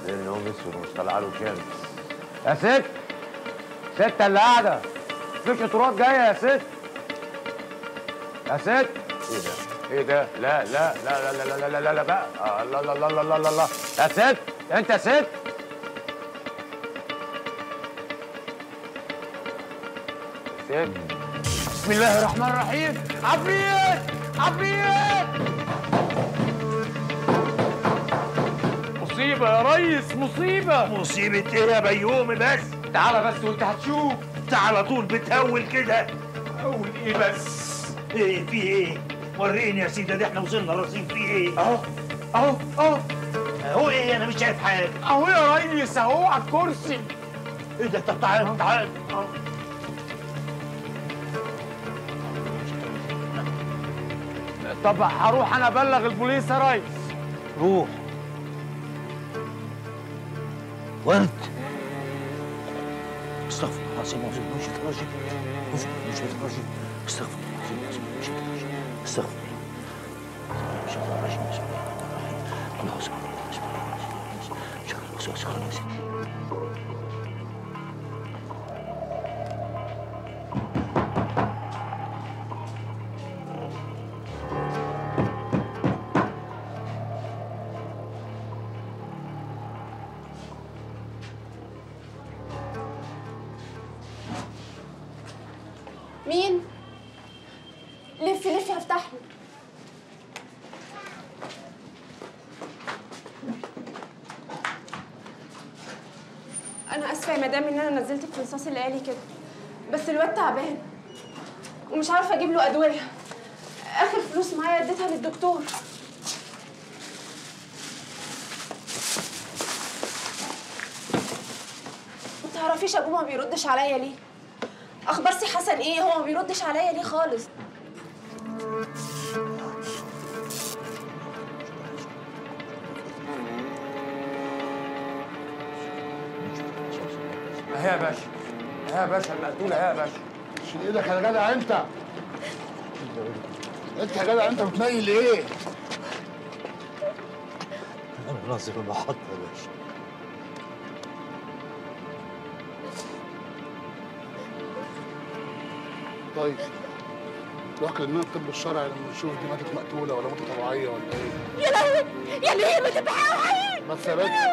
لان هو اسود مش طالعه له شمس يا ست ست اللي قاعده مفيش تراب جايه يا ست يا ست ايه ده ايه ده لا لا لا لا لا لا لا لا لا بقى آه، لا لا لا لا لا لا لا يا ست انت يا ست ست بسم الله الرحمن الرحيم عفريت عفريت مصيبة يا ريس مصيبة مصيبة ايه يا بيومي بس؟ تعالى بس وانت هتشوف انت على طول بتهول كده اول ايه بس ايه في ايه؟ وريني يا سيدي ده احنا وصلنا رصيد في ايه؟ اهو اهو اهو اهو ايه انا مش شايف حاجة اهو يا ريس اهو على الكرسي ايه ده طب تعال تعال أهو. طب هروح انا ابلغ البوليس يا ريس روح ورد استغفر الله العظيم اعوذ بالله من الشيطان الرجيم اعوذ بالله من الشيطان الرجيم استغفر الله العظيم اعوذ بالله من الشيطان الرجيم استغفر الله من الشيطان الرجيم بسم الله الرحمن الرحيم الله اكبر الله بسم الله الرحمن الرحيم شر الوسواس الخناس مين؟ لفي لفي هفتح له انا اسفه يا مدام ان انا نزلتك في نصاص الليالي كده بس الواد تعبان ومش عارفه اجيب له ادويه اخر فلوس معايا اديتها للدكتور ما تعرفيش ابوه ما بيردش عليا ليه اخبار سي حسن ايه هو ما بيردش عليا ليه خالص اهي يا باشا اهي يا باشا المقتولة اهي يا باشا شيل ايدك يا جدع انت انت يا جدع انت بتنيل ايه؟ انا ناظر المحطة يا باشا طيب واكل لنا الطب الشرعي لما نشوف دي ماتت مقتوله ولا ماتت طبيعيه ولا ايه؟ يا لهوي يا لهوي ما تبقى بس يا باشا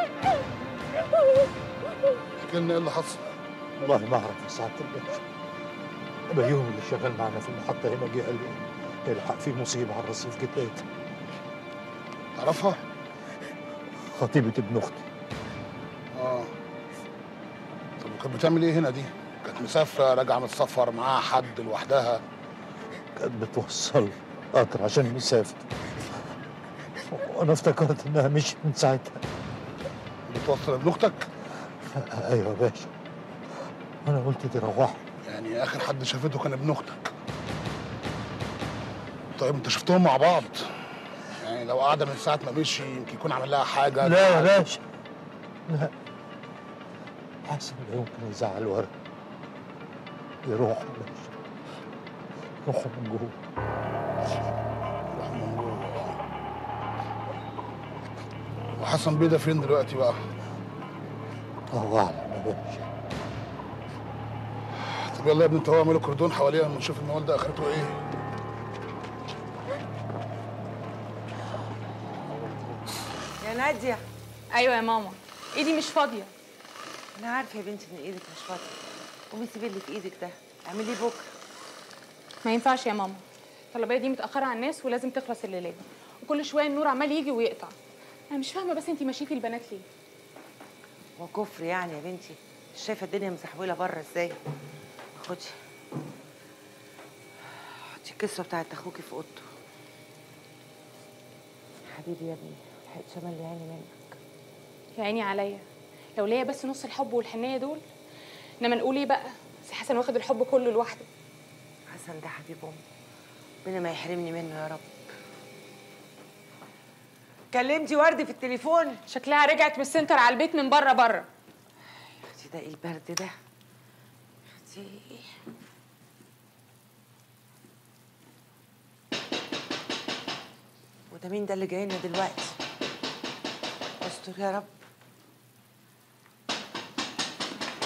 احكي لنا ايه اللي حصل؟ والله ما اعرف يا سعاده الباشا بيوم اللي شغال معنا في المحطه هنا جه قال لي الحق في مصيبه على الرصيف جيت لقيتها تعرفها؟ خطيبه ابن اختي اه طب وكانت بتعمل ايه هنا دي؟ كانت مسافره راجعه من السفر معاها حد لوحدها كانت بتوصل قطر عشان نسافر وانا افتكرت انها مشيت من ساعتها بتوصل ابن اختك؟ ايوه يا باشا انا قلت دي روحوا يعني اخر حد شافته كان ابن اختك طيب انت شفتهم مع بعض يعني لو قاعده من ساعه ما مشي يمكن يكون عمل لها حاجه لا يا باشا لا حسن لا يمكن يزعل ورد يروح يا باشا روحوا من جوه روح من جوه وحسن بيه ده فين دلوقتي بقى؟ الله اعلم يا باشا طب يلا يا ابني انت هو اعملوا كردون حواليها اما نشوف الموال ده اخرته ايه يا نادية ايوه يا ماما ايدي مش فاضيه أنا عارفة يا بنتي إن إيدك مش فاضية قومي سيبي اللي في إيدك ده اعمليه بكرة ما ينفعش يا ماما الطلبيه دي متاخره على الناس ولازم تخلص الليله وكل شويه النور عمال يجي ويقطع انا مش فاهمه بس انتي مشيتي البنات ليه هو كفر يعني يا بنتي مش شايفة الدنيا مسحولة بره إزاي خدي حطي الكسوة بتاعت أخوكي في أوضته حبيبي يا ابني لحقت شمال لي عيني منك يا عيني عليا لو ليا بس نص الحب والحنيه دول انما نقول ايه بقى سي حسن واخد الحب كله لوحده حسن ده حبيب أمي ربنا ما يحرمني منه يا رب كلمتي وردي في التليفون شكلها رجعت من السنتر على البيت من بره بره اختي ده ايه البرد ده اختي وده مين ده اللي جاي لنا دلوقتي استر يا رب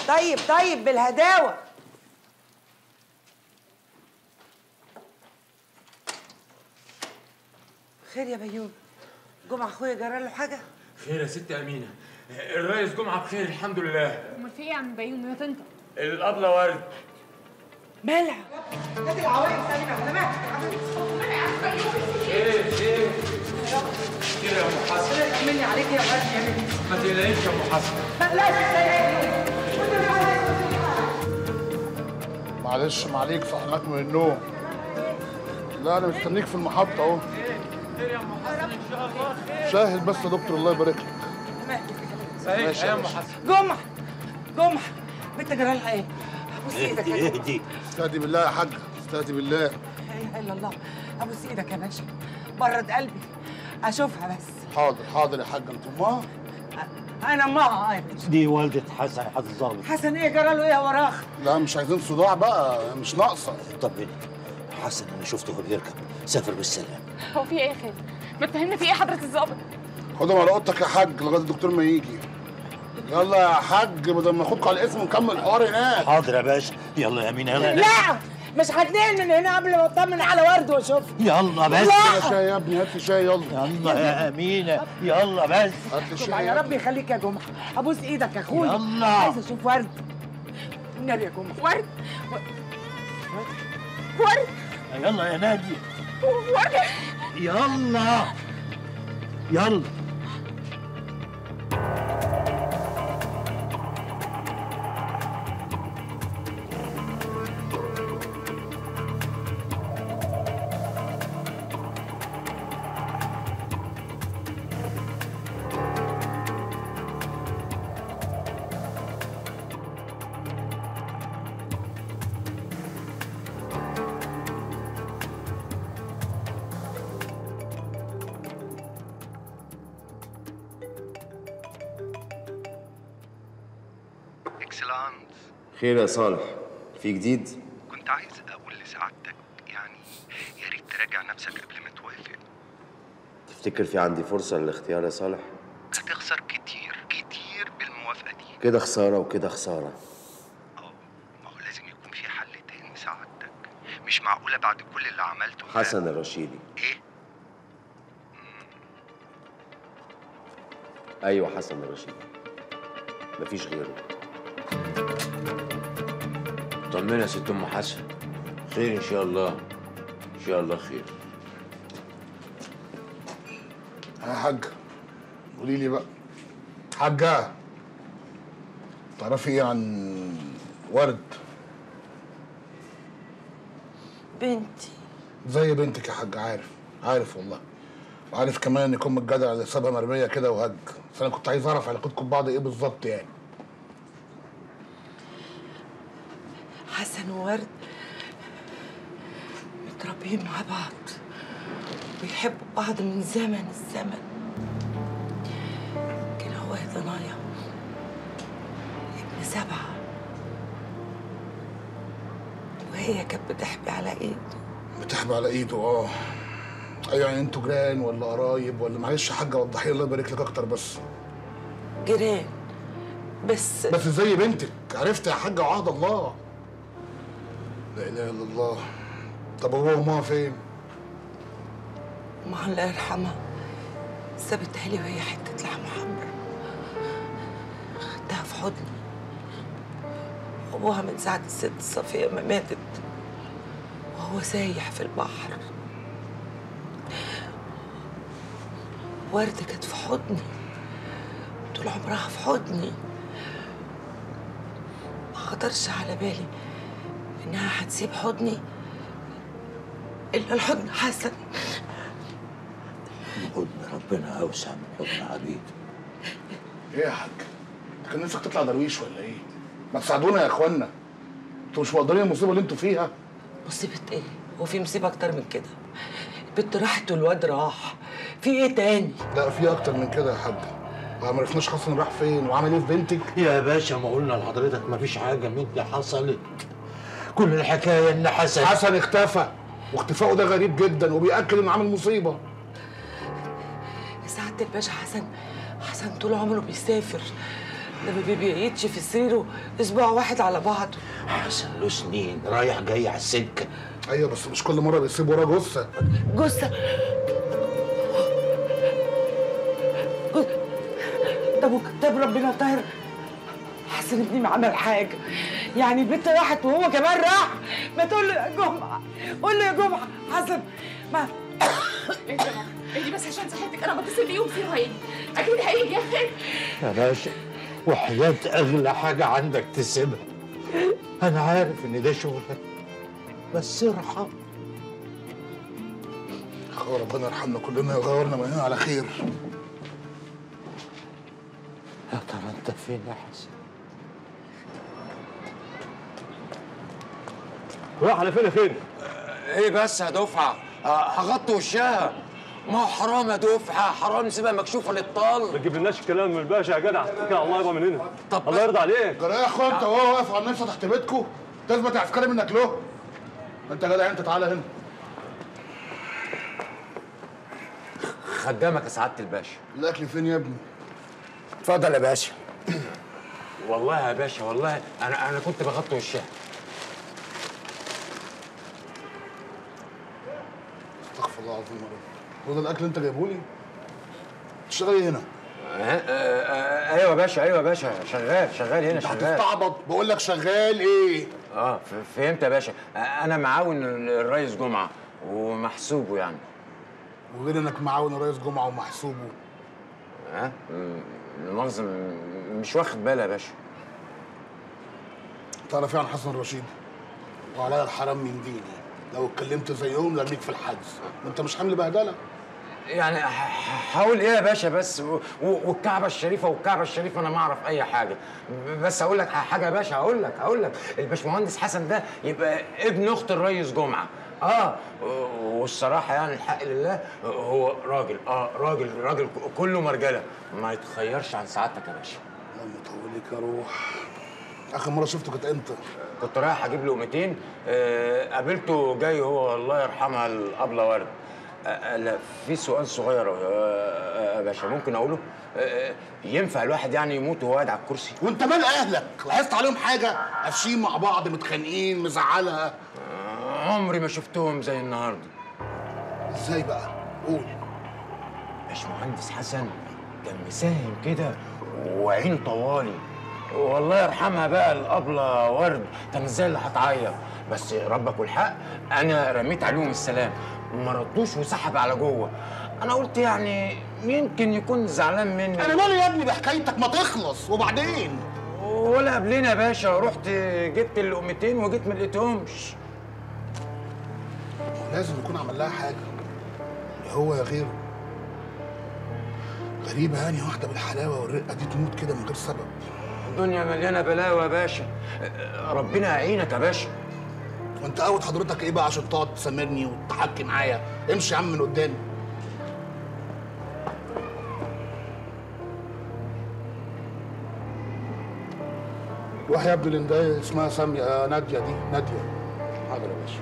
طيب طيب بالهداوه خير يا بيوم جمعة اخويا جرى له حاجه خير يا ست امينه الريس جمعه بخير الحمد لله امال في ايه يا عم بيوم ما تنطق الابله ورد مالها هات العوايد سليمه على مهلك خير خير خير يا ام حسن مني عليك يا غالي يا بنتي ما تقلقيش يا ام حسن معلش معليك صحناك من النوم لا انا مستنيك في المحطه اهو خير يا ام حسن ان شاء الله خير شاهد بس يا دكتور الله يبارك لك صحيح يا ام حسن جمعة جمعة بنت جرى لها ايه؟ ابوس ايدك يا جمعة اهدي استهدي بالله يا حاج استهدي بالله لا اله الا الله ابوس ايدك يا باشا برد قلبي اشوفها بس حاضر حاضر يا حاج انت امها انا معها يا باشا دي والدة حسن حد الظابط حسن ايه جرى له ايه يا وراخ لا مش عايزين صداع بقى مش ناقصه طمني حسن انا شفته وهو بيركب سافر بالسلام هو في ايه يا خالد ما اتهمنا في ايه حضره الظابط خدهم على اوضتك يا حاج لغايه الدكتور ما يجي يلا يا حاج بدل ما اخدكم على الاسم ونكمل الحوار هناك حاضر يا باشا يلا يا امين يلا لا مش هتنقل من هنا قبل ما اطمن على ورد واشوفها يلا بس هات لي شاي يا ابني هات لي شاي يلا يلا يا امينه يلا بس هات لي جمعة شاي يا رب يخليك يا جمعة ابوس ايدك يا اخويا يلا. عايزه اشوف ورد النبي يا جمعة ورد ورد يلا يا نادي ورد يلا يلا اكسلانس خير يا صالح في جديد كنت عايز اقول لسعادتك يعني يا ريت تراجع نفسك قبل ما توافق تفتكر في عندي فرصة للاختيار يا صالح هتخسر كتير كتير بالموافقه دي كده خسارة وكده خسارة اه ما هو لازم يكون في حل تاني سعادتك مش معقوله بعد كل اللي عملته ده- حسن الرشيدي ايه أيوة حسن الرشيدي مفيش غيره طمنا يا ست ام حسن خير ان شاء الله ان شاء الله خير يا حاج قولي لي بقى حاجة تعرفي ايه عن ورد بنتي زي بنتك يا حاج عارف عارف والله وعارف كمان ان يكون الجدع اللي سابها مرميه كده وهج بس انا كنت عايز اعرف علاقتكم ببعض ايه بالظبط يعني حسن وورد متربيين مع بعض بيحبوا بعض من زمن الزمن كان هو يا ضنايا ابن سبعة وهي كانت بتحبي على ايده بتحبي على ايده اه ايوه يعني انتوا جيران ولا قرايب ولا معلش يا حاجه وضحي لي الله يبارك لك اكتر بس جيران بس بس زي بنتك عرفت يا حاجه وعهد الله لا اله الا الله طب هو وماما فين؟ ما الله يرحمها سابتها لي وهي حتة لحمة حمرا خدتها في حضني أبوها من ساعة الست صفية ما ماتت وهو سايح في البحر وردة كانت في حضني طول عمرها في حضني ما خطرش على بالي إنها هتسيب حضني إلا الحضن حسن حضن ربنا اوسع من حضن عبيد ايه يا حاج؟ انت كان نفسك تطلع درويش ولا ايه؟ ما تساعدونا يا اخوانا انتوا مش مقدرين المصيبه اللي انتوا فيها مصيبة ايه؟ هو في مصيبة أكتر من كده؟ البنت راحت والواد راح، في ايه تاني؟ لا في اكتر من كده يا حاج ما عرفناش حسن راح فين وعمل ايه في بنتك يا باشا ما قلنا لحضرتك ما فيش حاجه من دي حصلت كل الحكايه ان حسن حسن اختفى واختفائه ده غريب جدا وبيأكد انه عامل مصيبه سعادة الباشا حسن حسن طول عمره بيسافر ده ما بيبيتش في سريره اسبوع واحد على بعضه حسن له سنين رايح جاي على السكه ايوه بس مش كل مره بيسيب وراه جثه جثة جثة. طب وكتاب ربنا طاهر حسن ابني ما عمل حاجة يعني البنت راحت وهو كمان راح ما تقول له يا جمعة قول له يا جمعة حسن ما اهدي يا ماما اهدي بس عشان صحتك انا بتصل بيه ومصيره هيجي اكيد هيجي يا اخي يا باشا وحياة أغلى حاجة عندك تسيبها أنا عارف إن ده شغلك بس ارحم خير ربنا يرحمنا كلنا ويغيرنا من هنا على خير يا ترى أنت فين يا حسن؟ راح على فين يا خير ايه بس يا دفعه آه، هغطي وشها ما هو حرام يا دفعه حرام نسيبها مكشوفه ما للطل تجيبلناش الكلام من الباشا يا جدع اتكل على الله يبقى من هنا طب الله يرضى عليك جرى يا اخو انت وهو واقف على النفس تحت بيتكم تثبت عسكري منك له انت يا جدع انت تعالى هنا خدامك يا سعاده الباشا الاكل فين يا ابني اتفضل يا باشا والله يا باشا والله انا انا كنت بغطي وشها استغفر الله العظيم يا رب هو ده الاكل اللي انت جايبه لي تشتغل ايه هنا آه، آه، آه، ايوه يا باشا ايوه يا باشا شغال شغال هنا انت شغال هتستعبط بقول لك شغال ايه اه ف- فهمت يا باشا آه، انا معاون الريس جمعه ومحسوبه يعني وغير انك معاون الريس جمعه ومحسوبه ها م- المؤاخذه م- مش واخد بالي يا باشا تعرف ايه عن حسن رشيد وعليا الحرام من ديني لو اتكلمت زيهم لارميك في الحجز انت مش حامل بهدله يعني ح- ح- حاول ايه يا باشا بس و- و- والكعبه الشريفه والكعبه الشريفه انا ما اعرف اي حاجه ب- بس اقول لك حاجه يا باشا هقول لك هقول لك الباشمهندس حسن ده يبقى ابن اخت الريس جمعه اه و- والصراحه يعني الحق لله هو راجل اه راجل راجل ك- كله مرجله ما يتخيرش عن سعادتك يا باشا اللهم طولك يا روح اخر مره شفته كانت امتى كنت رايح اجيب لقمتين آه قابلته جاي هو الله يرحمها الابله ورد آه لا في سؤال صغير آه آه، يا باشا ممكن اقوله آه ينفع الواحد يعني يموت وهو قاعد على الكرسي وانت مال اهلك لاحظت عليهم حاجه قافشين مع بعض متخانقين مزعلها آه عمري ما شفتهم زي النهارده ازاي بقى قول باشمهندس حسن كان مساهم كده وعينه طوالي والله يرحمها بقى الابله ورد كان ازاي اللي هتعيط بس ربك والحق انا رميت عليهم السلام ما ردوش وسحب على جوه انا قلت يعني يمكن يكون زعلان مني انا مالي يا ابني بحكايتك ما تخلص وبعدين ولا قبلنا يا باشا رحت جبت اللقمتين وجيت ما لقيتهمش لازم يكون عمل لها حاجه يا هو يا غيره غريبه يعني واحده بالحلاوه والرقه دي تموت كده من غير سبب الدنيا مليانه بلاوي يا باشا ربنا يعينك يا باشا وانت قاوت حضرتك ايه بقى عشان تقعد تسامرني وتحكي معايا امشي يا عم من قدامي روح يا ابني اللي اسمها سامية آه، نادية دي نادية حاضر يا باشا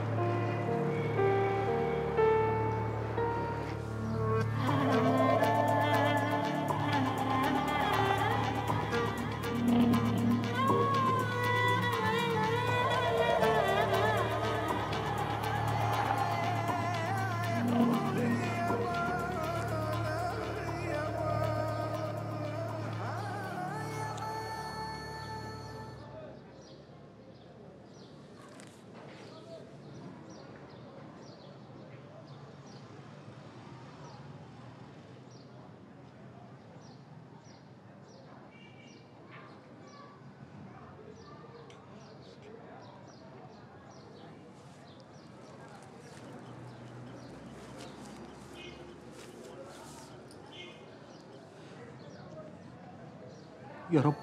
يا رب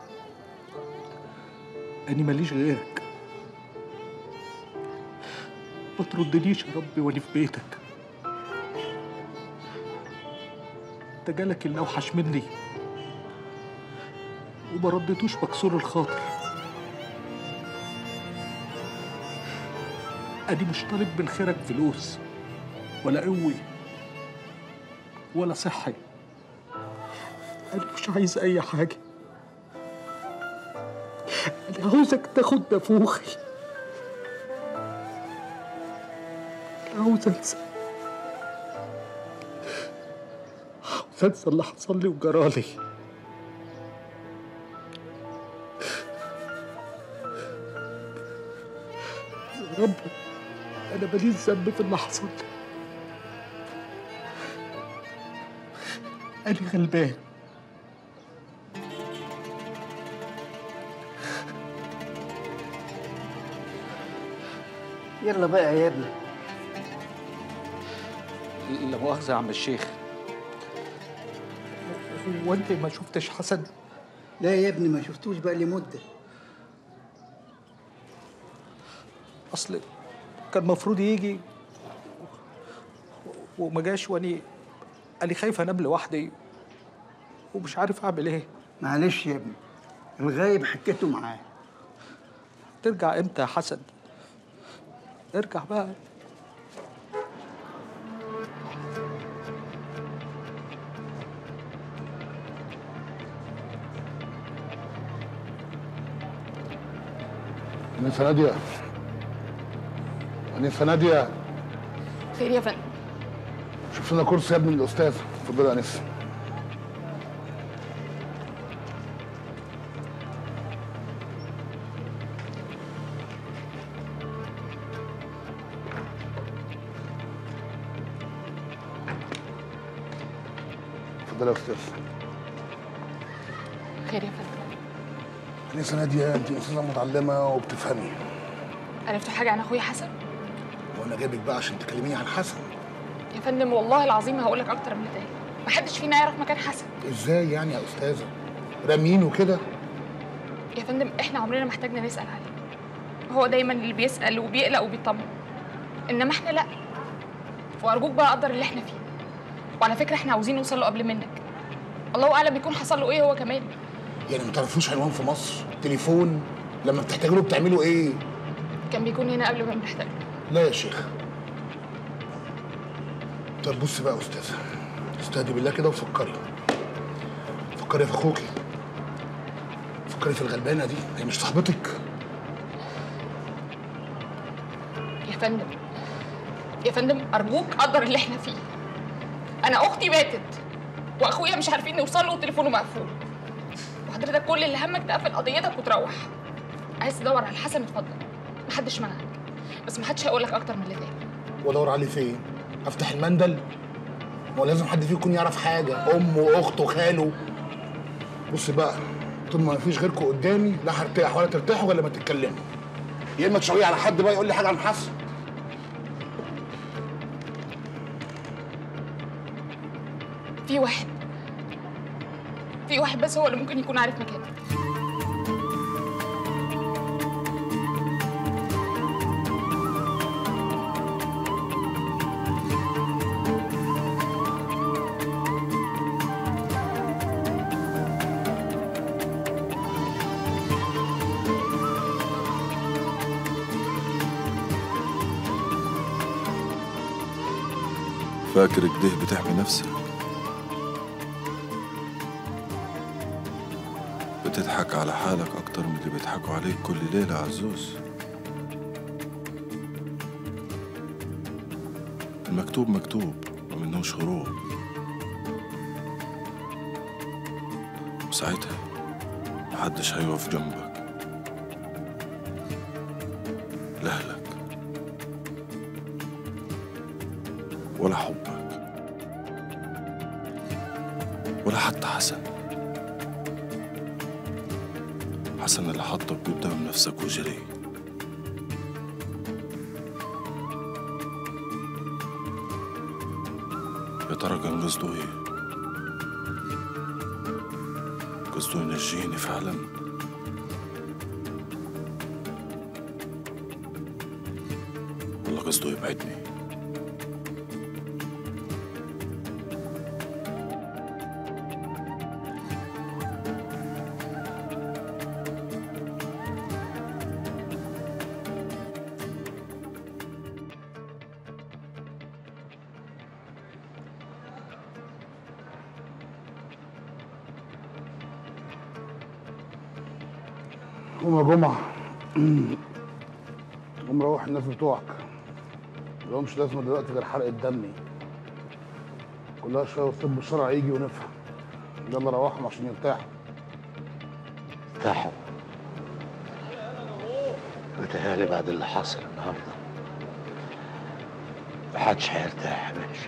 أنا ماليش غيرك ما تردنيش يا ربي وأنا في بيتك ده جالك اللي أوحش مني وما ردتوش مكسور الخاطر أنا مش طالب من خيرك فلوس ولا قوي ولا صحي أنا مش عايز أي حاجة انا عاوزك تاخد نافوخي عاوز انسى عاوز انسى اللي حصل لي وجرالي يا رب انا ماليش ذنب في اللي حصل لي انا غلبان يلا بقى يا ابني لا مؤاخذة يا عم الشيخ هو انت ما شفتش حسن لا يا ابني ما شفتوش بقى لي مده اصل كان المفروض يجي وما جاش واني قال لي خايف انام لوحدي ومش عارف اعمل ايه معلش يا ابني الغايب حكيته معاه ترجع امتى يا حسن ارجع بقى انسه ناديه انسه ناديه خير يا فندم شوف لنا كرسي يا ابني الاستاذ اتفضلي يا انسه اتفضلي يا استاذ خير يا فندم انسه ناديه انت استاذه متعلمه وبتفهمي عرفتوا حاجه عن اخويا حسن وانا جايبك بقى عشان تكلميني عن حسن يا فندم والله العظيم هقول لك اكتر من ده محدش فينا يعرف مكان حسن ازاي يعني يا استاذه رامين وكده يا فندم احنا عمرنا ما احتاجنا نسال عليه هو دايما اللي بيسال وبيقلق وبيطمن انما احنا لا وارجوك بقى قدر اللي احنا فيه وعلى فكره احنا عاوزين نوصل له قبل منك الله اعلم يكون حصل له ايه هو كمان يعني ما تعرفوش عنوان في مصر تليفون لما بتحتاجوا له بتعملوا ايه كان بيكون هنا قبل ما بنحتاج لا يا شيخ طب بص بقى يا استاذه استهدي بالله كده وفكري فكري في اخوكي فكري في الغلبانه دي هي مش صاحبتك يا فندم يا فندم ارجوك قدر اللي احنا فيه انا اختي ماتت واخويا مش عارفين نوصل له وتليفونه مقفول وحضرتك كل اللي همك تقفل قضيتك وتروح عايز تدور على حسن اتفضل محدش منعك بس محدش هيقول لك اكتر من اللي فات وادور عليه فين افتح المندل ما هو لازم حد فيكم يكون يعرف حاجه امه واخته خاله بص بقى طول ما مفيش غيركم قدامي لا هرتاح ولا ترتاحوا غير لما تتكلموا يا اما تشاوري على حد بقى يقول لي حاجه عن حسن في واحد في واحد بس هو اللي ممكن يكون عارف مكانه فاكر كده بتحمي نفسك بتضحك على حالك أكتر من اللي بيضحكوا عليك كل ليلة عزوز المكتوب مكتوب ومنهوش هروب وساعتها محدش هيقف جنبك لا أهلك ولا حبك ولا حتى حسن حسن اللي حطك قدام نفسك وجري يا ترى كان قصده ايه قصده ينجيني فعلا ولا قصده يبعدني قوم يا جمعة قوم روح الناس بتوعك ملهمش لازمة دلوقتي غير حرق الدم كلها شوية والطب الشرعي يجي ونفهم يلا روحهم عشان يرتاحوا ارتاحوا متهيألي بعد اللي حصل النهارده محدش هيرتاح يا باشا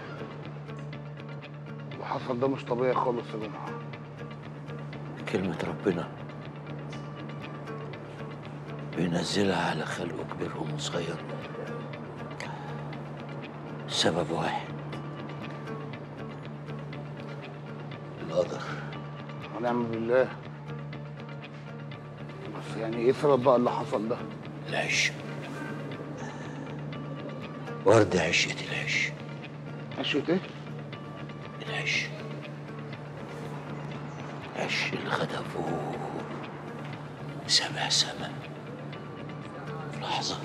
اللي حصل ده مش طبيعي خالص يا جماعة كلمة ربنا بينزلها على خلقه كبيرهم وصغيرهم سبب واحد القدر ونعم بالله بس يعني ايه سبب بقى اللي حصل ده؟ العش ورد عشة العش عشة ايه؟ العش عش اللي خطفوه سبع سما في لحظة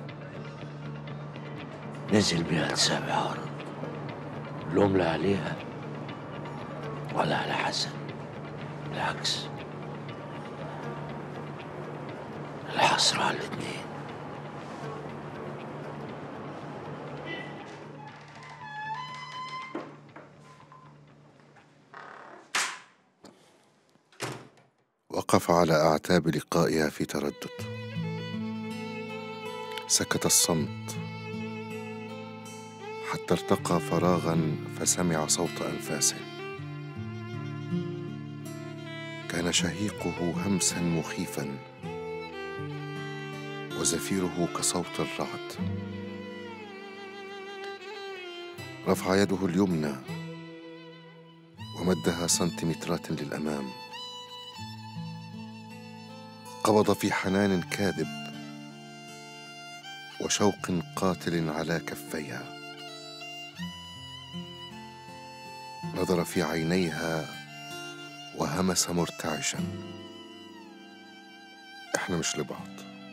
نزل بيها لسابع أرض لوم لا عليها ولا على حسن بالعكس الحسرة على الاتنين وقف على أعتاب لقائها في تردد سكت الصمت حتى ارتقى فراغا فسمع صوت أنفاسه كان شهيقه همسا مخيفا وزفيره كصوت الرعد رفع يده اليمنى ومدها سنتيمترات للامام قبض في حنان كاذب وشوق قاتل على كفيها نظر في عينيها وهمس مرتعشا احنا مش لبعض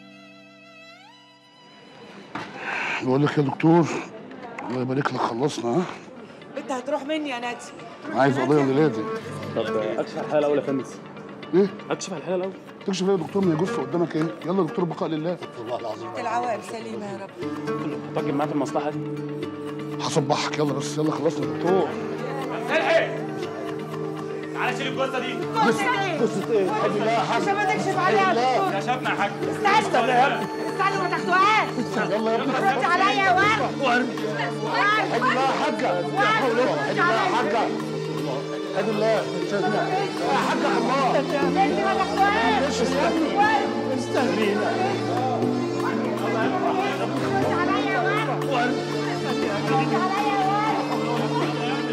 بقول لك يا دكتور الله يبارك لك خلصنا ها انت هتروح مني يا نادي عايز قضيه ولادي طب اكشف على الحاله الاول يا فندم ايه؟ اكشف على الحاله الاول تكشف ايه يا دكتور ما يجوز قدامك ايه؟ يلا يا دكتور بقاء لله والله العظيم العوائل سليمه يا رب هتواجد معاه في المصلحه دي هصبحك يلا بس يلا خلصنا يا دكتور تعالى شيل الجثه دي قصه ايه؟ حد الله يا حاج عشان ما تكشف عليها يا دكتور يا شبنا يا حاج استنى استنى يا ابني استنى ما تاخدوهاش يلا يا ابني رد عليا يا ورد حد الله يا حاجه لا حول ولا قوه حد الله يا حاجه حد الله يا حاجه الله انت ما تاخدوهاش استهدينا رد عليا يا ورد رد عليا يا ورد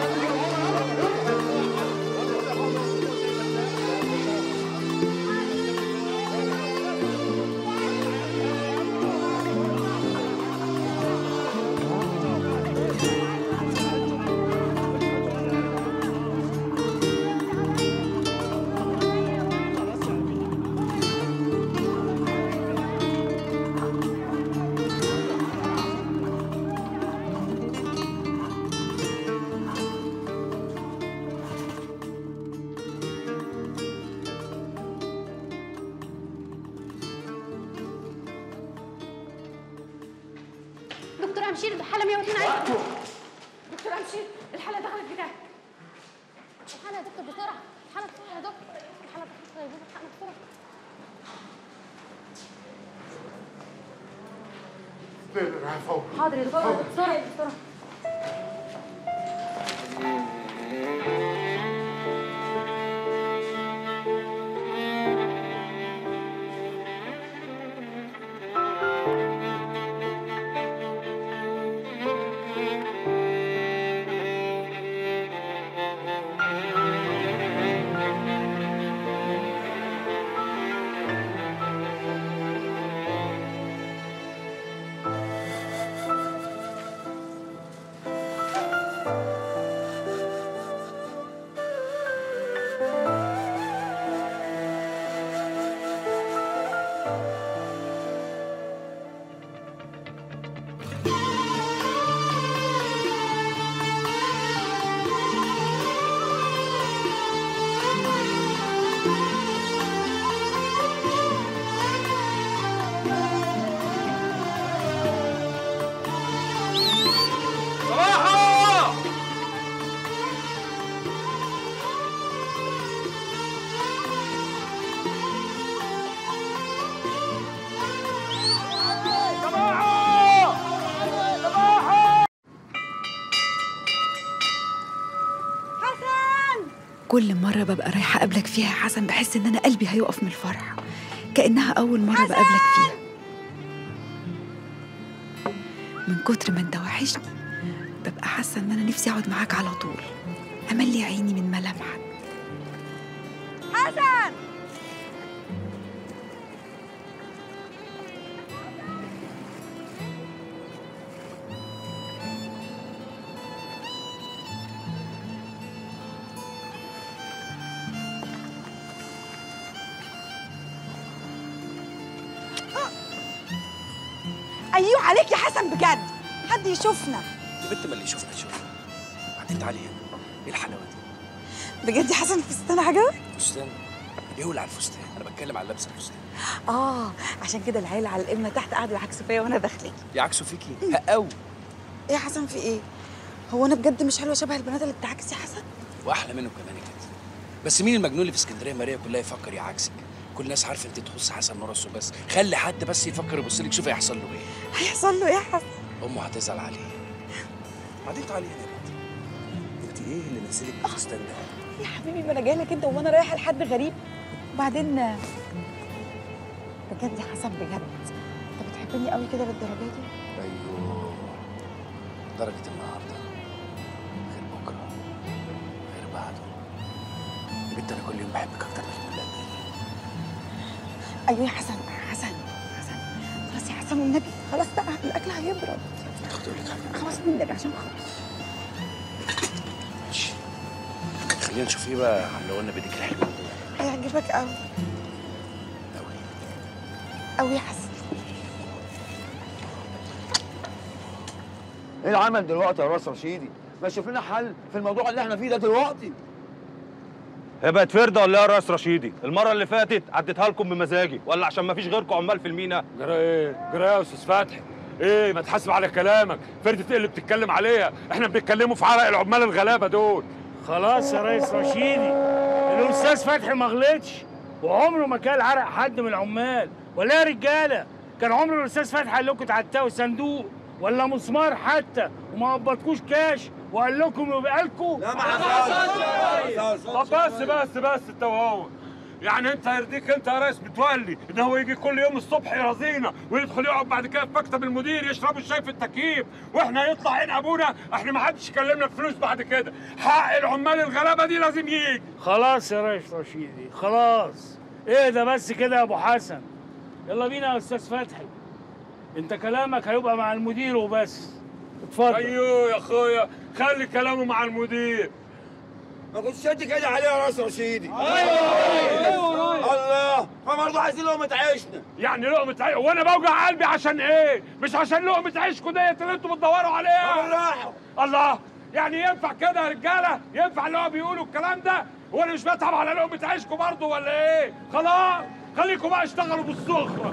دكتور امشير الحاله 102 عايزه دكتور امشير الحاله دخلت بتاعك الحاله يا دكتور بسرعه الحاله بسرعه يا دكتور الحاله دخلت طيب الحاله بسرعه حاضر يا دكتور بسرعه بسرعه كل مرة ببقى رايحة أقابلك فيها يا حسن بحس إن أنا قلبي هيقف من الفرح كأنها أول مرة بقابلك فيها من كتر ما أنت وحشني ببقى حاسة إن أنا نفسي أقعد معاك على طول أملي عيني من ملامحك حسن ايوه عليك يا حسن بجد حد يشوفنا يا بنت ما اللي يشوفنا تشوفنا بعدين تعالي هنا ايه الحلاوه دي بجد يا حسن الفستان عجبك فستان ايه هو اللي على الفستان انا بتكلم على لبس الفستان اه عشان كده العيله على القمه تحت قعدوا يعكسوا فيا وانا داخلين يعكسوا فيكي هقاوي ايه يا حسن في ايه هو انا بجد مش حلوه شبه البنات اللي بتعكس يا حسن واحلى منه كمان يا كده بس مين المجنون اللي في اسكندريه ماريا كلها يفكر يعكسك كل الناس عارفه انت تخص حسن راسه بس خلي حد بس يفكر يبص لك شوف هيحصل له ايه هيحصل له ايه يا حسن امه هتزعل عليه بعدين تعالي هنا يا بنتي انت ايه اللي نزلك الفستان ده يا حبيبي ما انا جايه لك انت وانا رايحه لحد غريب وبعدين بجد يا حسن بجد انت بتحبني قوي كده للدرجه دي ايوه درجه النهارده غير بكره غير بعده يا بنت انا كل يوم بحبك اكتر من اليوم اللي قبليه ايوه يا حسن حسن حسن خلاص يا حسن والنبي خلاص بقى الاكل هيبرد كنت اقول لك حاجه خلاص والنبي عشان خلاص ماشي خلينا نشوف ايه بقى على قلنا بديك الحلوين دول هيعجبك قوي قوي يا حسن ايه العمل دلوقتي يا راس رشيدي؟ ما تشوف لنا حل في الموضوع اللي احنا فيه ده دلوقتي هي بقت فردة ولا ايه يا ريس رشيدي؟ المرة اللي فاتت عديتها لكم بمزاجي ولا عشان ما فيش غيركم عمال في المينا؟ جرى ايه؟ جرى ايه يا استاذ فتحي؟ ايه ما تحاسب على كلامك، فردة ايه اللي بتتكلم عليها؟ احنا بنتكلموا في عرق العمال الغلابة دول. خلاص يا ريس رشيدي الاستاذ فتحي ما غلطش وعمره ما كان عرق حد من العمال ولا يا رجاله كان عمر الاستاذ فتحي قال لكم تعتقوا صندوق ولا مسمار حتى وما قبضكوش كاش وقال لكم يبقى لكم لا ما حصلش طب بس بس بس انت وهو يعني انت يرضيك انت يا ريس متولي ان هو يجي كل يوم الصبح يرازينا ويدخل يقعد بعد كده في مكتب المدير يشرب الشاي في التكييف واحنا يطلع عين ابونا احنا ما حدش يكلمنا في فلوس بعد كده حق العمال الغلابه دي لازم يجي خلاص يا ريس رشيدي خلاص ايه ده بس كده يا ابو حسن يلا بينا يا استاذ فتحي انت كلامك هيبقى مع المدير وبس اتفضل ايوه يا اخويا خلي كلامه مع المدير ما كنتش انت كده عليه يا راس رشيدي ايوه الله ما برضه عايزين لقمة عيشنا يعني لقمة عيش وانا بوجع قلبي عشان ايه؟ مش عشان لقمة عيشكم ديت اللي انتوا بتدوروا عليها بالراحة. الله يعني ينفع كده يا رجالة؟ ينفع اللي هو بيقولوا الكلام ده؟ وانا مش بتعب على لقمة عيشكم برضه ولا ايه؟ خلاص خليكم بقى اشتغلوا بالسخرة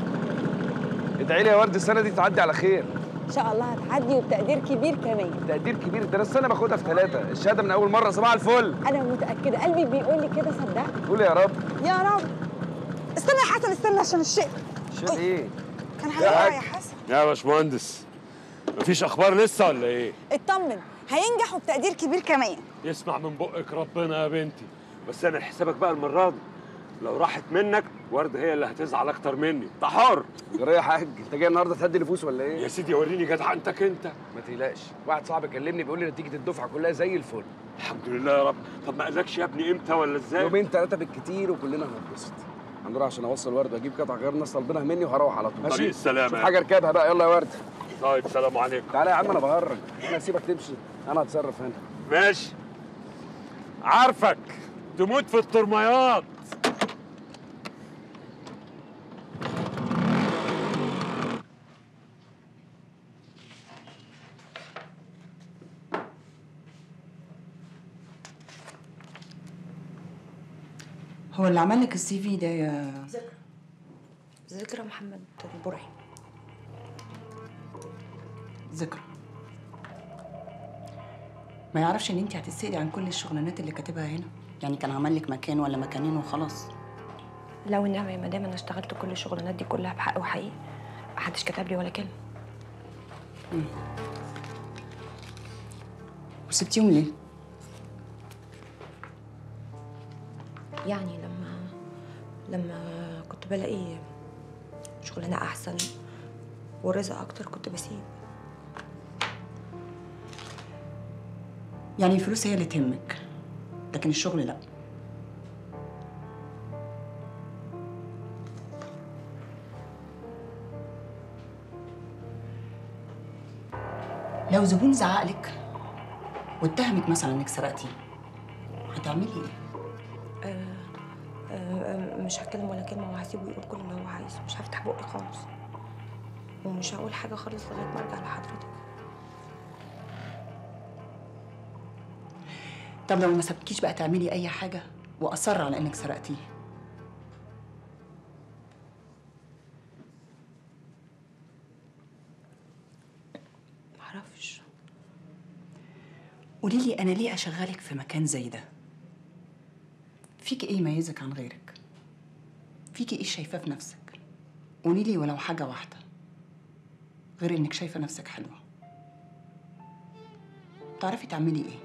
ادعي لي يا ورد السنه دي تعدي على خير ان شاء الله هتعدي وبتقدير كبير كمان تقدير كبير ده انا السنه باخدها في ثلاثه الشهاده من اول مره صباح الفل انا متاكده قلبي بيقول لي كده صدقني قول يا رب يا رب استنى يا حسن استنى عشان الشيء شيء ايه كان هيقع يا حسن يا باشمهندس مفيش اخبار لسه ولا ايه؟ اطمن هينجح وبتقدير كبير كمان يسمع من بقك ربنا يا بنتي بس انا حسابك بقى المره دي لو راحت منك ورده هي اللي هتزعل اكتر مني انت حر جرى يا حاج انت جاي النهارده تهدي نفوس ولا ايه يا سيدي وريني جدعنتك انت ما تقلقش واحد صاحبي كلمني بيقول لي نتيجه الدفعه كلها زي الفل الحمد لله يا رب طب ما قالكش يا ابني امتى ولا ازاي يومين ثلاثه بالكتير وكلنا هنتبسط هنروح عشان اوصل ورد واجيب قطع غير الناس طالبينها مني وهروح على طول طريق السلامة شوف يا حاجه اركبها بقى يلا يا ورد طيب سلام عليكم تعالى يا عم انا بهرج انا هسيبك تمشي انا هتصرف هنا ماشي عارفك تموت في الترميات هو اللي عمل لك السي في ده يا ذكرى ذكرى محمد البرعي ذكرى ما يعرفش ان انت هتسألي عن كل الشغلانات اللي كاتبها هنا يعني كان عمل لك مكان ولا مكانين وخلاص لو النعمة يا مدام انا اشتغلت كل الشغلانات دي كلها بحق وحقيقي محدش كتب لي ولا كلمة وسبتيهم ليه يعني لما لما كنت بلاقي شغلانة أحسن ورزق أكتر كنت بسيب يعني الفلوس هي اللي تهمك لكن الشغل لا لو زبون زعقلك واتهمك مثلا انك سرقتي هتعملي ايه؟ آه آه مش هتكلم ولا كلمة وهسيبه يقول كل اللي هو عايزه مش هفتح بقي خالص ومش هقول حاجة خالص لغاية ما أرجع لحضرتك طب لو ما سابكيش بقى تعملي اي حاجه واصر على انك سرقتيه معرفش قولي لي انا ليه اشغلك في مكان زي ده فيكي ايه يميزك عن غيرك فيكي ايه شايفاه في نفسك قولي لي ولو حاجه واحده غير انك شايفه نفسك حلوه تعرفي تعملي ايه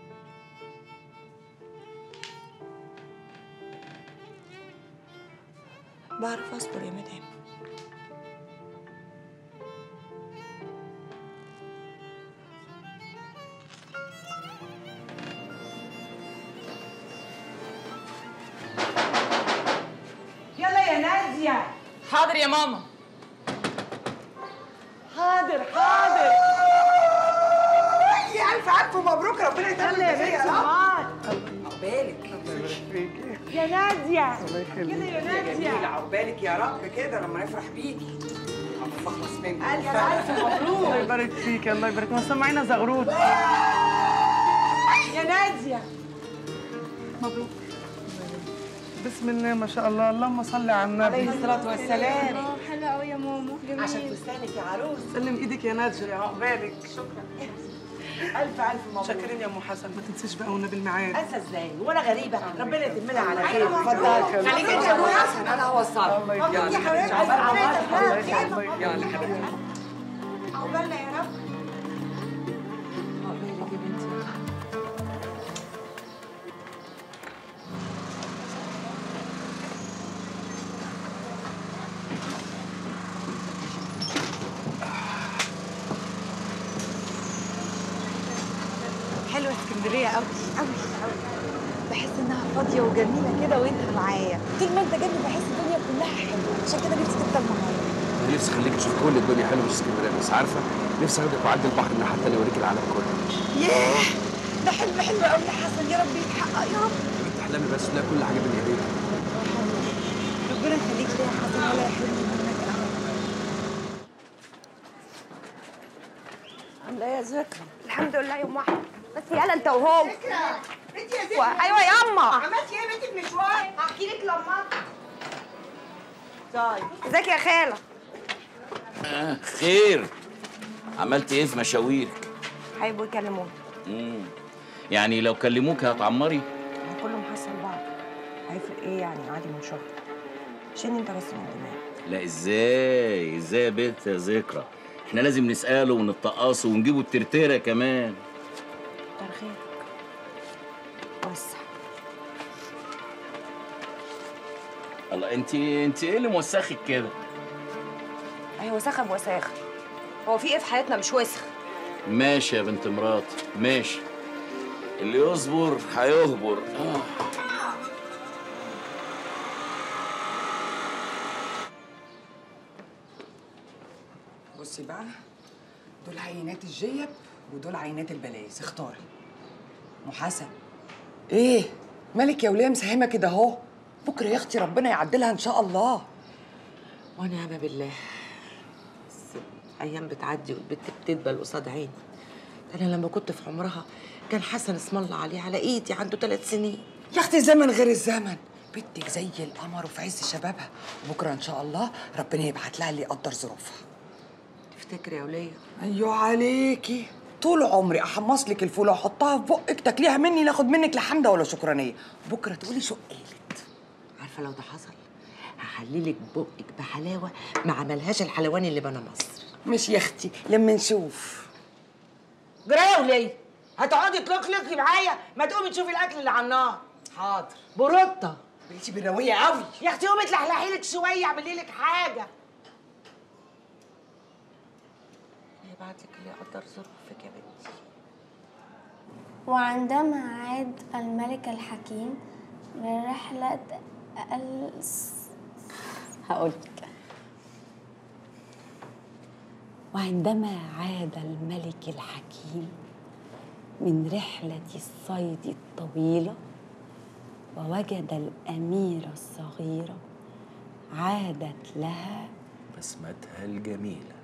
بعرف أصبر يا مدام يلا يا نادية حاضر يا ماما حاضر حاضر يا الف الف مبروك ربنا يتمم يلا يا بخير بنتي رب معاك عقبالك يا نادية الله يخليك كده يا جميلة نادية عقبالك يا رب كده لما نفرح بيكي أما بخلص منك ألف ألف مبروك الله يبارك فيك الله يبارك ما سمعينا زغروت يا نادية مبروك بسم الله ما شاء الله اللهم صل على النبي عليه الصلاة والسلام. اه حلوة قوي يا ماما جميل عشان فستانك يا عروس سلم ايدك يا نادية يا عقبالك شكرا ألف ألف مبروك شاكرين يا ام حسن ما تنسيش بقى والنبي الميعاد أنسى إزاي وأنا غريبة ربنا يتملها على خير أيوة، مبروك. اتفضل خليك مبروك انت يا أبو يا حسن أنا هوصلك الله يبارك مبروك يا فيك. حبيبتي عقبال عقبالك عقبالك. الله يخليك. يلا حبيبتي عقبالنا يا رب عقبالك يا بنتي حلوه اسكندريه قوي قوي قوي بحس انها فاضيه وجميله كده وانت معايا طول ما انت جنبي بحس الدنيا كلها حلوه عشان كده نفسي تفضل معايا انا نفسي اخليك تشوف كل الدنيا حلوه مش اسكندريه بس عارفه نفسي اخدك واعدي البحر من حتى انا اوريك العالم كله ياه ده حلم حلو قوي يا حسن يا رب يتحقق يا رب انت احلامي بس لا كل حاجه بين ايديك ربنا يخليك ليا يا حسن ولا يحرمني منك ابدا عاملة ايه يا ذكرى؟ الحمد لله يا ام واحد بس يلا انت وهو ذكرى انت يا ذكرى و- أيوة يا أما. عملتي ايه يا بنتي في مشوار؟ هحكي لك لما طيب ازيك يا خالة؟ آه خير عملت ايه في مشاويرك؟ هيبقوا يكلموني مم. يعني لو كلموك هتعمري؟ ما كله محصل بعض هيفرق ايه يعني عادي من شهر شيلني انت بس من دماغي لا ازاي ازاي يا بنت يا ذكرى احنا لازم نسأله ونتقصه ونجيبه الترتيرة كمان كتر خيرك وسع الله انت انت ايه اللي موسخك كده اهي وسخه بوساخه هو في ايه في حياتنا مش وسخ ماشي يا بنت مراتي ماشي اللي يصبر هيهبر آه. بصي بقى دول عينات الجيب ودول عينات البلايز اختاري ام حسن ايه مالك يا وليه مساهمه كده اهو بكره يا اختي ربنا يعدلها ان شاء الله ونعم بالله بس ايام بتعدي والبت بتدبل قصاد عيني ده انا لما كنت في عمرها كان حسن اسم الله عليه على ايدي عنده ثلاث سنين يا اختي زمن غير الزمن بنتك زي القمر وفي عز شبابها وبكره ان شاء الله ربنا يبعت لها اللي يقدر ظروفها تفتكري يا وليه ايوه عليكي طول عمري احمص لك الفوله واحطها في بقك تاكليها مني لا اخد منك لا حمده ولا شكرانيه بكره تقولي شقالت عارفه لو ده حصل هحللك بقك بحلاوه ما عملهاش الحلواني اللي بنى مصر مش يا اختي لما نشوف جرايه يا وليه هتقعدي تلقلقي معايا ما تقومي تشوفي الاكل اللي على النار حاضر بروتة بنتي بالرويه قوي يا اختي قومي اتلحلحي لك شويه اعملي لك حاجه يبعت لك اللي يقدر ظروفك يا بنتي وعندما عاد الملك الحكيم من رحلة ال... هقول لك وعندما عاد الملك الحكيم من رحلة الصيد الطويلة ووجد الأميرة الصغيرة عادت لها بسمتها الجميلة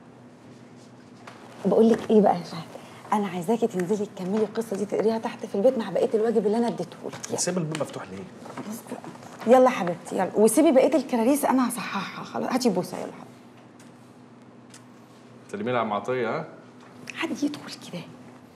بقول لك ايه بقى يا شهد انا عايزاكي تنزلي تكملي القصه دي تقريها تحت في البيت مع بقيه الواجب اللي انا اديته لك سيب الباب مفتوح ليه؟ يلا حبيبتي يلا وسيبي بقيه الكراريس انا هصححها خلاص هاتي بوسه يلا حبيبتي سلمي لي على معطيه ها حد يدخل كده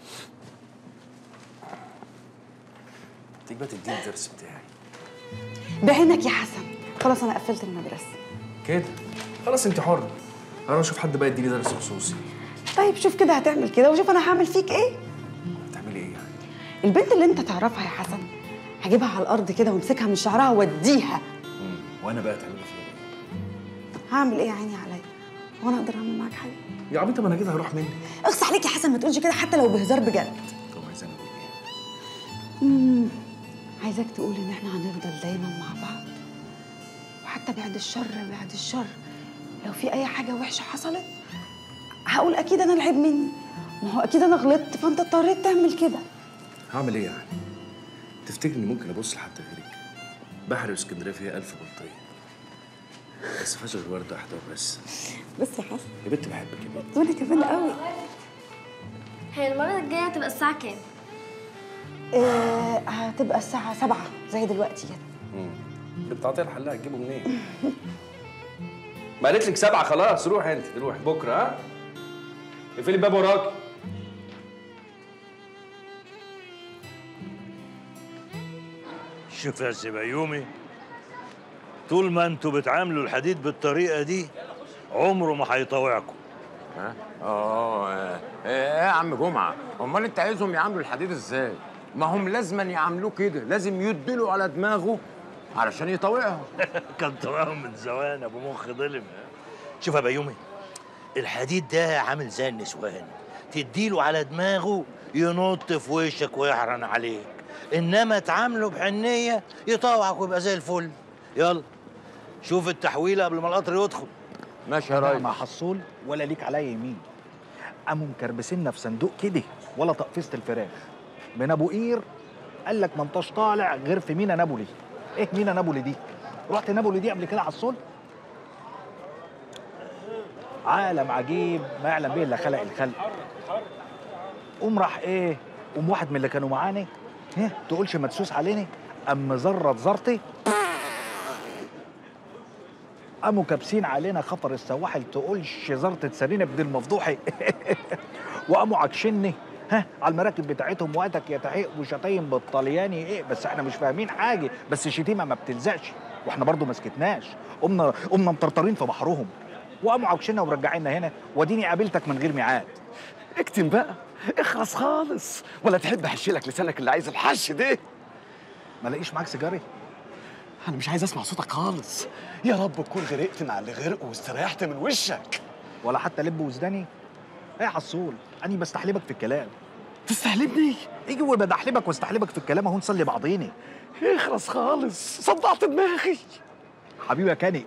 تيجي بقى تديني الدرس بتاعي بعينك يا حسن خلاص انا قفلت المدرسه كده خلاص انت حر انا اشوف حد بقى يديني درس خصوصي طيب شوف كده هتعمل كده وشوف انا هعمل فيك ايه تعملي ايه يعني؟ البنت اللي انت تعرفها يا حسن هجيبها على الارض كده وامسكها من شعرها واديها مم. وانا بقى تعملي فيها ايه؟ هعمل ايه يا عيني عليا هو انا اقدر اعمل معاك حاجه يا عبيطه ما انا كده هروح مني اغص عليك يا حسن ما تقولش كده حتى لو بهزار بجد طب عايزاني اقول ايه؟ امم عايزاك تقول ان احنا هنفضل دايما مع بعض وحتى بعد الشر بعد الشر لو في اي حاجه وحشه حصلت هقول اكيد انا العيب مني ما هو اكيد انا غلطت فانت اضطريت تعمل كده هعمل ايه يعني؟ تفتكر اني ممكن ابص لحد غيرك؟ بحر واسكندريه فيها ألف بلطيه بس فيهاش غير ورده واحده وبس بس يا حسن يا بنت بحبك يا بنت وانا كمان قوي هي المرة الجاية هتبقى الساعة كام؟ آه هتبقى الساعه سبعة زي دلوقتي كده مم. بنت عطيه الحلاق هتجيبه منين؟ ما قالت لك سبعه خلاص روح انت روح بكره ها؟ اقفلي الباب وراكي شوف يا سي بيومي طول ما انتوا بتعاملوا الحديد بالطريقه دي عمره ما هيطاوعكم ها؟ اه ايه إيه يا عم جمعه امال انت عايزهم يعاملوا الحديد ازاي ما هم لازما يعاملوه كده لازم يدلوا على دماغه علشان يطاوعهم كان طاوعهم من زمان ابو مخ ظلم شوف يا بيومي الحديد ده عامل زي النسوان تديله على دماغه ينط في وشك ويحرن عليك انما تعامله بحنيه يطاوعك ويبقى زي الفل يلا شوف التحويله قبل ما القطر يدخل ماشي يا ريس ما حصول ولا ليك عليا يمين قاموا مكربسيننا في صندوق كده ولا تقفيصه الفراخ من ابو قير قال لك ما انتش طالع غير في مينا نابولي ايه مينا نابولي دي رحت نابولي دي قبل كده على الصول عالم عجيب ما يعلم به الا خلق الخلق قوم راح ايه قوم واحد من اللي كانوا معاني ايه تقولش مدسوس عليني قام مزرط زرطي قاموا كابسين علينا خطر السواحل تقولش زرطة سرينا بدل مفضوحي وقاموا عكشني ها على المراكب بتاعتهم وقتك يا تحقيق وشتايم بالطلياني ايه بس احنا مش فاهمين حاجه بس الشتيمه ما بتلزقش واحنا برضو ما سكتناش قمنا قمنا مطرطرين في بحرهم وقاموا عكشنا ورجعنا هنا واديني قابلتك من غير ميعاد اكتم بقى اخلص خالص ولا تحب احشلك لسانك اللي عايز الحش ده ما لاقيش معاك سيجاري انا مش عايز اسمع صوتك خالص يا رب تكون غرقت مع اللي غرقوا واستريحت من وشك ولا حتى لب وزداني ايه يا حصول اني بستحلبك في الكلام تستحلبني ايجي وبدحلبك واستحلبك في الكلام اهو نصلي بعضيني اخلص خالص صدعت دماغي حبيبي يا كاني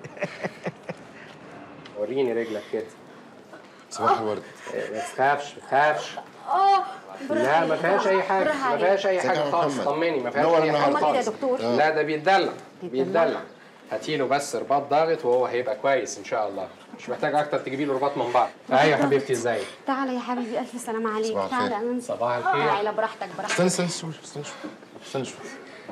وريني رجلك كده صباح الورد ما تخافش ما تخافش اه لا ما فيهاش اي حاجه ما فيهاش اي حاجه خالص طمني ما فيهاش نور اي حاجه النهارده. خالص يا دكتور؟ لا ده بيتدلع بيتدلع هاتيله بس رباط ضاغط وهو هيبقى كويس ان شاء الله مش محتاج اكتر تجيبي له رباط من بعض ايوه حبيبتي ازيك تعالى يا حبيبي ألف سلامة عليك صباح تعالى الخير. أنا صباح الخير. تعالى براحتك براحتك استنى استنى استنى استنى شوية. استنى شوية.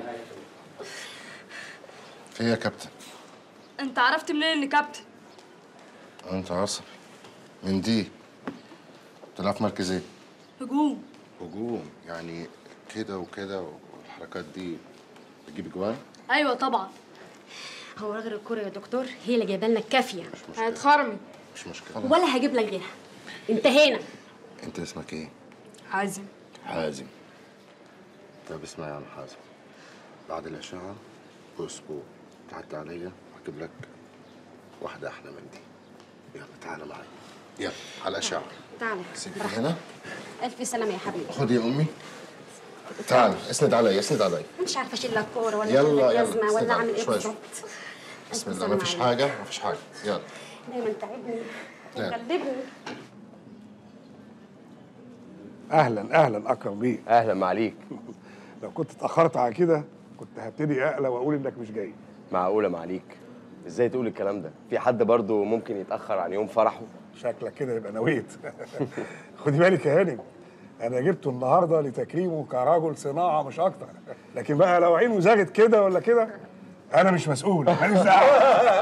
في ايه يا كابتن انت عرفت منين اني كابتن انت عصبي من دي بتلعب في مركز ايه هجوم هجوم يعني كده وكده والحركات دي بتجيب اجوان ايوه طبعا هو راجل الكورة يا دكتور هي اللي جايبه لنا الكافية هتخرمي مش مشكله ولا هجيب لك غيرها انتهينا انت اسمك ايه عازم حازم طب اسمع يا عم حازم بعد الاشعه بص بو تعدي عليا واجيب لك واحده احلى من دي يلا تعالى معايا يلا على الاشعه تعالى سيبي هنا الف سلامه يا حبيبي خدي يا امي تعال اسند عليا اسند عليا مش عارفه اشيل لك كوره ولا يلا، اشيل لك يلا، جزمه استنى ولا اعمل ايه شوي. بالظبط بسم ألف الله ما فيش سلامة عليك. حاجه ما فيش حاجه يلا دايما تعبني لا. وغلبني اهلا اهلا اكرم بيه اهلا معاليك لو كنت اتاخرت على كده كنت هبتدي اقلق واقول انك مش جاي معقوله معاليك ازاي تقول الكلام ده في حد برضه ممكن يتاخر عن يوم فرحه شكلك كده يبقى نويت خدي بالك يا هانم انا جبته النهارده لتكريمه كرجل صناعه مش اكتر لكن بقى لو عينه زاغت كده ولا كده انا مش مسؤول ماليش دعوه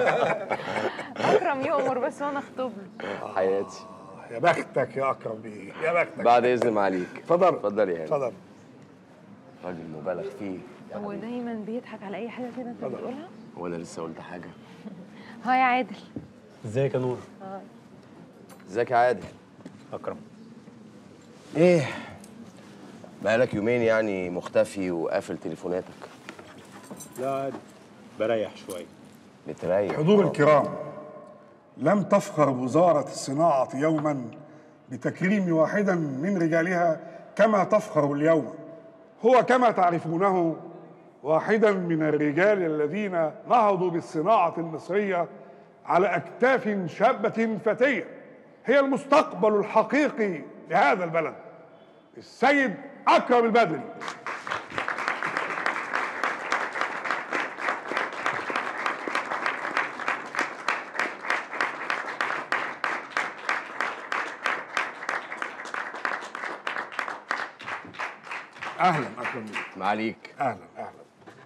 اكرم يؤمر بس وانا اخطب له حياتي يا بختك يا اكرم بيه يا بختك بعد اذن معاليك اتفضل اتفضل يا هاني اتفضل راجل مبالغ فيه هو دايما بيضحك على اي حاجه كده انت بتقولها هو انا لسه قلت حاجه ها يا عادل ازيك يا نور ها ازيك يا عادل اكرم ايه بقالك يومين يعني مختفي وقافل تليفوناتك لا عادي بريح شويه بتريح حضور الكرام لم تفخر وزارة الصناعة يوما بتكريم واحدا من رجالها كما تفخر اليوم هو كما تعرفونه واحدا من الرجال الذين نهضوا بالصناعة المصرية على أكتاف شابة فتية هي المستقبل الحقيقي لهذا البلد السيد أكرم البدري أهلا أكرم بيه. معاليك أهلا أهلا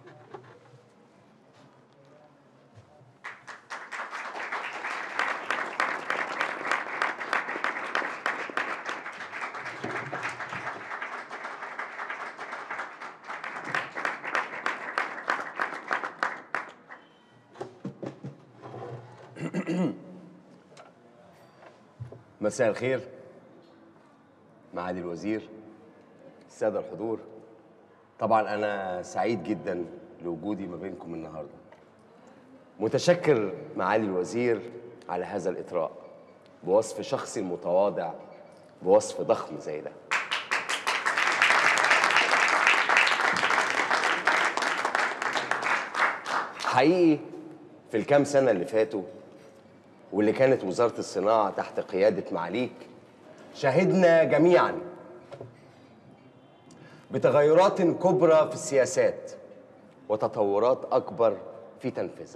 مساء الخير معالي الوزير السادة الحضور طبعا أنا سعيد جدا لوجودي ما بينكم النهاردة متشكر معالي الوزير على هذا الإطراء بوصف شخصي المتواضع بوصف ضخم زي ده حقيقي في الكام سنة اللي فاتوا واللي كانت وزارة الصناعة تحت قيادة معاليك شهدنا جميعا بتغيرات كبرى في السياسات وتطورات أكبر في تنفيذها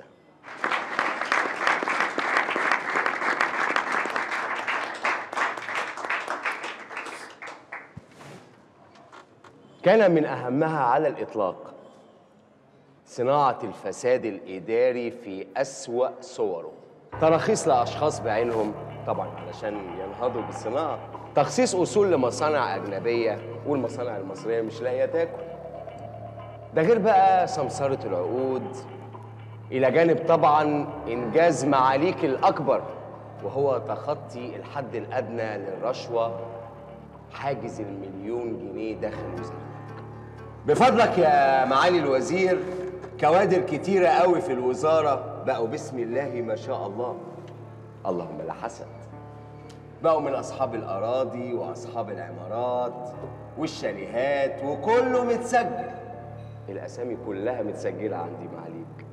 كان من أهمها على الإطلاق صناعة الفساد الإداري في أسوأ صوره تراخيص لأشخاص بعينهم طبعا علشان ينهضوا بالصناعة تخصيص أصول لمصانع أجنبية والمصانع المصرية مش لاقية تاكل ده غير بقى سمسرة العقود إلى جانب طبعا إنجاز معاليك الأكبر وهو تخطي الحد الأدنى للرشوة حاجز المليون جنيه داخل وزارتك بفضلك يا معالي الوزير كوادر كتيرة قوي في الوزارة بقوا بسم الله ما شاء الله اللهم لا حسد بقوا من أصحاب الأراضي وأصحاب العمارات والشاليهات وكله متسجل الأسامي كلها متسجلة عندي معاليك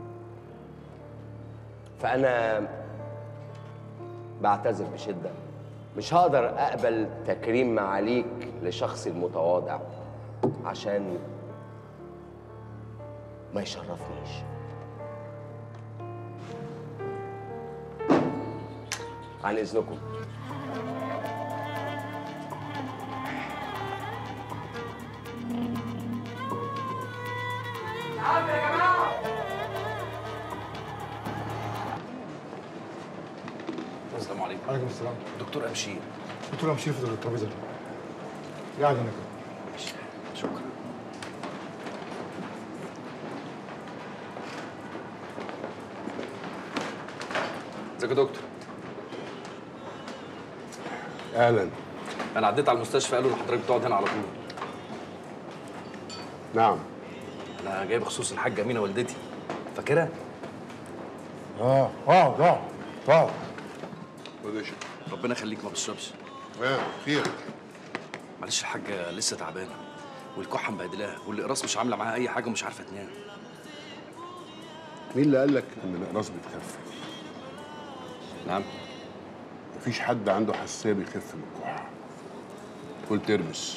فأنا بعتذر بشدة مش هقدر أقبل تكريم معاليك لشخص المتواضع عشان ما يشرفنيش عن إذنكم السلام عليكم عليكم السلام دكتور امشير دكتور امشير في الترابيزه دي. قاعد هنا كده شكرا ازيك يا دكتور اهلا انا عديت على المستشفى قالوا ان حضرتك بتقعد هنا على طول نعم انا جاي بخصوص الحاجه امينه والدتي فاكرها؟ اه اه اه اه خد يا ربنا يخليك ما بشربش ايه خير معلش الحاجه لسه تعبانه والكحه مبهدلاها والاقراص مش عامله معاها اي حاجه ومش عارفه تنام مين اللي قال لك ان الاقراص بتخفف نعم مفيش حد عنده حساسيه بيخف من الكحه قلت ارمس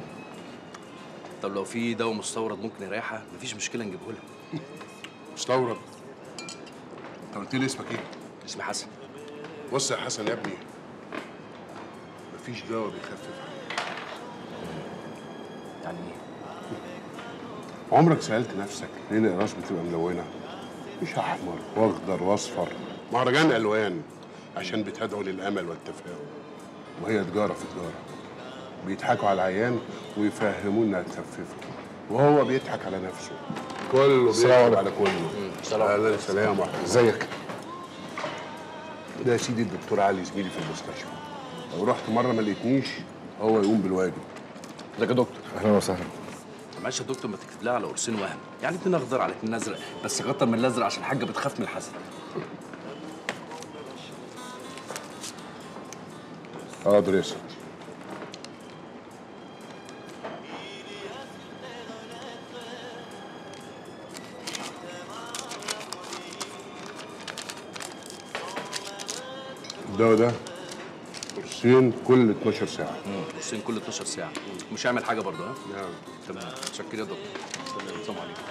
طب لو في دواء مستورد ممكن يريحها مفيش مشكله نجيبه لها مستورد انت قلت لي اسمك ايه؟ اسمي حسن بص يا حسن يا ابني مفيش دواء بيخفف يعني ايه؟ عمرك سألت نفسك ليه الأقراص بتبقى ملونة؟ مش أحمر وأخضر وأصفر مهرجان ألوان عشان بتدعو للأمل والتفاؤل وهي تجارة في تجارة بيضحكوا على العيان ويفهموه إنها تخففه وهو بيضحك على نفسه كله السلام بيضحك على كله السلام أهلا سلام ورحمة ازيك؟ ده يا سيدي الدكتور علي زميلي في المستشفى لو رحت مرة ما لقيتنيش هو يقوم بالواجب ازيك يا دكتور أهلا وسهلا معلش يا دكتور ما تكتب لها على قرصين وهم يعني اتنين اخضر على اتنين ازرق بس كتر من الازرق عشان الحاجه بتخاف من الحسد حاضر يا سيدي الدواء ده قرصين كل 12 ساعة قرصين كل 12 ساعه مش هيعمل حاجه برضه ها نعم تمام متشكر يا دكتور السلام عليكم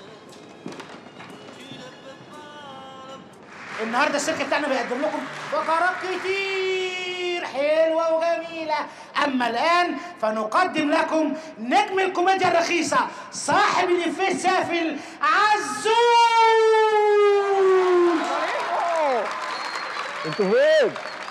النهارده الشركه بتاعنا بيقدم لكم فقرات كتير حلوه وجميله اما الان فنقدم لكم نجم الكوميديا الرخيصه صاحب الافيه السافل عزوز انتوا فين؟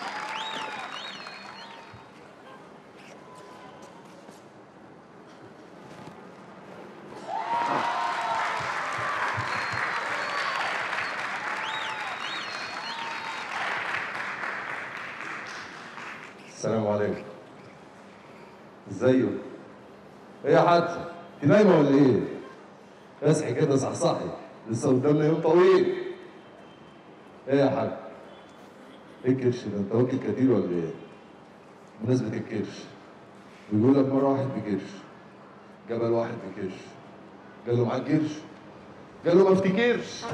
السلام عليكم ازيك ايه يا حاج انت نايمه ولا ايه اصحي كده صحصحي لسه قدامنا يوم طويل ايه يا حاج ايه الكرش ده انت واكل كتير ولا ايه بمناسبة الكرش بيقول لك مرة واحد بكرش جبل واحد بكرش قال له معاك كرش قال له ما افتكرش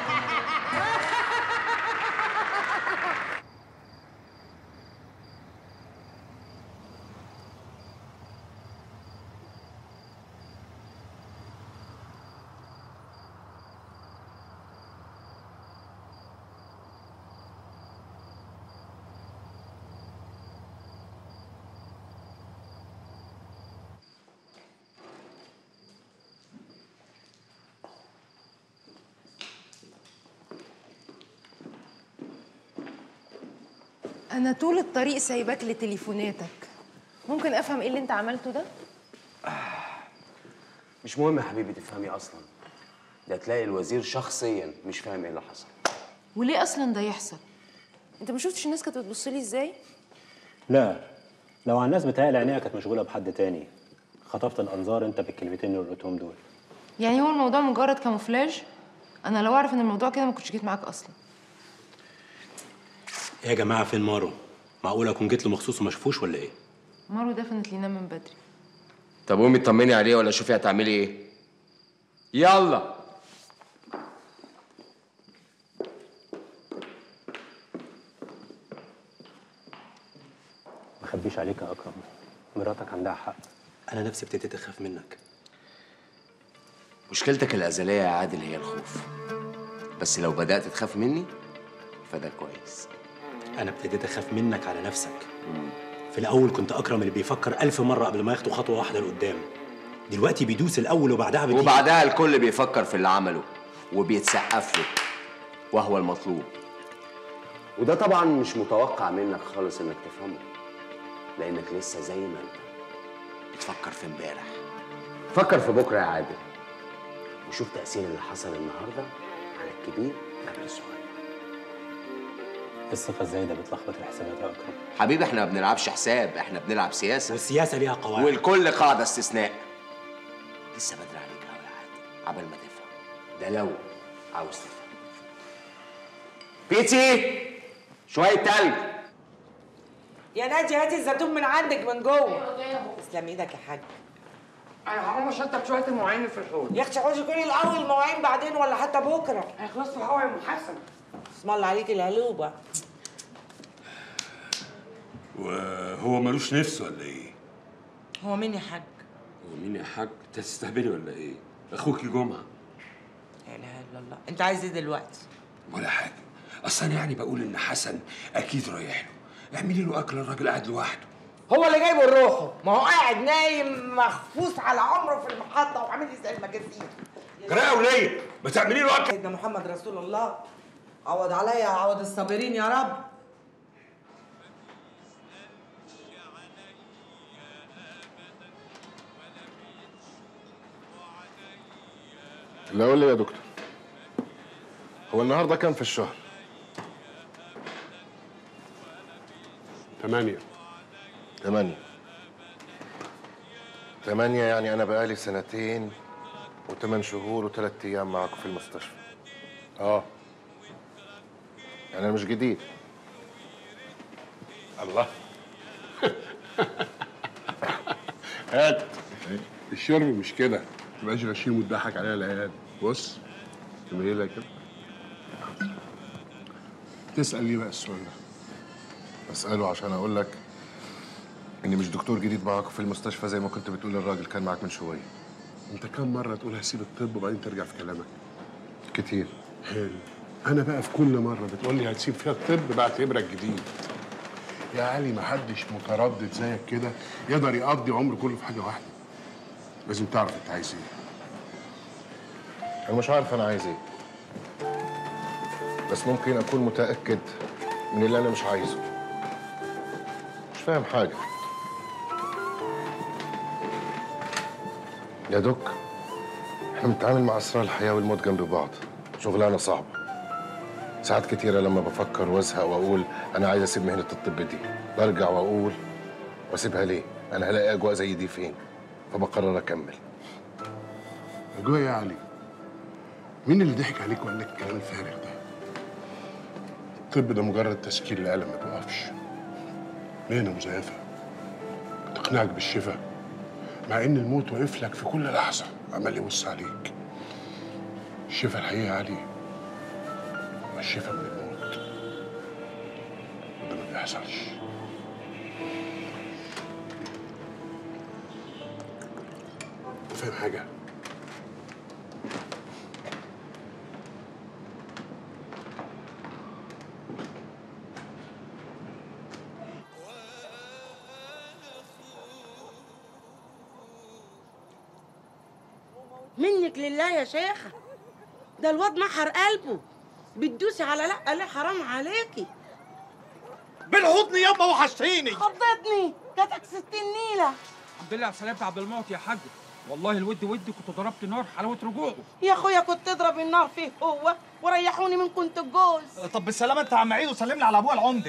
انا طول الطريق سايباك لتليفوناتك ممكن افهم ايه اللي انت عملته ده مش مهم يا حبيبي تفهمي اصلا ده تلاقي الوزير شخصيا مش فاهم ايه اللي حصل وليه اصلا ده يحصل انت ما شفتش الناس كانت بتبص لي ازاي لا لو على الناس بتهيألي عينيها كانت مشغوله بحد تاني خطفت الانظار انت بالكلمتين اللي قلتهم دول يعني هو الموضوع مجرد كاموفلاج انا لو اعرف ان الموضوع كده ما كنتش جيت معاك اصلا ايه يا جماعه فين مارو معقول اكون جيت له مخصوص وما شافوش ولا ايه مارو دفنت لينا من بدري طب قومي اطمني عليه ولا شوفي هتعملي ايه يلا ما اخبيش عليك يا اكرم مراتك عندها حق انا نفسي ابتديت اخاف منك مشكلتك الأزلية يا عادل هي الخوف بس لو بدأت تخاف مني فده كويس انا ابتديت اخاف منك على نفسك في الاول كنت اكرم اللي بيفكر ألف مره قبل ما ياخدوا خطوه واحده لقدام دلوقتي بيدوس الاول وبعدها بتيجي وبعدها الكل بيفكر في اللي عمله وبيتسقف له وهو المطلوب وده طبعا مش متوقع منك خالص انك تفهمه لانك لسه زي ما انت بتفكر في امبارح فكر في بكره يا عادل وشوف تاثير اللي حصل النهارده على الكبير قبل الصغير الثقه الزايده بتلخبط الحسابات يا اكرم حبيبي احنا ما بنلعبش حساب احنا بنلعب سياسة والسياسه ليها قواعد والكل قاعدة استثناء لسه بدري عليك قوي يا عادل عبل ما تفهم ده لو عاوز تفهم بيتي شويه تلج يا نادي هاتي الزيتون من عندك من جوه تسلم ايدك يا حاج انا هقوم اشطب شويه المواعين في الحوض يا اختي عاوزي كلي الاول المواعين بعدين ولا حتى بكره هيخلصوا هوا يا ام حسن اسم الله عليكي الهلوبه وهو ملوش نفس ولا ايه؟ هو مين يا حاج هو مين يا حاج؟ انت تستهبلي ولا ايه؟ اخوكي جمعه لا اله الا الله انت عايز ايه دلوقتي ولا حاجه اصل انا يعني بقول ان حسن اكيد رايح له اعملي له اكل الراجل قاعد لوحده هو اللي جايبه لروحه ما هو قاعد نايم مخفوص على عمره في المحطه وعامل لي زي المجازين جرايه وليه ما تعملي له اكل سيدنا محمد رسول الله عوض عليا عوض الصابرين يا رب لا قول لي يا دكتور هو النهارده كام في الشهر؟ ثمانية ثمانية ثمانية يعني أنا بقالي سنتين وثمان شهور وثلاث أيام معاكم في المستشفى اه يعني أنا مش جديد الله هات الشرب مش كده ما تبقاش غشيم وتضحك عليها العيال بص تعملي لها كده تسأل ليه بقى السؤال ده؟ بسأله عشان أقول لك إني مش دكتور جديد معاكم في المستشفى زي ما كنت بتقول للراجل كان معاك من شوية انت كم مرة تقول هسيب الطب وبعدين ترجع في كلامك؟ كتير حلو انا بقى في كل مرة بتقول لي هتسيب فيها الطب بعتبرك جديد يا علي ما حدش متردد زيك كده يقدر يقضي عمره كله في حاجة واحدة لازم تعرف انت عايز ايه أنا مش عارف أنا عايز إيه بس ممكن أكون متأكد من اللي أنا مش عايزه مش فاهم حاجة يا دوك احنا بنتعامل مع أسرار الحياة والموت جنب بعض شغلانة صعبة ساعات كتيرة لما بفكر وازهق وأقول أنا عايز أسيب مهنة الطب دي برجع وأقول وأسيبها ليه؟ أنا هلاقي أجواء زي دي فين؟ فبقرر أكمل أجواء يا علي مين اللي ضحك عليك وقال لك الكلام الفارغ ده؟ الطب ده مجرد تسكين الألم ما بيوقفش مهنة مزيفة تقنعك بالشفاء مع إن الموت واقف لك في كل لحظة عمال يبص عليك الشفاء الحقيقي يا علي هو الشفاء من الموت وده ما بيحصلش أنت فاهم حاجة؟ منك لله يا شيخة ده الواد محر قلبه بتدوسي على لا ليه حرام عليكي بالحضن يابا وحشتيني خضتني جاتك ستين نيلة الحمد لله على سلامة عبد الموت يا حاج والله الود ودي كنت ضربت نار حلاوة رجوعه يا اخويا كنت تضرب النار فيه هو وريحوني من كنت الجوز طب بالسلامة انت يا عم عيد وسلم لي على ابويا العمدة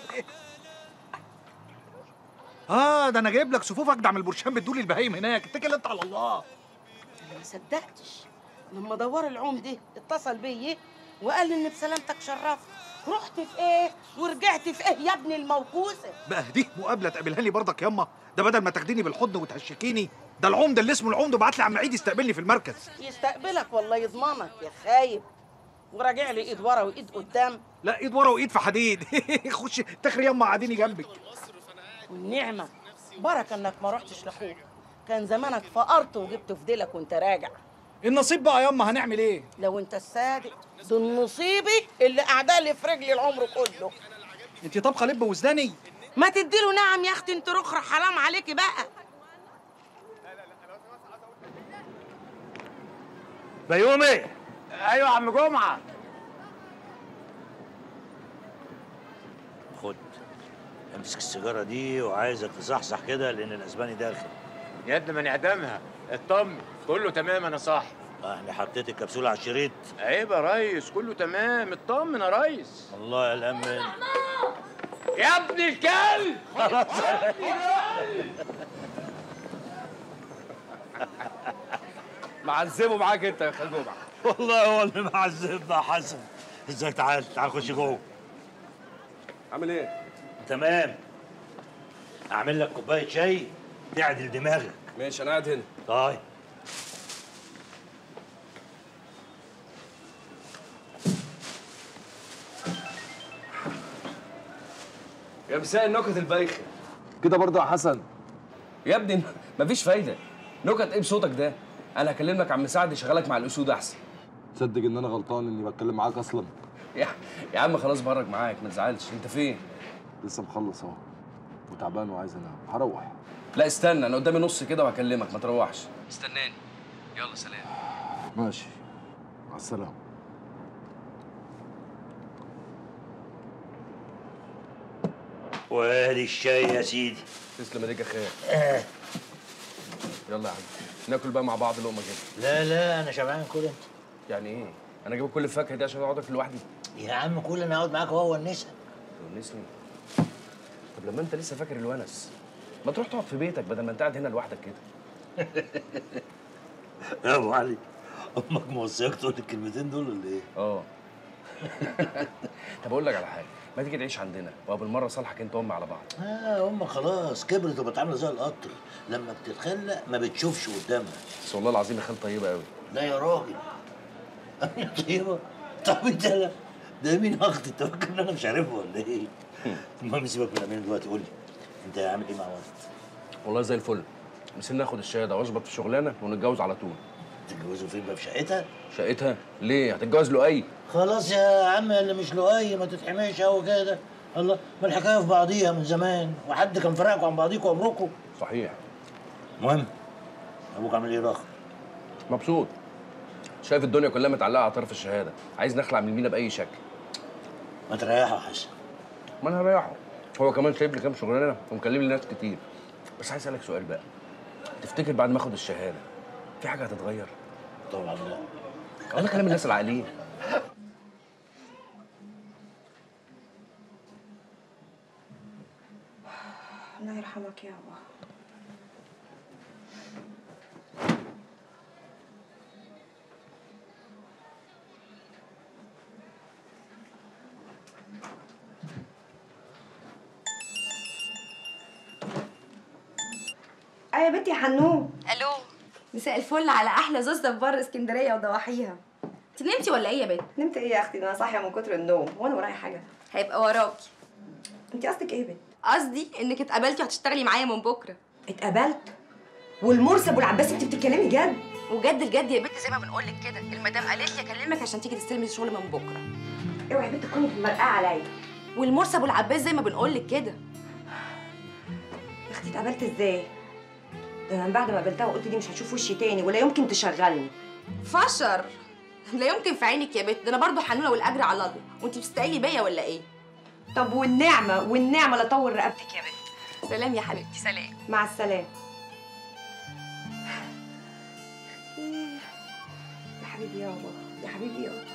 اه ده انا جايب لك صفوف اجدع من البرشام بتدول البهايم هناك اتكل انت على الله انا ما صدقتش لما دوار العمدة اتصل بيا وقال لي ان بسلامتك شرفت رحت في ايه ورجعت في ايه يا ابن الموكوسه بقى دي مقابله تقابلها لي برضك ياما ده بدل ما تاخديني بالحضن وتهشكيني ده العمده اللي اسمه العمده بعت لي عم عيد يستقبلني في المركز يستقبلك والله يضمنك يا خايب وراجع لي ايد ورا وايد قدام لا ايد ورا وايد في حديد خش تخري ياما قاعديني جنبك والنعمه بركه انك ما رحتش لاخوك كان زمانك فقرت وجبت في ديلك وانت راجع النصيب بقى ياما هنعمل ايه لو انت الصادق دول نصيبي اللي قاعده لي في رجلي العمر كله انت طبخه لب وزداني ما تديله نعم يا اختي انت رخرة حرام عليكي بقى بيومي ايوه يا عم جمعه خد امسك السيجاره دي وعايزك تصحصح كده لان الاسباني داخل يا ابني ما نعدمها اطمن كله تمام انا صح انا حطيت الكبسوله على الشريط عيب يا ريس كله تمام اطمن يا ريس الله يأمن يا ابن الكلب معذبه معاك انت يا خال جمعه والله هو اللي معذبنا يا حسن ازيك تعال تعال خش جوه عامل ايه؟ تمام اعمل لك كوبايه شاي تعدل دماغك ماشي انا قاعد هنا طيب يا مساء النكت البايخه كده برضه يا حسن يا ابني مفيش فايده نكت ايه بصوتك ده انا هكلمك عم مساعد يشغلك مع الاسود احسن تصدق ان انا غلطان اني بتكلم معاك اصلا يا يا عم خلاص بهرج معاك ما تزعلش انت فين لسه مخلص اهو وتعبان وعايز انام هروح لا استنى انا قدامي نص كده وهكلمك ما تروحش استناني يلا سلام ماشي مع السلامه وادي الشاي يا سيدي تسلم ايديك يا خير يلا يا حبيبي ناكل بقى مع بعض لقمه كده لا لا انا شبعان كل انت يعني ايه انا اجيب كل الفاكهه دي عشان اقعد اكل لوحدي يا عم كل انا اقعد معاك هو النسا تونسني طب لما انت لسه فاكر الونس ما تروح تقعد في بيتك بدل ما انت قاعد هنا لوحدك كده يا ابو علي امك موصياك تقول الكلمتين دول ولا ايه؟ اه طب اقول لك على حاجه ما تيجي تعيش عندنا وبالمره صالحك انت وامي على بعض اه امك خلاص كبرت وبقت عامله زي القطر لما بتتخلق ما بتشوفش قدامها بس والله العظيم يا خال طيبه قوي لا يا راجل طيبه طب انت لا ده مين اخت انت فاكر ان انا مش عارفه ولا ايه؟ المهم سيبك من امين دلوقتي قول لي انت عامل ايه مع والد؟ والله زي الفل مسير ناخد الشهاده واظبط في الشغلانه ونتجوز على طول تتجوزوا فين بقى في شقتها؟ شقتها ليه هتتجوز لؤي خلاص يا عم اللي مش لؤي ما تتحميش قوي كده الله ما الحكايه في بعضيها من زمان وحد كان فرقكم عن بعضيكم عمركم صحيح المهم ابوك عامل ايه راخر؟ مبسوط شايف الدنيا كلها متعلقه على طرف الشهاده عايز نخلع من المينا باي شكل ما تريحه يا حسن ما انا هريحه هو كمان شايف لي كام شغلانه ومكلم لي ناس كتير بس عايز اسالك سؤال بقى تفتكر بعد ما اخد الشهاده في حاجه هتتغير طبعا لا انا كلام الناس العاقلين الله يرحمك يابا ايوه يا بنتي يا حنون الو مساء الفل على احلى زوزة في بر اسكندريه وضواحيها انت نمتي ولا ايه يا بنت نمت ايه يا اختي ده انا صاحيه من كتر النوم وانا ورايا حاجه هيبقى وراكي انت قصدك ايه يا بنت قصدي انك اتقابلتي وهتشتغلي معايا من بكره اتقابلت والمرسب والعباس انت بتتكلمي جد وجد الجد يا بنت زي ما بنقول لك كده المدام قالت لي اكلمك عشان تيجي تستلمي الشغل من بكره اوعي يا بنت تكوني مرقعه عليا والمرسب والعباس زي ما بنقول لك كده يا اختي اتقابلت ازاي ده انا من بعد ما قابلتها وقلت دي مش هتشوف وشي تاني ولا يمكن تشغلني فشر لا يمكن في عينك يا بنت ده انا برضو حنونه والاجر على الله وانت بتستقلي بيا ولا ايه طب والنعمه والنعمه لا طول رقبتك يا بنت سلام يا حبيبتي سلام مع السلامه يا حبيبي يابا يا حبيبي يابا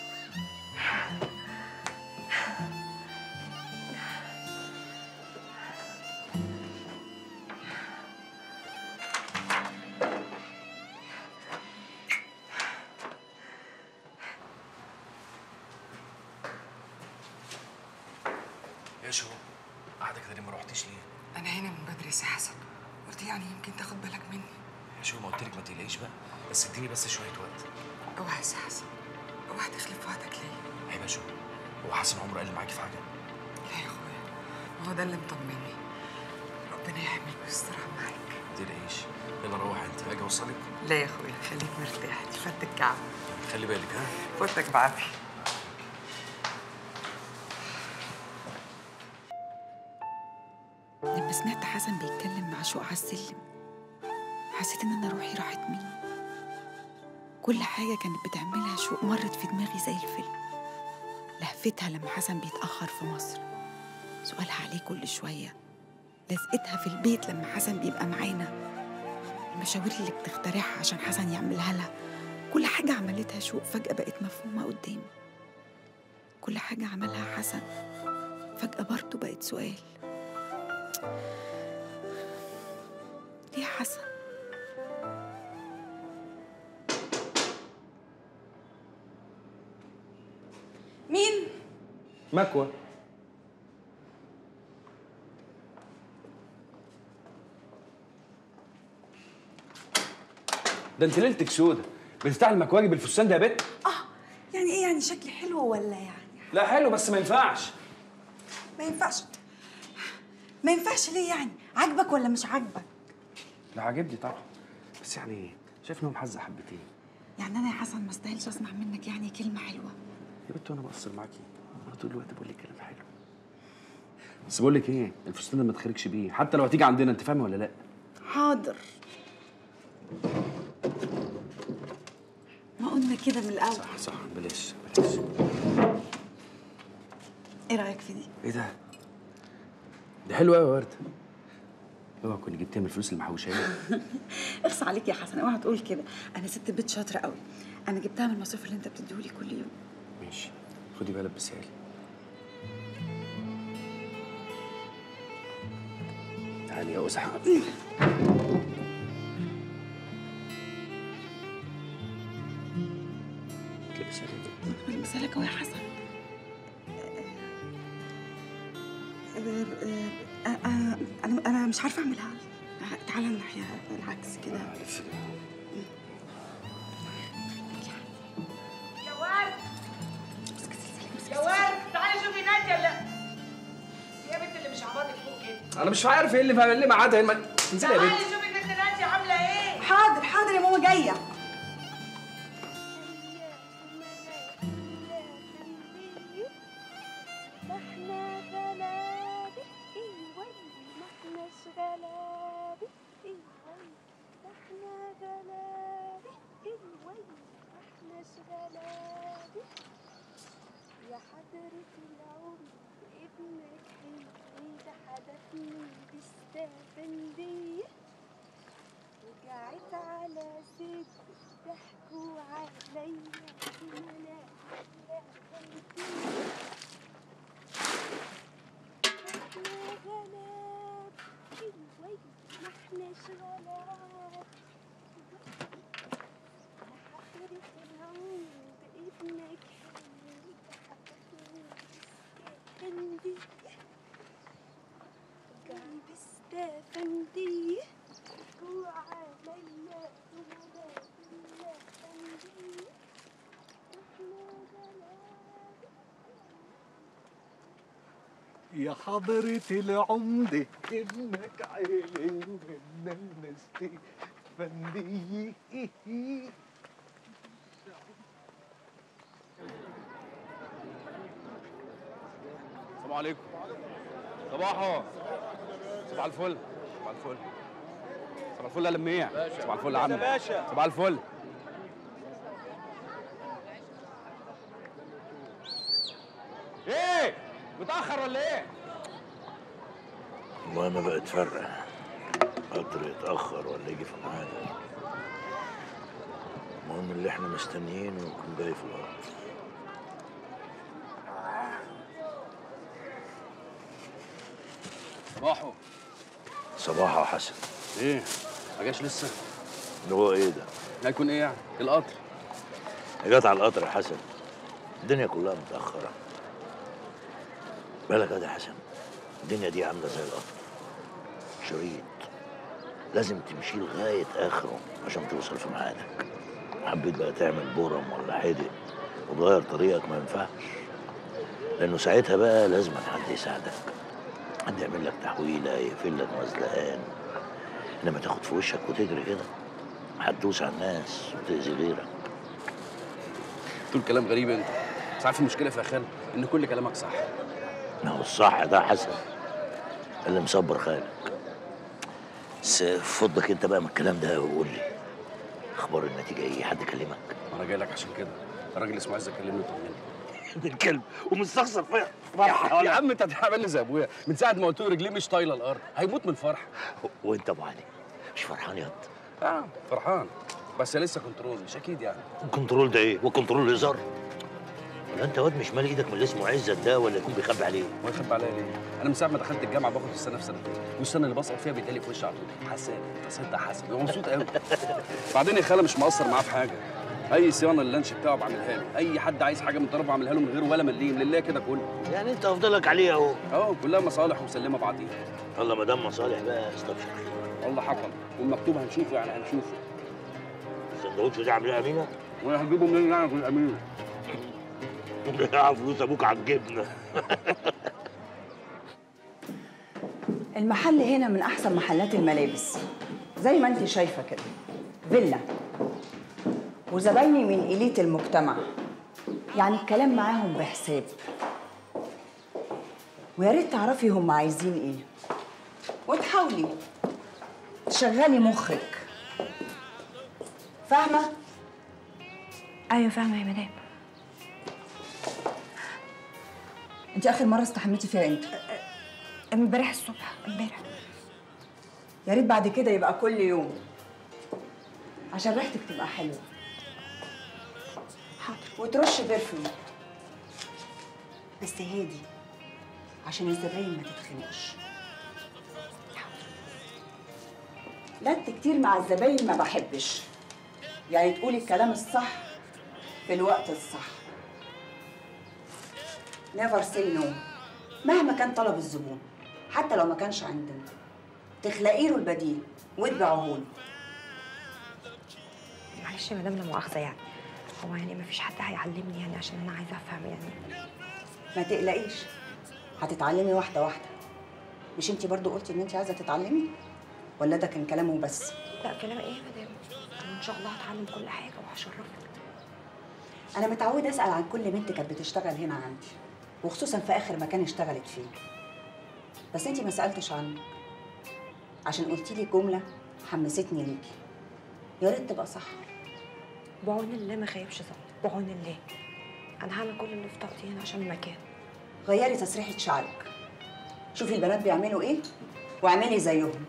يا شو قاعده كده ليه ما روحتيش ليه انا هنا من بدري يا سي حسن قلت يعني يمكن تاخد بالك مني يا شو ما قلت لك ما تقلقيش بقى بس اديني بس شويه وقت اوعى يا سي حسن اوعى تخلف وعدك ليا عيب يا شو هو حسن عمره قال لي معاكي في حاجه لا يا اخويا هو ده اللي مطمني ربنا يحميك ويسترها معاك ما تقلقيش يلا روح انت اجي اوصلك لا يا اخويا خليك مرتاح دي فات الكعب خلي بالك ها فوتك بعافيه لما سمعت حسن بيتكلم مع شوق على السلم حسيت ان انا روحي راحت مني كل حاجة كانت بتعملها شوق مرت في دماغي زي الفيلم لهفتها لما حسن بيتأخر في مصر سؤالها عليه كل شوية لزقتها في البيت لما حسن بيبقى معانا المشاوير اللي بتخترعها عشان حسن يعملها لها كل حاجة عملتها شوق فجأة بقت مفهومة قدامي كل حاجة عملها حسن فجأة برضه بقت سؤال ليه يا حسن مكوى ده انت ليلتك سودة بتفتحي المكواجي بالفستان ده يا بت يعني ايه يعني شكلي حلو ولا يعني لا حلو بس ما ينفعش ما ينفعش ما ينفعش ليه يعني عاجبك ولا مش عاجبك لا عاجبني طبعا بس يعني شايف ان هو محزق حبتين يعني انا يا حسن ما استاهلش اسمع منك يعني كلمه حلوه يا بت وانا بقصر معاكي انا طول الوقت بقول لك كلام حلو بس بقول لك ايه الفستان ده ما تخرجش بيه حتى لو هتيجي عندنا انت فاهمه ولا لا حاضر ما قلنا كده من الاول صح صح بلاش بلاش ايه رايك في دي ايه ده دي حلوه قوي يا ورده اوعى كنت جبتيها من الفلوس اللي محوشاها اخص عليك يا حسن اوعى تقول كده انا ست بيت شاطره قوي انا جبتها من المصروف اللي انت بتديهولي كل يوم ماشي خدي بقى لبسها لي تعالي يا ازحى لبسها لي بلبسها لك اهو يا حسن آه، آه، آه، آه، انا انا مش عارفه اعملها تعالى الناحيه العكس كده يا ورد يا ورد تعالي شوفي ناديه لا يا بنت اللي مش عباطك فوق كده انا مش عارف ايه اللي فاهم اللي معادها هنا انزلي يا تعالي بنت شوفي بنت ناديه عامله ايه حاضر حاضر يا ماما جايه يا حضرة العمر ابنك حلو ده حدفني بالسفندية وقعت على صدر ضحكوا عليا وانا احنا غلاب الويل ما احناش غلاب يا حضرة العمر ابنك حلو ده حدفني بالسفندية قلبي استفندية وعليا ولا بالله فندية يا حضرة العمدة ابنك عيلي ومنا نستي فندي السلام عليكم صباحو صباح الفل صباح الفل صباح الفل يا لميع صباح الفل يا عم باشا. صباح الفل ايه متاخر ولا ايه المهم بقى تفرق قطر يتأخر ولا يجي في ميعاده المهم اللي احنا مستنيينه يكون جاي في القطر صباحو صباح يا حسن ايه ما جاش لسه اللي هو ايه ده؟ هيكون ايه يعني القطر جت على القطر يا حسن الدنيا كلها متأخرة بالك يا حسن الدنيا دي عاملة زي القطر شريط لازم تمشي لغاية آخره عشان توصل في ميعادك حبيت بقى تعمل برم ولا حدق وتغير طريقك ما ينفعش لأنه ساعتها بقى لازم حد يساعدك حد يعمل لك تحويلة يقفل لك مزلقان إنما تاخد في وشك وتجري كده هتدوس على الناس وتأذي غيرك تقول كلام غريب انت بس عارف المشكله في يا خال ان كل كلامك صح ما هو الصح ده حسن اللي مصبر خالك بس فضك انت بقى من الكلام ده وقول لي اخبار النتيجه ايه حد كلمك انا جاي لك عشان كده الراجل اسمه عز كلمني وطمني الكلب ومستخسر فيا يا, يا عم انت هتعمل لي زي ابويا من ساعه ما قلت له رجليه مش طايله الارض هيموت من الفرح وانت ابو علي مش فرحان يا اه فرحان بس لسه كنترول مش اكيد يعني الكنترول ده ايه والكنترول هزار ولا انت واد مش مال ايدك من اللي اسمه عزت ده ولا يكون بيخبي عليه هو يخبي عليا ليه؟ انا من ساعه ما دخلت الجامعه باخد السنه في سنتين والسنه اللي بسقط فيها بيدالي في وشي على طول حسن انت ست حسن هو مبسوط قوي بعدين يا خاله مش مقصر معاه في حاجه اي صيانه اللانش بتاعه بعملها له اي حد عايز حاجه من طرف بعملها له من غير ولا مليم لله كده كله يعني انت افضلك عليه اهو اه كلها مصالح ومسلمه بعضيها الله ما دام مصالح بقى استبشر الله حكم والمكتوب هنشوفه يعني هنشوفه السندوتش ده عاملاه امينه وانا هجيبه منين يعني كل امين ضيع فلوس ابوك على الجبنه المحل هنا من احسن محلات الملابس زي ما انت شايفه كده فيلا وزبايني من إليت المجتمع يعني الكلام معاهم بحساب ويا ريت تعرفي هم عايزين ايه وتحاولي تشغلي مخك فاهمه ايوه فاهمه يا مدام انت اخر مره استحميتي فيها امتى امبارح الصبح امبارح يا ريت بعد كده يبقى كل يوم عشان ريحتك تبقى حلوه حاضر وترش برفيوم بس هادي عشان الزباين ما تتخنقش لت كتير مع الزباين ما بحبش يعني تقولي الكلام الصح في الوقت الصح never say no مهما كان طلب الزبون حتى لو ما كانش عندنا تخلقي له البديل وتبيعه له معلش يا مدام لا مؤاخذه يعني هو يعني ما فيش حد هيعلمني يعني عشان انا عايزه افهم يعني ما تقلقيش هتتعلمي واحده واحده مش انتي برضو قلتي ان انتي عايزه تتعلمي ولا ده كان كلامه بس لا كلام ايه يا مدام انا ان شاء الله هتعلم كل حاجه وهشرفك انا متعوده اسال عن كل بنت كانت بتشتغل هنا عندي وخصوصا في اخر مكان اشتغلت فيه بس انتي ما سالتش عنه عشان قلتي لي جمله حمستني ليكي يا ريت تبقى صح بعون الله ما خيبش ظن بعون الله انا هعمل كل اللي في طاقتي هنا عشان المكان غيري تسريحه شعرك شوفي البنات بيعملوا ايه واعملي زيهم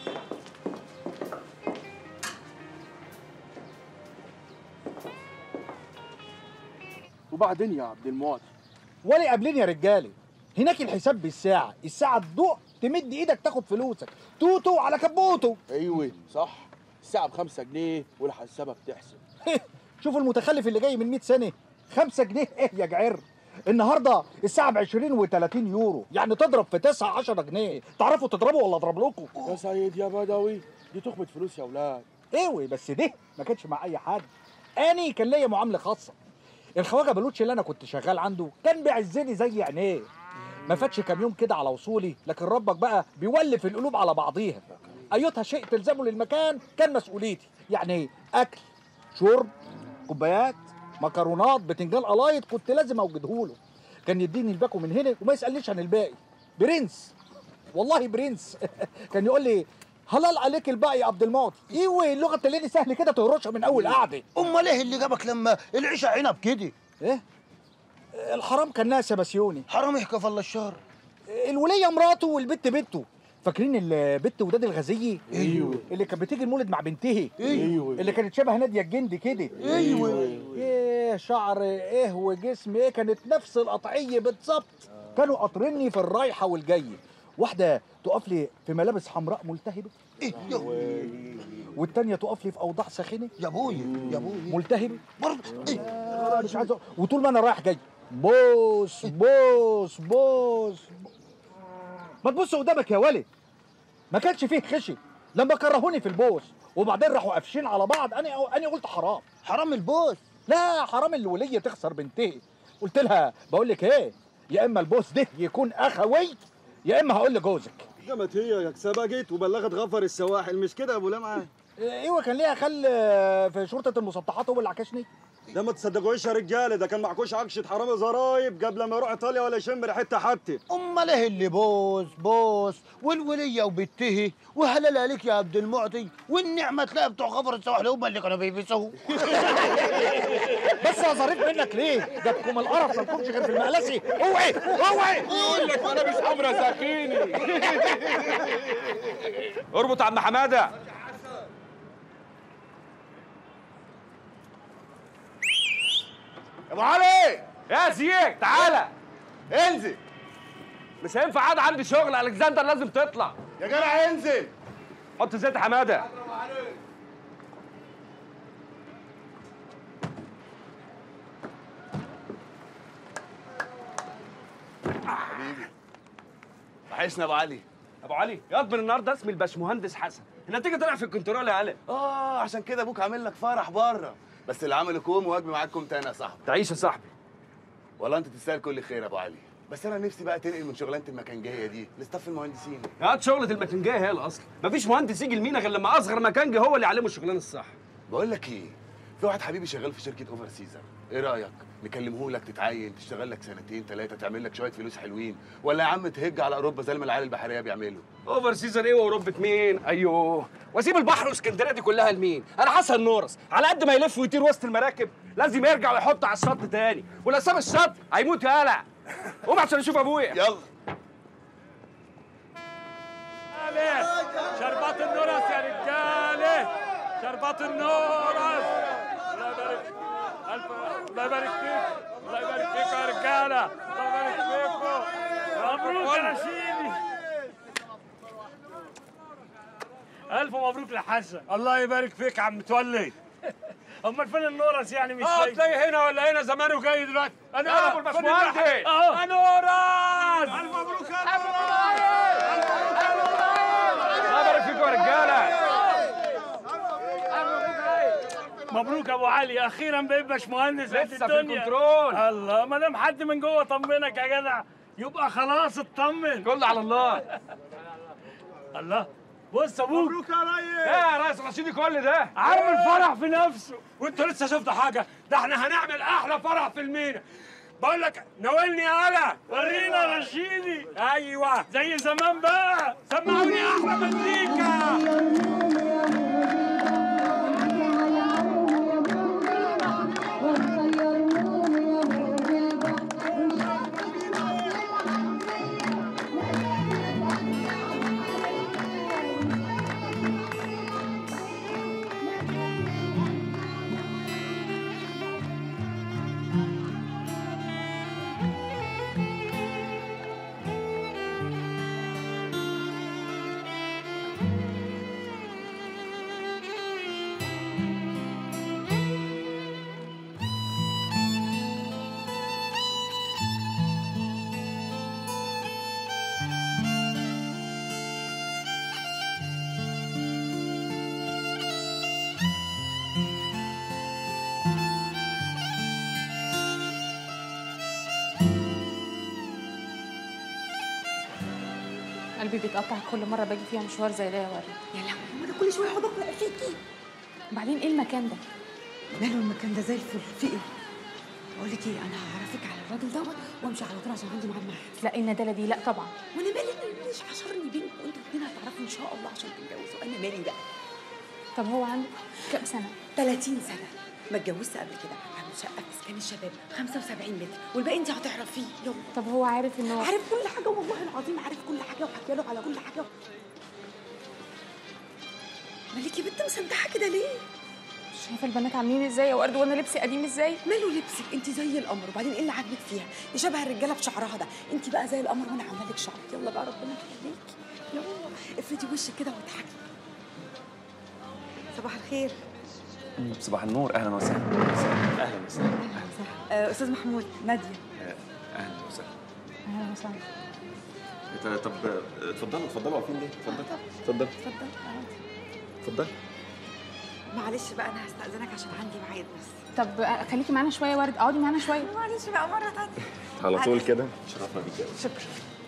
وبعدين يا عبد المعطي ولا قابلين يا رجاله هناك الحساب بالساعة الساعة تدق تمد ايدك تاخد فلوسك توتو على كبوتو ايوه صح الساعة بخمسة جنيه والحسابة بتحسب شوفوا المتخلف اللي جاي من 100 سنة خمسة جنيه ايه يا جعر النهارده الساعة ب 20 و30 يورو يعني تضرب في 9 10 جنيه تعرفوا تضربوا ولا اضرب لكم يا سيد يا بدوي دي تخبط فلوس يا ولاد ايوه بس ده ما كانش مع اي حد اني كان ليا معامله خاصه الخواجه بلوتش اللي انا كنت شغال عنده كان بيعزني زي عينيه ما فاتش كام يوم كده على وصولي لكن ربك بقى بيولف القلوب على بعضيها ايتها شيء تلزمه للمكان كان مسؤوليتي يعني اكل شرب كوبايات مكرونات بتنجان قلايط كنت لازم اوجده له كان يديني الباكو من هنا وما يسالنيش عن الباقي برنس والله برنس كان يقول لي حلال عليك الباقي يا عبد المعطي ايوه اللغه التليني سهل كده تهرشها من اول قعده امال ايه اللي جابك لما العيشه عنب كده ايه الحرام كان ناس يا بسيوني حرام يحكى الله الشر الوليه مراته والبت بنته فاكرين البت وداد الغزية؟ ايوه اللي كانت بتيجي المولد مع بنتها ايوه اللي كانت شبه نادية الجندي كده ايوه ايه شعر ايه وجسم ايه كانت نفس القطعية بالظبط كانوا قاطريني في الرايحة والجاية واحدة تقف لي في ملابس حمراء ملتهبة ايه والتانية تقف لي في أوضاع ساخنة يا ابويا يا ابويا ملتهبة برضه آه، مش عايز أقول- وطول ما أنا رايح جاي بوس بوس بوس ما تبص قدامك يا ولد ما كانش فيه خشي لما كرهوني في البوس وبعدين راحوا قافشين على بعض انا انا قلت حرام حرام البوس لا حرام الوليه تخسر بنتها قلت لها بقول لك ايه يا اما البوس ده يكون اخوي يا اما هقول لجوزك قامت هي سبقت وبلغت غفر السواحل مش كده يا ابو لمعه ايوه كان ليها خل آه، في شرطه المسطحات هو اللي عكشني ده ما تصدقوش يا رجاله ده كان معكوش عكشه حرامي ضرايب قبل ما يروح ايطاليا ولا يشم ريحتها حتى امال ايه اللي بوس بوس والوليه وبته وهلال عليك يا عبد المعطي والنعمه تلاقي بتوع غفر السواحل هم اللي كانوا بيبيسوه بس يا ظريف منك ليه؟ جابكم القرف ما لكمش غير في المقلسي اوعي اوعي بقول لك ملابس حمرا ساخيني اربط يا عم حماده ابو علي يا زيك تعالى انزل مش هينفع قاعد عندي شغل الكسندر لازم تطلع يا جدع انزل حط زيت يا حماده حبيبي وحشنا ابو علي ابو علي ياض من النهارده اسمي الباشمهندس حسن النتيجه طلع في الكنترول يا علي اه عشان كده ابوك عامل لك فرح بره بس اللي عمل كوم واجبي معاك كوم تاني يا صاحبي تعيش يا صاحبي والله انت تستاهل كل خير يا ابو علي بس انا نفسي بقى تنقل من شغلانه المكانجيه دي لاستاف المهندسين هات شغله المكنجيه هي الاصل مفيش مهندس يجي المينا غير لما اصغر مكانجي هو اللي يعلمه الشغلانه الصح بقول لك ايه في واحد حبيبي شغال في شركه اوفر سيزر ايه رايك نكلمه لك تتعين تشتغل لك سنتين ثلاثه تعمل لك شويه فلوس حلوين ولا يا عم تهج على اوروبا زي ما العيال البحريه بيعملوا اوفر سيزر ايه واوروبا مين ايوه واسيب البحر واسكندريه دي كلها لمين انا حسن نورس على قد ما يلف ويطير وسط المراكب لازم يرجع ويحط على الشط تاني ولو ساب الشط هيموت يقلع قوم عشان اشوف ابويا يلا شربات النورس يا رجاله شربات النورس الله يبارك الف الله يبارك فيك الله يبارك فيكم يا رجاله الله يبارك فيكم مبروك يا رشيدي الف مبروك لحسن الله يبارك فيك يا عم متولي امال فين النورس يعني مش اه شايف؟ تلاقي هنا ولا هنا زمانه جاي دلوقتي انا يا ابو الباشمهندس اهو يا نورس الف مبروك يا الله يبارك فيكم يا رجاله مبروك يا ابو علي اخيرا بقيت باشمهندس قد لسه في الدنيا الكنترول. الله ما دام حد من جوه طمنك يا جدع يبقى خلاص اطمن كله على الله الله بص ابوك مبروك يا ريس ايه يا ريس رشيدي كل ده عامل فرح في نفسه وانتوا لسه شفتوا حاجه ده احنا هنعمل احلى فرح في المينا بقول لك ناولني يا هلا ورينا رشيدي ايوه زي زمان بقى سمعوني احلى مزيكا قلبي بيتقطع كل مره باجي فيها مشوار زي ده يا ورد يا لهوي انا كل شويه اقعد اقرا فيكي وبعدين ايه المكان ده ماله المكان ده زي الفل في ايه بقول لك ايه انا هعرفك على الراجل دوت وامشي على طول عشان عندي ميعاد معاه لا الندالة دي لا طبعا وانا مالي أنا مش حشرني بينك وانتوا الاثنين هتعرفوا ان شاء الله عشان تتجوزوا انا مالي بقى طب هو عنده كام سنه 30 سنه ما اتجوزت قبل كده عامل شقه في اسكان الشباب 75 متر والباقي انت هتعرفيه يلا طب هو عارف ان هو عارف كل حاجه والله العظيم عارف كل حاجه وحكي له على كل حاجه مالك يا بنت مسدحه كده ليه؟ شايفه البنات عاملين ازاي يا ورد وانا لبسي قديم ازاي ماله لبسك انت زي القمر وبعدين ايه اللي عاجبك فيها دي شبه الرجاله بشعرها ده انت بقى زي القمر وانا عامله لك شعرك يلا بقى ربنا يخليكي يلا افردي وشك كده واضحكي صباح الخير صباح النور اهلا وسهلا اهلا وسهلا آه استاذ محمود ناديه اهلا وسهلا اهلا وسهلا طب- طب اتفضلوا اتفضلوا واقفين ليه؟ اتفضل اتفضل اتفضل اتفضل معلش بقى انا هستأذنك عشان عندي ميعاد بس طب آه، خليكي معانا شويه يا ورد اقعدي معانا شويه معلش بقى مره تانية على طول كده شرفنا بيك قوي شكرا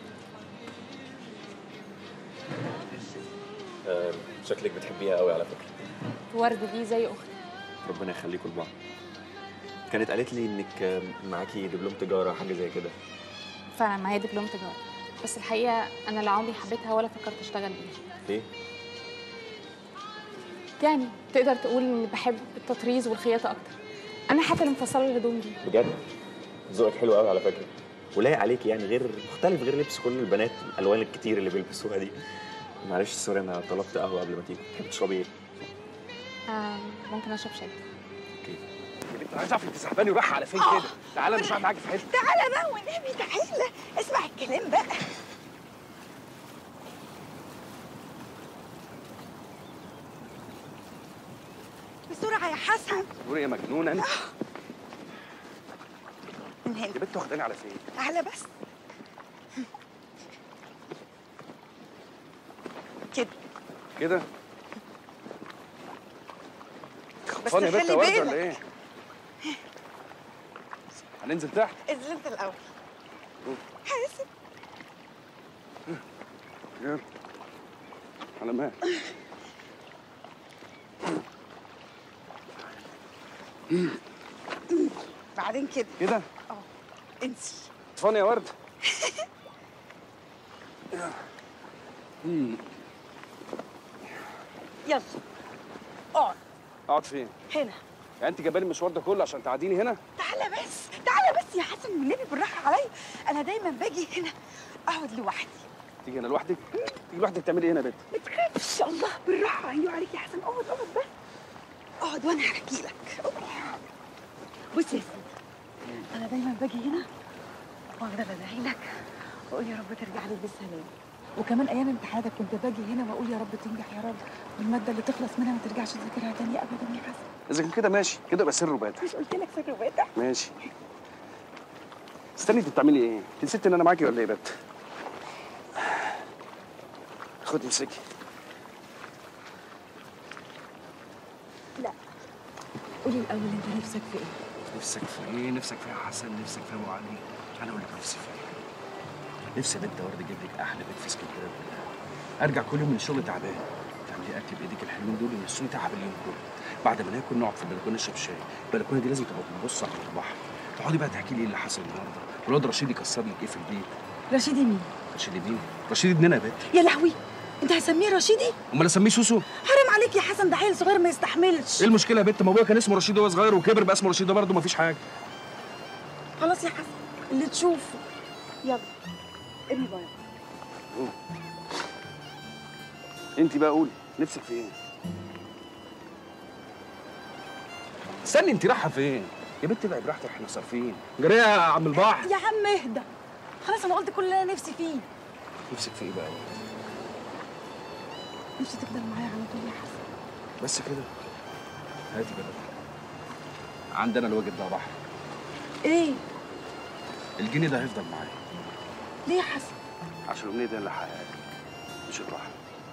آه، شكلك بتحبيها قوي على فكره ورد دي زي اختي ربنا يخليكم لبعض كانت قالت لي انك آه، معاكي دبلوم تجاره حاجه زي كده فعلا معايا دبلوم تجاره بس الحقيقه انا لا عمري حبيتها ولا فكرت اشتغل بيها ليه؟ يعني تقدر تقول اني بحب التطريز والخياطه اكتر انا حتى اللي مفصله الهدوم دي بجد ذوقك حلو قوي على فكره ولايق عليك يعني غير مختلف غير لبس كل البنات الالوان الكتير اللي بيلبسوها دي معلش سوري انا طلبت قهوه قبل ما تيجي تحبي تشربي ايه؟ آه ممكن اشرب شاي يا بنت عايز اعرف انت سحباني ورايحه على فين كده تعالى مش رايح معاكي في حته تعالى بقى والنبي تعالى اسمع الكلام بقى بسرعة يا حسن قولي يا مجنونه انت من هنا يا بنت واخداني على فين تعالى بس كده كده بس فاني يا بنت خلي يا ورده ولا بالك. ايه؟ هننزل تحت انزل انت الاول حاسب يلا على مهل بعدين كده كده اه انزل فاني يا ورده مم. يلا اقعد اقعد فين؟ هنا يعني انت جايبه لي المشوار ده كله عشان تقعديني هنا؟ تعالى بس تعالى بس يا حسن والنبي بالراحه عليا انا دايما باجي هنا اقعد لوحدي تيجي هنا لوحدك؟ تيجي لوحدك تعملي ايه هنا يا بنت؟ ما تخافش الله بالراحه ايوه عليك يا حسن اقعد اقعد بس اقعد وانا هحكي لك بص يا سيدي انا دايما باجي هنا وافضل ادعي لك واقول يا رب ترجع لي بالسلام وكمان ايام امتحاناتك كنت باجي هنا واقول يا رب تنجح يا رب والماده اللي تخلص منها ما ترجعش تذاكرها تاني ابدا يا حسن اذا كان كده ماشي كده يبقى سر وباتع مش قلت لك سر وباتع ماشي استني انت بتعملي ايه؟ انت نسيت ان انا معاكي ولا ايه يا بنت؟ خدي امسكي لا قولي الاول انت نفسك في ايه نفسك في ايه؟ نفسك في يا حسن نفسك في ابو علي انا اقول لك نفسي في ايه؟ نفسي يا بنت ورد اجيب لك احلى بيت في اسكندريه كلها ارجع كل يوم من الشغل تعبان تعملي اكل بايديك الحلوين دول ينسوني تعب اليوم كله بعد ما ناكل نقعد في البلكونه نشرب شاي البلكونه دي لازم تبقى بنبص على البحر تقعدي بقى تحكي لي ايه اللي حصل النهارده والواد رشيد يكسر لك ايه في البيت رشيدي مين رشيد مين؟ رشيد ابننا يا بنت يا لهوي انت هسميه رشيدي امال اسميه سوسو؟ حرام عليك يا حسن ده عيل صغير ما يستحملش ايه المشكله يا بنت ما ابويا كان اسمه رشيد وهو صغير وكبر بقى اسمه رشيد ده برضه مفيش حاجه خلاص يا حسن اللي تشوفه يلا ارمي بقى انت بقى قولي نفسك في ايه؟ استني انت رايحه فين؟ يا بنت بقى براحتك احنا صارفين جري يا عم البحر يا عم اهدى خلاص انا قلت كل اللي انا نفسي فيه نفسك في ايه بقى؟ نفسي تفضل معايا على طول يا حسن بس كده هاتي بقى عندنا الواجب ده بحر ايه الجنيه ده هيفضل معايا ليه يا حسن عشان الامنيه دي اللي حياتي مش الراحه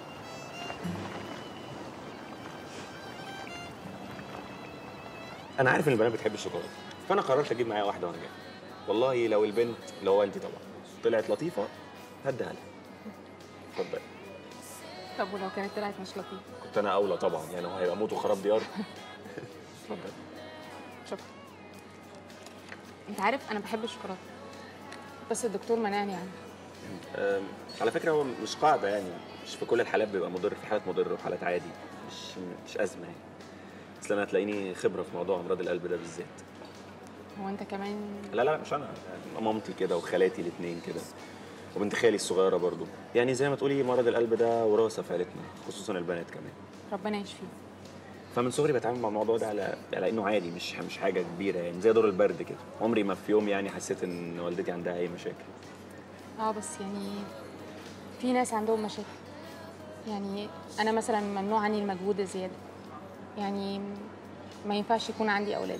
انا عارف ان البنات بتحب الشوكولاته فانا قررت اجيب معايا واحده وانا جاي والله لو البنت اللي هو انت طبعا طلعت لطيفه هديها لها اتفضل طب ولو كانت طلعت مش لطيفه كنت انا اولى طبعا يعني هو هيبقى موت وخراب ديار اتفضل شكرا انت عارف انا بحب الشوكولاته بس الدكتور منعني عنها أم، على فكره هو مش قاعده يعني مش في كل الحالات بيبقى مضر في حالات مضر وحالات عادي مش مش ازمه يعني اصل انا هتلاقيني خبره في موضوع امراض القلب ده بالذات هو انت كمان لا لا مش انا يعني مامتي كده وخالاتي الاثنين كده وبنت خالي الصغيره برضو يعني زي ما تقولي مرض القلب ده وراثه في عيلتنا خصوصا البنات كمان ربنا يشفيه فمن صغري بتعامل مع الموضوع ده على على انه عادي مش مش حاجه كبيره يعني زي دور البرد كده عمري ما في يوم يعني حسيت ان والدتي عندها اي مشاكل اه بس يعني في ناس عندهم مشاكل يعني انا مثلا ممنوع عني المجهود الزياده يعني ما ينفعش يكون عندي اولاد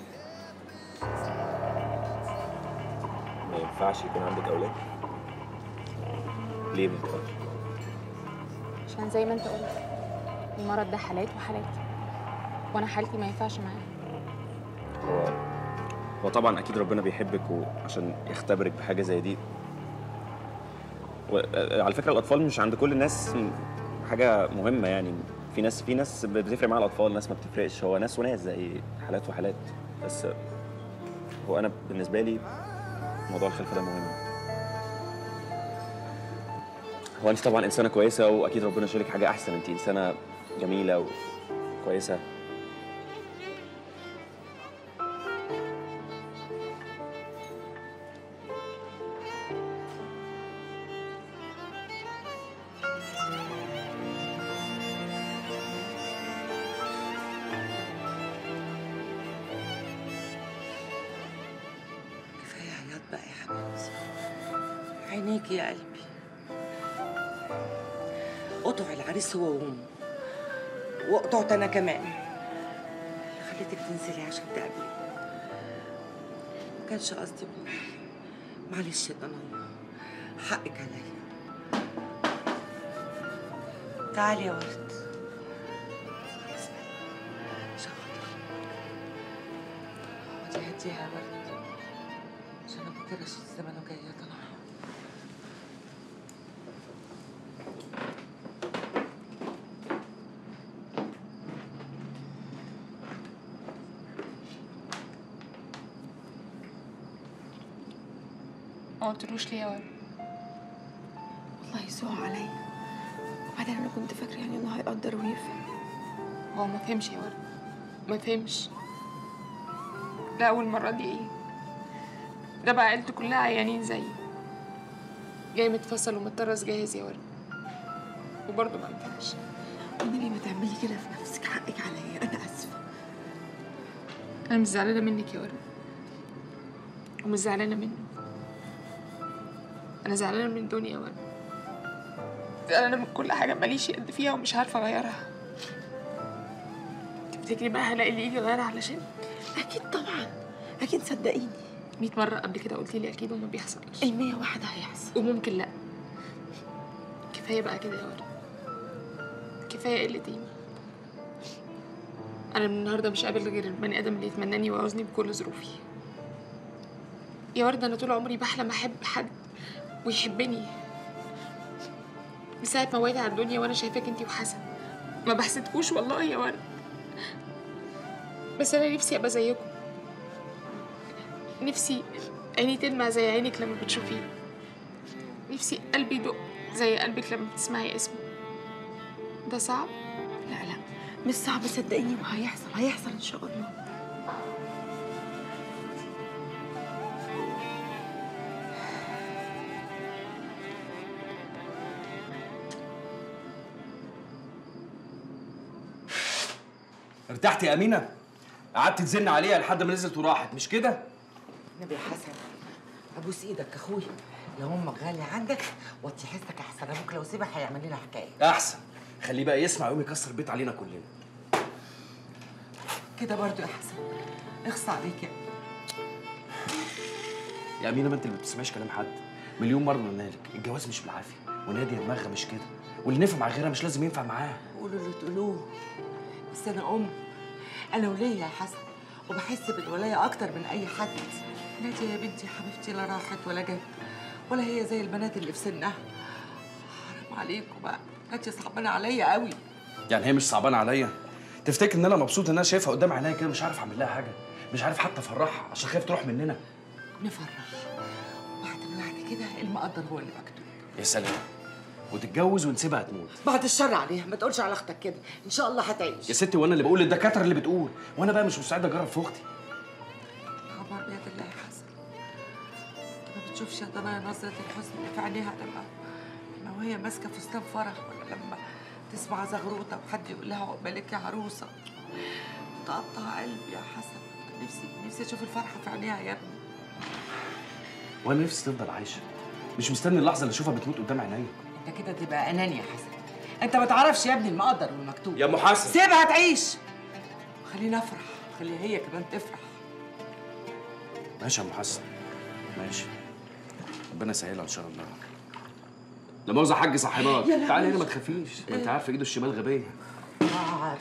ما ينفعش يكون عندك اولاد ليه ما ينفعش عشان زي ما انت قلت المرض ده حالات وحالات وانا حالتي ما ينفعش معاها هو هو طبعا اكيد ربنا بيحبك وعشان يختبرك بحاجه زي دي وعلى فكره الاطفال مش عند كل الناس حاجه مهمه يعني في ناس في ناس بتفرق مع الاطفال ناس ما بتفرقش هو ناس وناس زي حالات وحالات بس هو انا بالنسبه لي موضوع الخلفه ده مهم هو انت طبعا انسانه كويسه واكيد ربنا شارك حاجه احسن انت انسانه جميله وكويسه كفايه عياط بقى يا حبيبتي عينيك يا قلبي قطع العريس هو وامه وقطعت انا كمان اللي خليتك تنزلي عشان تقابلي ما كانش قصدي بقول معلش يا ضنايا حقك عليا تعالي يا ورد عشان خاطري اقعدي هديها يا ورد عشان ابو كده شيء زمانه جاي طالعه ما قلتلوش ليه يا ورد والله يسوع عليا وبعدين انا كنت فاكره يعني انه هيقدر ويفهم هو ما فهمش يا ورد ما فهمش لا أول مرة دي ايه ده بقى عيلته كلها عيانين زيي جاي متفصل ومتطرز جاهز يا ورد وبرضه ما ينفعش والنبي ما تعملي كده في نفسك حقك عليا انا اسفه أنا مش زعلانة منك يا ورد ومش زعلانة منه أنا زعلانة من الدنيا يا ورد زعلانة من كل حاجة ماليش يد فيها ومش عارفة أغيرها تفتكري بقى هلاقي اللي يجي يغيرها علشان اكيد طبعا اكيد صدقيني 100 مرة قبل كده قلتي لي أكيد وما بيحصلش المية واحدة هيحصل وممكن لأ كفاية بقى كده يا ورد كفاية قلة قيمة أنا من النهاردة مش قابل غير البني آدم اللي يتمناني ويعوزني بكل ظروفي يا ورد أنا طول عمري بحلم أحب حد ويحبني من ساعة ما وعيت على الدنيا وأنا شايفاك أنتي وحسن ما بحسدكوش والله يا ورد بس أنا نفسي أبقى زيكم نفسي عيني تدمع زي عينك لما بتشوفيه نفسي قلبي يدق زي قلبك لما بتسمعي اسمه ده صعب؟ لا لا مش صعب صدقيني وهيحصل هيحصل ان شاء الله ارتحتي يا امينه قعدت تزن عليها لحد ما نزلت وراحت مش كده النبي يا حسن ابوس ايدك يا اخويا لو امك غاليه عندك وطي حسك احسن ابوك لو سيبها هيعمل لنا حكايه احسن خليه بقى يسمع يقوم يكسر البيت علينا كلنا كده برضو يا حسن اخص عليك يا يا امينه ما انت اللي ما بتسمعيش كلام حد مليون مره قلنا لك الجواز مش بالعافيه وناديه دماغها مش كده واللي نفع مع غيرها مش لازم ينفع معاها قولوا اللي تقولوه بس انا ام انا وليا يا حسن وبحس بالولايه اكتر من اي حد ناديه يا بنتي حبيبتي لا راحت ولا جت ولا هي زي البنات اللي في سنها حرام عليكم بقى ناديه صعبانه عليا قوي يعني هي مش صعبانه عليا تفتكر ان انا مبسوط ان انا شايفها قدام عينيا كده مش عارف اعمل لها حاجه مش عارف حتى افرحها عشان خايف تروح مننا نفرح واحده من واحده كده المقدر هو اللي مكتوب يا سلام وتتجوز ونسيبها تموت بعد الشر عليها ما تقولش على اختك كده ان شاء الله هتعيش يا ستي وانا اللي بقول للدكاتره اللي بتقول وانا بقى مش مستعد اجرب في اختي خبر بيد الله يا حسن ما بتشوفش يا ضنايا نظرة الحزن اللي في عينيها لما لما وهي ماسكة فستان فرح ولا لما تسمع زغروطة وحد يقول لها عقبالك يا عروسة تقطع قلبي يا حسن نفسي نفسي اشوف الفرحة في عينيها يا ابني وانا نفسي تفضل عايشه مش مستني اللحظه اللي اشوفها بتموت قدام عينيا انت كده تبقى اناني يا حسن انت ما تعرفش يا ابني المقدر والمكتوب يا ام حسن سيبها تعيش خلينا افرح خليها هي كمان تفرح ماشي يا ام حسن ماشي ربنا يسهلها ان شاء الله لا مؤاخذة يا حاج صاحبات يا لهوي. تعالي هنا ما تخافيش ما انت عارفه ايده الشمال غبيه اه عارف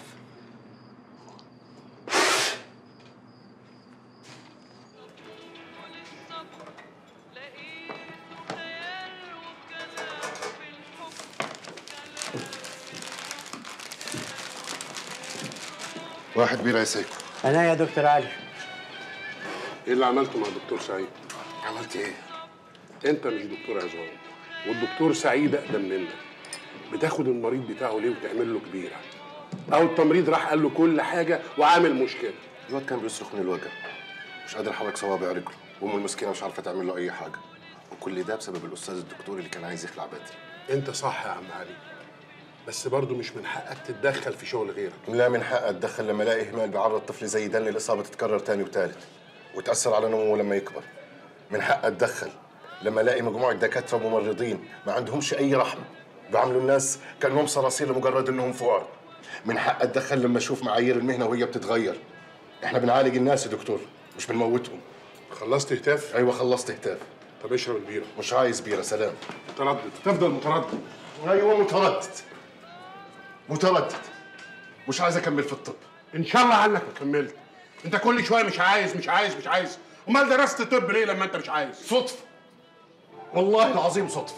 واحد بيرة يا سيكو انا يا دكتور علي ايه اللي عملته مع الدكتور سعيد؟ عملت ايه؟ انت مش دكتور عظام والدكتور سعيد اقدم منك بتاخد المريض بتاعه ليه وتعمل له كبيره او التمريض راح قال له كل حاجه وعامل مشكله الواد كان بيصرخ من الوجع مش قادر يحرك صوابع رجله وامه المسكينه مش عارفه تعمل له اي حاجه وكل ده بسبب الاستاذ الدكتور اللي كان عايز يخلع بدري انت صح يا عم علي بس برضه مش من حقك تتدخل في شغل غيرك لا من حقي اتدخل لما الاقي اهمال بيعرض طفل زي ده للاصابه تتكرر تاني وتالت وتاثر على نموه لما يكبر من حقي اتدخل لما الاقي مجموعه دكاتره ممرضين ما عندهمش اي رحمه بيعاملوا الناس كانهم صراصير لمجرد انهم فقراء من حقي اتدخل لما اشوف معايير المهنه وهي بتتغير احنا بنعالج الناس يا دكتور مش بنموتهم خلصت هتاف ايوه خلصت هتاف طب اشرب البيره مش عايز بيره سلام متردد تفضل متردد ايوه متردد متردد مش عايز اكمل في الطب ان شاء الله عنك ما كملت انت كل شويه مش عايز مش عايز مش عايز امال درست طب ليه لما انت مش عايز صدفه والله العظيم صدفه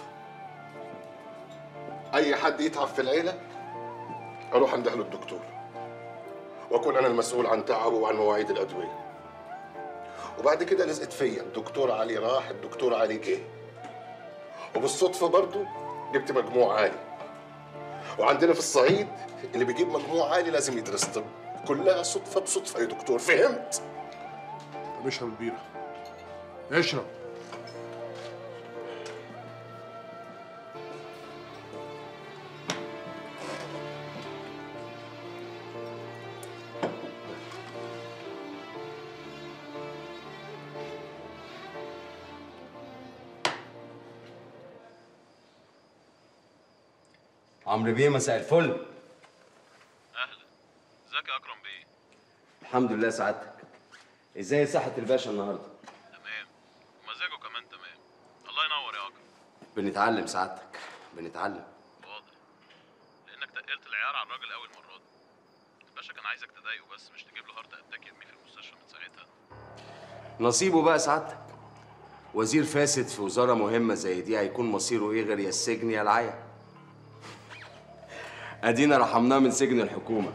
اي حد يتعب في العيله اروح انده له الدكتور واكون انا المسؤول عن تعبه وعن مواعيد الادويه وبعد كده لزقت فيا الدكتور علي راح الدكتور علي جه وبالصدفه برضو جبت مجموع عالي وعندنا في الصعيد اللي بيجيب مجموع عالي لازم يدرس طب كلها صدفه بصدفه يا دكتور فهمت طب اشرب البيره اشرب عمرو بيه مساء الفل اهلا ازيك يا اكرم بيه الحمد لله سعادتك ازاي صحة الباشا النهارده تمام ومزاجه كمان تمام الله ينور يا اكرم بنتعلم سعادتك بنتعلم واضح لانك تقلت العيار على الراجل قوي المره دي الباشا كان عايزك تضايقه بس مش تجيب له هارت اتاك يرميه في المستشفى من ساعتها نصيبه بقى سعادتك وزير فاسد في وزارة مهمة زي دي هيكون مصيره ايه غير يا السجن يا العيا ادينا رحمناه من سجن الحكومة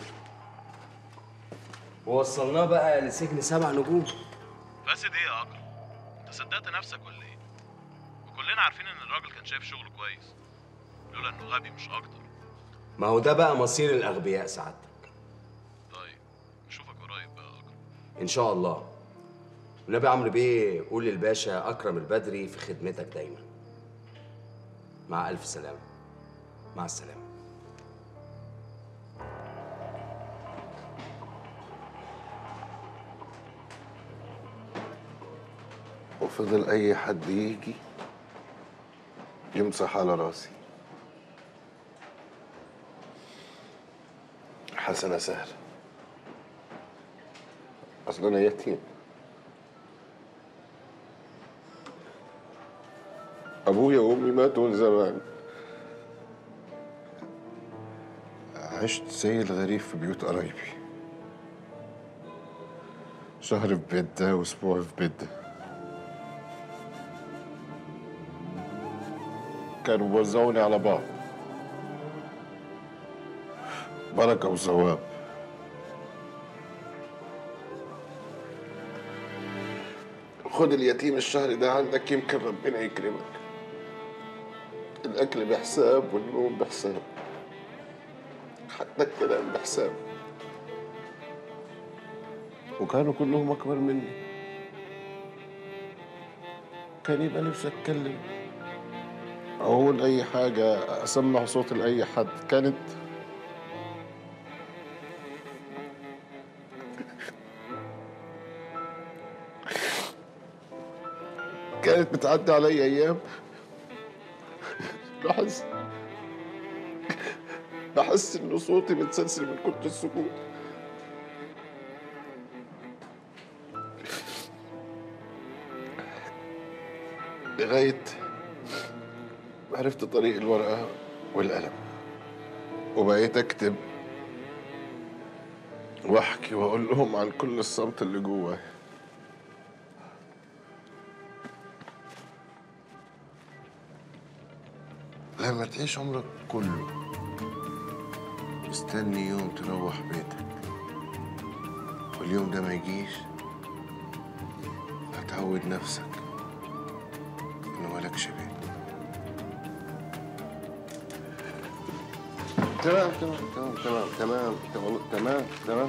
ووصلناه بقى لسجن سبع نجوم فاسد ايه يا اكرم انت صدقت نفسك ولا ايه وكلنا عارفين ان الراجل كان شايف شغله كويس لولا انه غبي مش اكتر ما هو ده بقى مصير الأغبياء سعادتك طيب نشوفك قريب بقى يا اكرم إن شاء الله والنبي عمرو بيه قول للباشا أكرم البدري في خدمتك دايما مع ألف سلامة مع السلامة وفضل اي حد يجي يمسح على راسي حسنة سهلة أصل أنا يتيم أبويا وأمي ماتوا من زمان عشت زي الغريب في بيوت قرايبي شهر في بيت ده وأسبوع في بيت ده كانوا بيوزعوني على بعض بركة وثواب خد اليتيم الشهر ده عندك يمكن ربنا يكرمك الأكل بحساب والنوم بحساب حتى الكلام بحساب وكانوا كلهم أكبر مني كان يبقى نفسي أتكلم أقول أي حاجة أسمع صوت لأي حد كانت كانت بتعدي علي أيام بحس بحس إن صوتي متسلسل من كتر السكوت لغاية ما عرفت طريق الورقة والقلم وبقيت أكتب وأحكي وأقول لهم عن كل الصمت اللي جواي لما تعيش عمرك كله مستني يوم تروح بيتك واليوم ده ما يجيش هتعود نفسك إنه مالكش بيت تمام تمام تمام تمام تمام تمام تمام تمام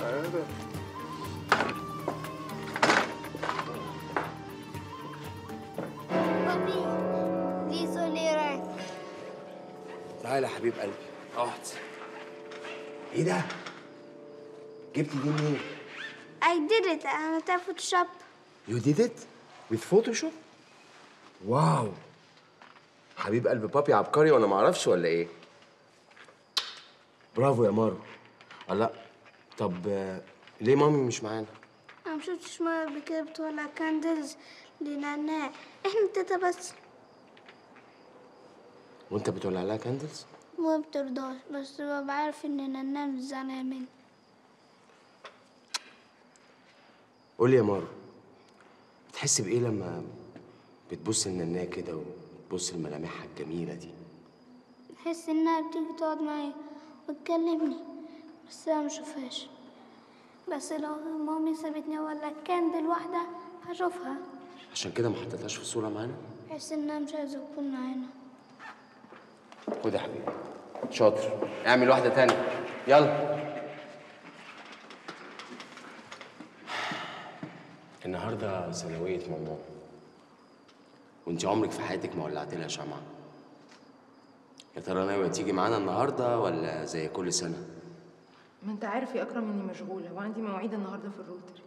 بابي please only right. تعالى يا حبيب قلبي اقعد ايه ده؟ جبت دي منين؟ I did it أنا بتاع فوتوشوب You did it with Photoshop? واو حبيب قلب بابي عبقري وانا ما اعرفش ولا ايه؟ برافو يا مارو الله طب آه، ليه مامي مش معانا؟ أنا مشفتش مرة قبل كده بتولع كاندلز لنعناع احنا تلاتة بس وانت بتولع لها كاندلز ما بترضاش بس ببقى عارف ان نعناع مش زعلانة مني قول لي يا مارو بتحس بايه لما بتبص لنناه كده وتبص لملامحها الجميله دي بحس انها بتيجي تقعد معايا وتكلمني بس انا مشوفهاش بس لو مامي سابتني ولا كاندل واحدة هشوفها عشان كده ما حطيتهاش في الصوره معانا بحس انها مش عايزة تكون معانا خد يا حبيبي شاطر اعمل واحده تانية يلا النهارده ثانويه ماما وانت عمرك في حياتك ما ولعت لها شمعه يا ترى ناويه تيجي معانا النهارده ولا زي كل سنه ما انت عارف يا اكرم اني مشغوله وعندي مواعيد النهارده في الروتري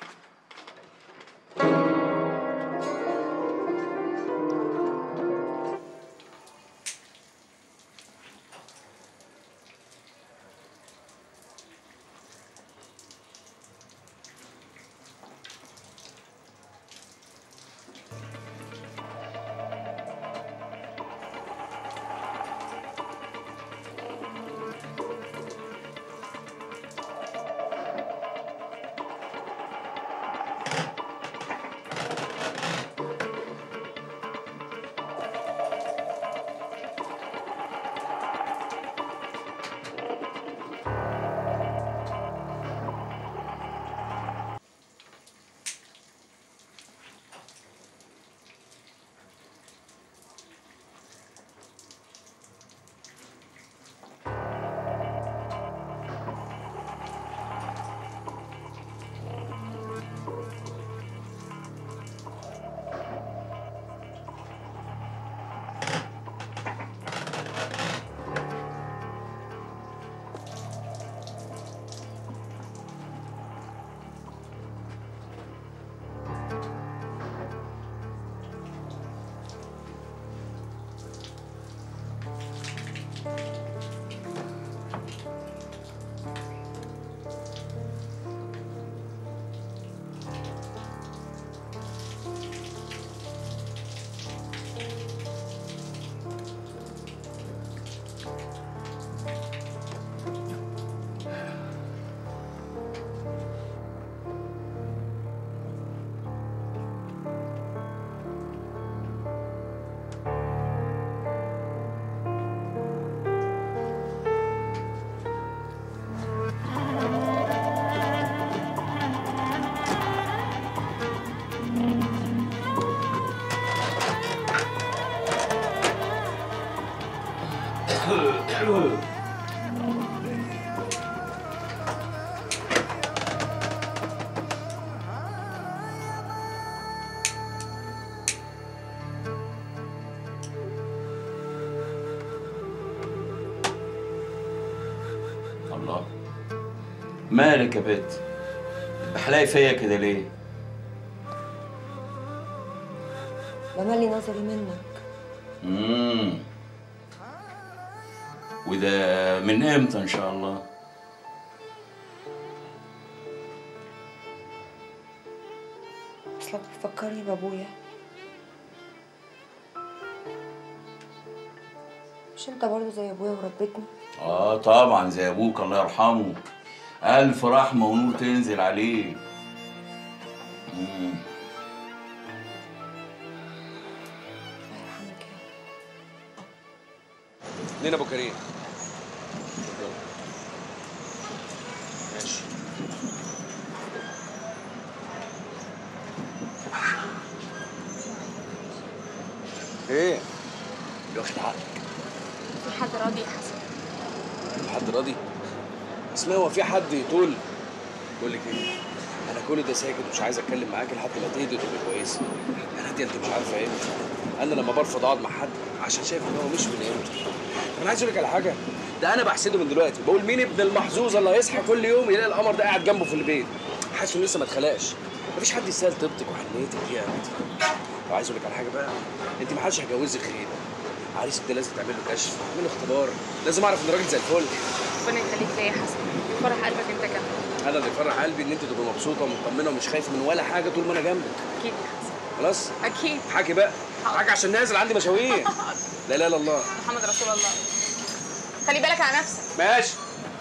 الله مالك يا بت بحلاقي فيا كده ليه بملي نظري منك امم وده من امتى ان شاء الله اصلك بتفكرني بابويا مش انت برضه زي ابويا وربيتني اه طبعا زي ابوك الله يرحمه الف رحمه ونور تنزل عليه مم. لين ابو كريم ماشي ايه واخد حقك في حد راضي يا حسن حد راضي اسمها هو في حد يطول بقول لك ايه انا كل ده ساكت ومش عايز اتكلم معاك لحد ما تهدي وتبقى كويسه انا دي انت مش عارفه ايه انا لما برفض اقعد مع حد عشان شايف ان هو مش من قيمته انا عايز اقول لك على حاجه ده انا بحسده من دلوقتي بقول مين ابن المحظوظ اللي هيصحى كل يوم يلاقي القمر ده قاعد جنبه في البيت حاسس انه لسه ما اتخلقش مفيش حد يسال طيبتك وحنيتك دي يا بنتي وعايز اقول لك على حاجه بقى انت ما حدش هيجوزك خير عريسك ده لازم تعمل له كشف تعمل له اختبار لازم اعرف ان راجل زي الفل ربنا يخليك ليا يا حسن فرح قلبك انت كمان انا اللي يفرح قلبي ان انت تبقى مبسوطه ومطمنه ومش خايف من ولا حاجه طول ما انا جنبك اكيد يا حسن خلاص اكيد حكي بقى حكي عشان نازل عندي مشاوير لا لا لا الله محمد رسول الله خلي بالك على نفسك ماشي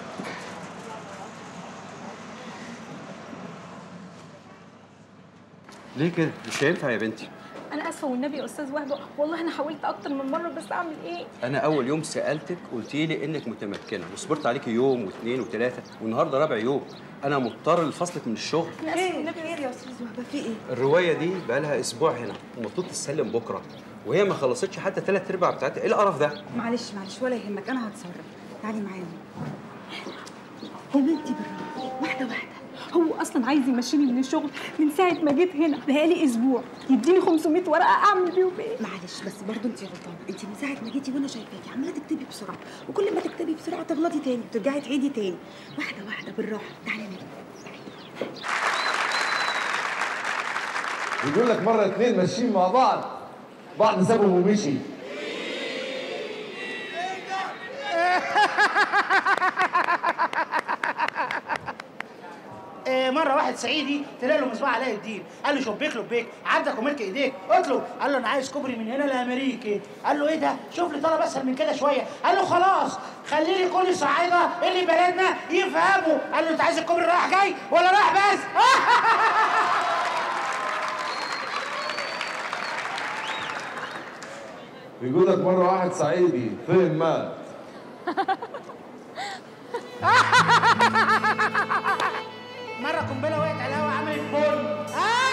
ليه كده؟ مش هينفع يا بنتي انا اسفه والنبي يا استاذ وهبه والله انا حاولت اكتر من مره بس اعمل ايه انا اول يوم سالتك قلتي لي انك متمكنه وصبرت عليكي يوم واثنين وثلاثه والنهارده رابع يوم انا مضطر لفصلك من الشغل انا اسفه والنبي يا استاذ وهبه في ايه الروايه دي بقى لها اسبوع هنا ومفروض تتسلم بكره وهي ما خلصتش حتى ثلاث ارباع بتاعتها ايه القرف ده معلش معلش ولا يهمك انا هتصرف تعالي معايا يا بنتي بالراحه واحده واحده هو اصلا عايز يمشيني من الشغل من ساعه ما جيت هنا بقالي اسبوع يديني 500 ورقه اعمل بيهم ايه معلش بس برضه انت غلطانه انت من ساعه ما جيتي وانا شايفاكي عماله تكتبي بسرعه وكل ما تكتبي بسرعه تغلطي تاني وترجعي تعيدي تاني واحده واحده بالراحه تعالي نبدا بيقول لك مره اتنين ماشيين مع بعض بعض سابهم ومشي آه، مره واحد صعيدي طلع له مصباح علاء الدين قال له شبيك لبيك عندك وملك ايديك اطلب قال له انا عايز كوبري من هنا لامريكا قال له ايه ده شوف لي طلب اسهل من كده شويه قال له خلاص خلي لي كل الصعايده اللي بلدنا يفهموا قال له انت عايز الكوبري رايح جاي ولا رايح بس بيقول لك مره واحد صعيدي فهم مات مره قنبله وقعت على الهوا عملت بوم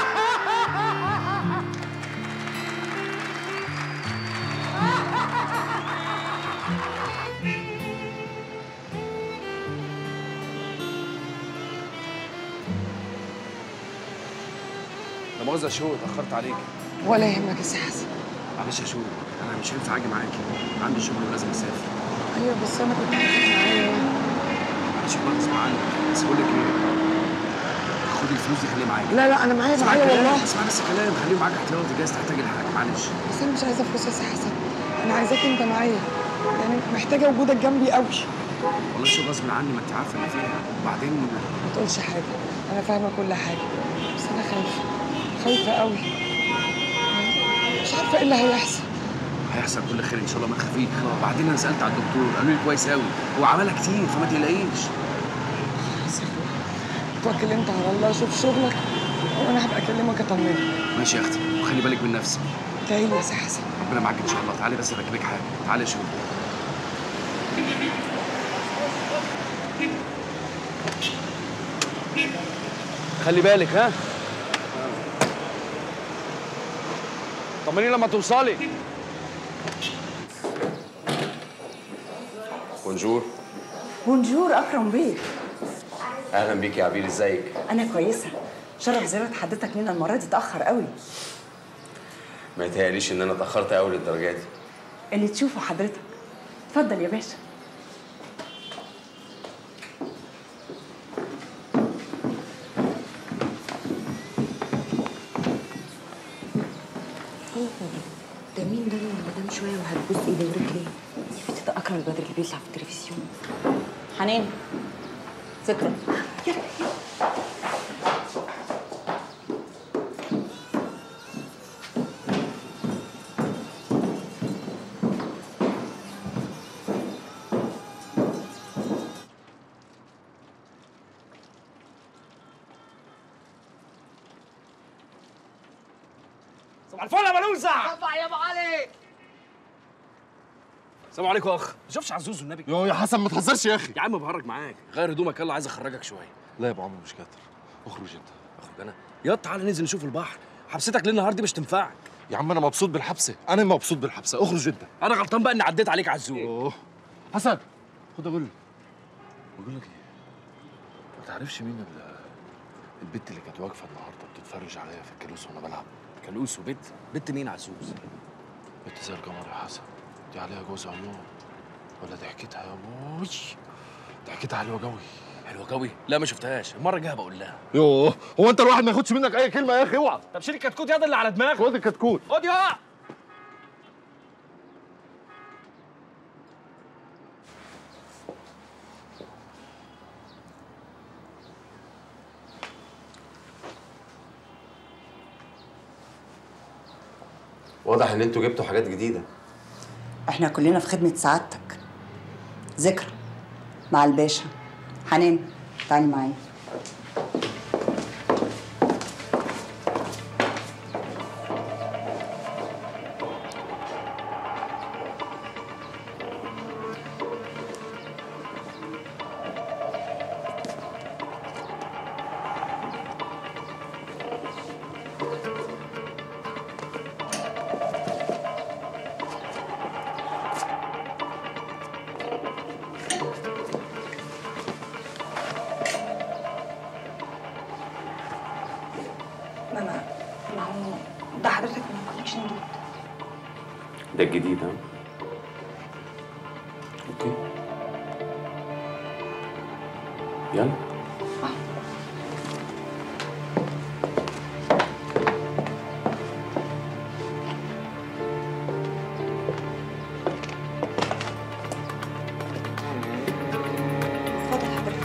لا مؤاخذه يا شو اتاخرت عليك ولا يهمك يا سي حسن معلش يا شو انا مش هينفع اجي معاكي عندي شغل ولازم اسافر ايوه بس انا كنت عايزك معايا معلش والله غصب عني بس بقول لك ايه خدي الفلوس دي خليها معاكي لا لا انا معايا اسمع معايا الكلام، والله اسمع بس الكلام خليه معاك هتلاقي وقت جايز تحتاج الحاجه معلش بس انا مش عايزه فلوس يا سي حسن انا عايزاك انت معايا يعني محتاجه وجودك جنبي قوي والله شو غصب عني ما انت عارفه اللي فيها وبعدين ما تقولش حاجه انا فاهمه كل حاجه بس انا خايفه خايفه قوي مش عارفه ايه اللي هيحصل هيحصل كل خير ان شاء الله ما تخافيش وبعدين انا سالت على الدكتور قالوا لي كويس قوي هو عملها كتير فما تقلقيش توكل انت على الله شوف شغلك وانا هبقى اكلمك اطمنك ماشي يا اختي وخلي بالك من نفسك تعالي يا سي حسن ربنا معاك ان شاء الله تعالي بس اركبك حاجه تعالي يا شو خلي بالك ها طمني لما توصلي بونجور بونجور اكرم بيه اهلا بيك يا عبير ازيك انا كويسه شرف زياره حضرتك لينا المره دي اتاخر قوي ما يتهيأليش ان انا اتاخرت قوي للدرجه دي اللي تشوفه حضرتك اتفضل يا باشا ده مين ده اللي قدام شويه وهتبوس ايدي ورجلي دي فتاة ده اكرم البدر اللي بيطلع في التلفزيون حنان فكره صباح الفل يا ملوزة طبع يا ابو علي السلام عليكم يا اخ ما شوفش عزوز النبي يو يا حسن ما تهزرش يا اخي يا عم بهرج معاك غير هدومك يلا عايز اخرجك شويه لا يا ابو عمرو مش كاتر اخرج انت اخرج انا يلا تعالى ننزل نشوف البحر حبستك ليه النهارده مش تنفعك يا عم انا مبسوط بالحبسه انا مبسوط بالحبسه اخرج انت انا غلطان بقى اني عديت عليك عزوز اوه حسن خد اقول لك بقول لك ايه ما تعرفش مين ال- البت اللي كانت واقفه النهارده بتتفرج عليا في الكالوس وانا بلعب كالوس وبت بت مين عزوز بنت زي القمر يا حسن دي عليها جوز عيون ولا ضحكتها يا ابوي ضحكتها حلوه قوي حلوه قوي لا ما شفتهاش المره الجايه بقول لها يوه هو انت الواحد ما ياخدش منك اي كلمه يا اخي اوعى طب شيل الكتكوت ياض اللي على دماغك خد الكتكوت خد يا واضح ان انتوا جبتوا حاجات جديده احنا كلنا في خدمة سعادتك ذكرى مع الباشا حنان تعالي معايا ماما ما هو ده حضرتك من الكوليكشن جديد ده الجديد ها اوكي يلا اتفضل حضرتك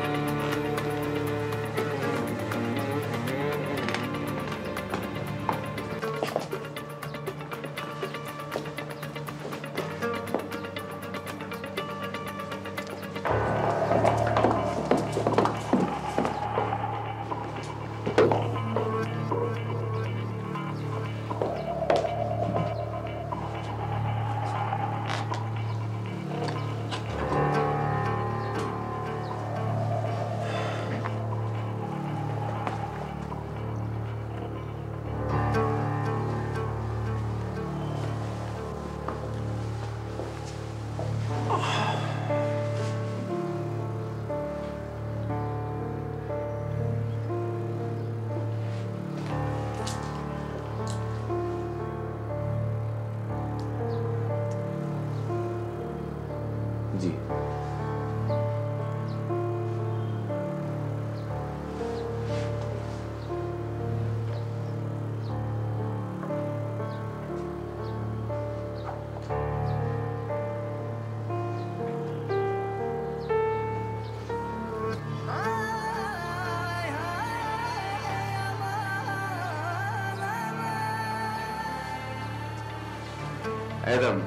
دي ادم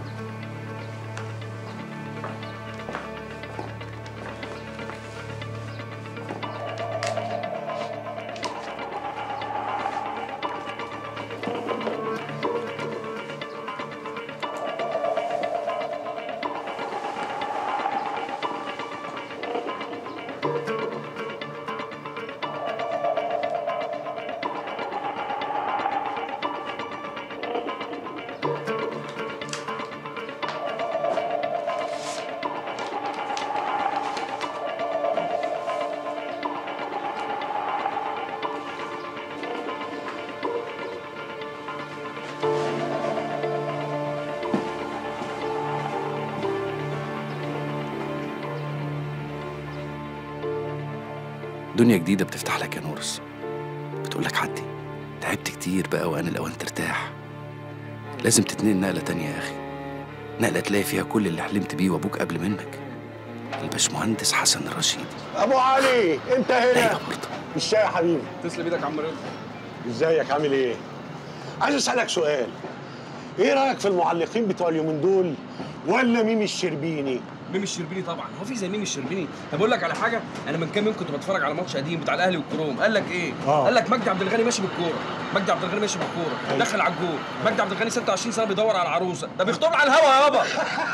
دنيا جديدة بتفتح لك يا نورس بتقول لك عدي تعبت كتير بقى وأنا الأوان ترتاح لازم تتنقل نقلة تانية يا أخي نقلة تلاقي فيها كل اللي حلمت بيه وأبوك قبل منك الباشمهندس حسن الرشيد ابو علي انت هنا مش شاي يا حبيبي تسلم ايدك يا عم رضا ازيك عامل ايه عايز اسالك سؤال ايه رايك في المعلقين بتوع اليومين دول ولا ميمي الشربيني ميمي الشربيني طبعا هو في زي ميمي الشربيني طب اقول لك على حاجه انا من كام يوم كنت بتفرج على ماتش قديم بتاع الاهلي والكروم قال لك ايه آه. قال لك مجدي عبد الغني ماشي بالكوره مجدي عبد الغني ماشي بالكوره أيوة. دخل على الجول مجدي عبد الغني 26 سنه بيدور على العروسه ده بيخطب على الهوا يابا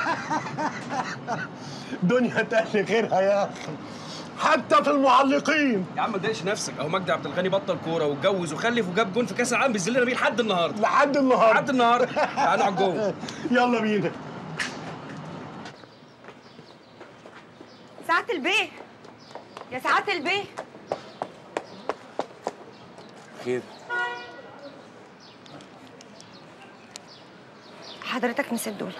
دنيا تاني غيرها يا اخي حتى في المعلقين يا عم ما تضايقش نفسك اهو مجدي عبد الغني بطل كوره واتجوز وخلف وجاب جون في كاس العالم بيذلنا بيه لحد النهارده لحد النهارده لحد النهارده تعالوا على الجون يلا بينا سعادة البيه يا سعادة البيه خير حضرتك نسيت دول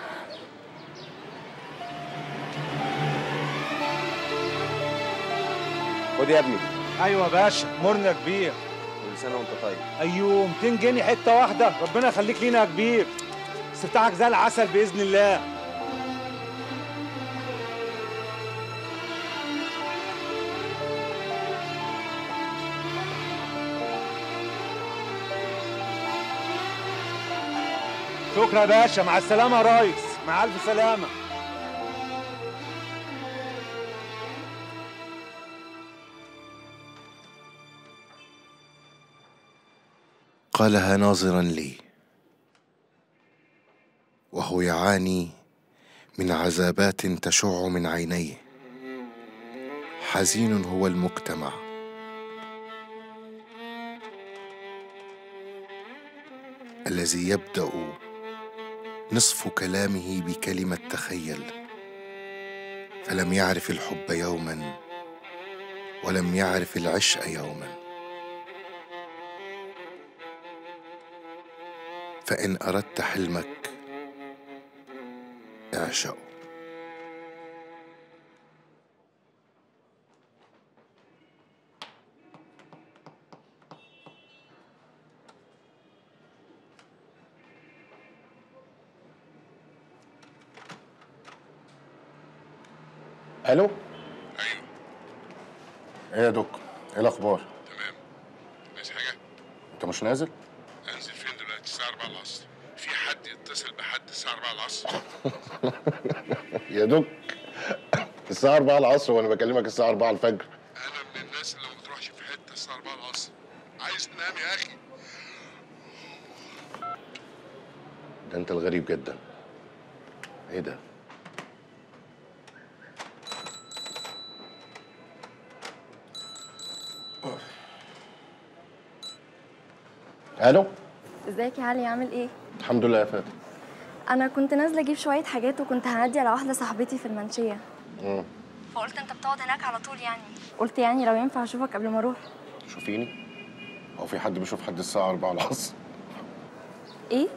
خد يا ابني ايوه يا باشا مرنا كبير كل سنه وانت طيب ايوه 200 جنيه حته واحده ربنا يخليك لينا يا كبير استفتاحك زي العسل باذن الله شكرا يا باشا مع السلامه يا ريس مع الف سلامه قالها ناظرا لي وهو يعاني من عذابات تشع من عينيه حزين هو المجتمع الذي يبدا نصف كلامه بكلمه تخيل فلم يعرف الحب يوما ولم يعرف العشق يوما فان اردت حلمك اعشقه الو ايوه ايه يا دوك ايه الاخبار تمام عايز حاجه انت مش نازل انزل فين دلوقتي الساعه 4 العصر في حد يتصل بحد الساعه 4 العصر يا دوك الساعه 4 العصر وانا بكلمك الساعه 4 الفجر انا من الناس اللي ما بتروحش في حته الساعه 4 العصر عايز تنام يا اخي ده انت الغريب جدا ايه ده الو ازيك يا علي عامل ايه؟ الحمد لله يا فاتن انا كنت نازله اجيب شويه حاجات وكنت هعدي على واحده صاحبتي في المنشيه مم. فقلت انت بتقعد هناك على طول يعني قلت يعني لو ينفع اشوفك قبل ما اروح شوفيني هو في حد بيشوف حد الساعه 4 العصر ايه؟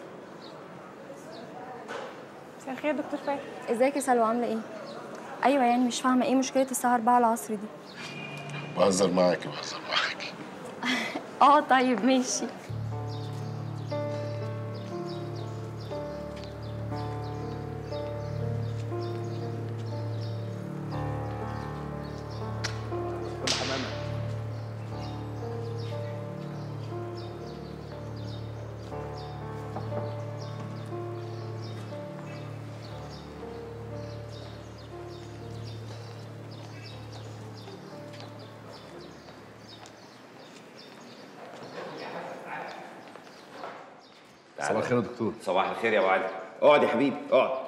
مساء الخير يا دكتور فايد ازيك يا سلوى عامله ايه؟ ايوه يعني مش فاهمه ايه مشكله الساعه 4 العصر دي بهزر معاكي بهزر معاكي اه طيب ماشي كل حمامه صباح الخير يا دكتور صباح الخير يا ابو علي اقعد يا حبيبي اقعد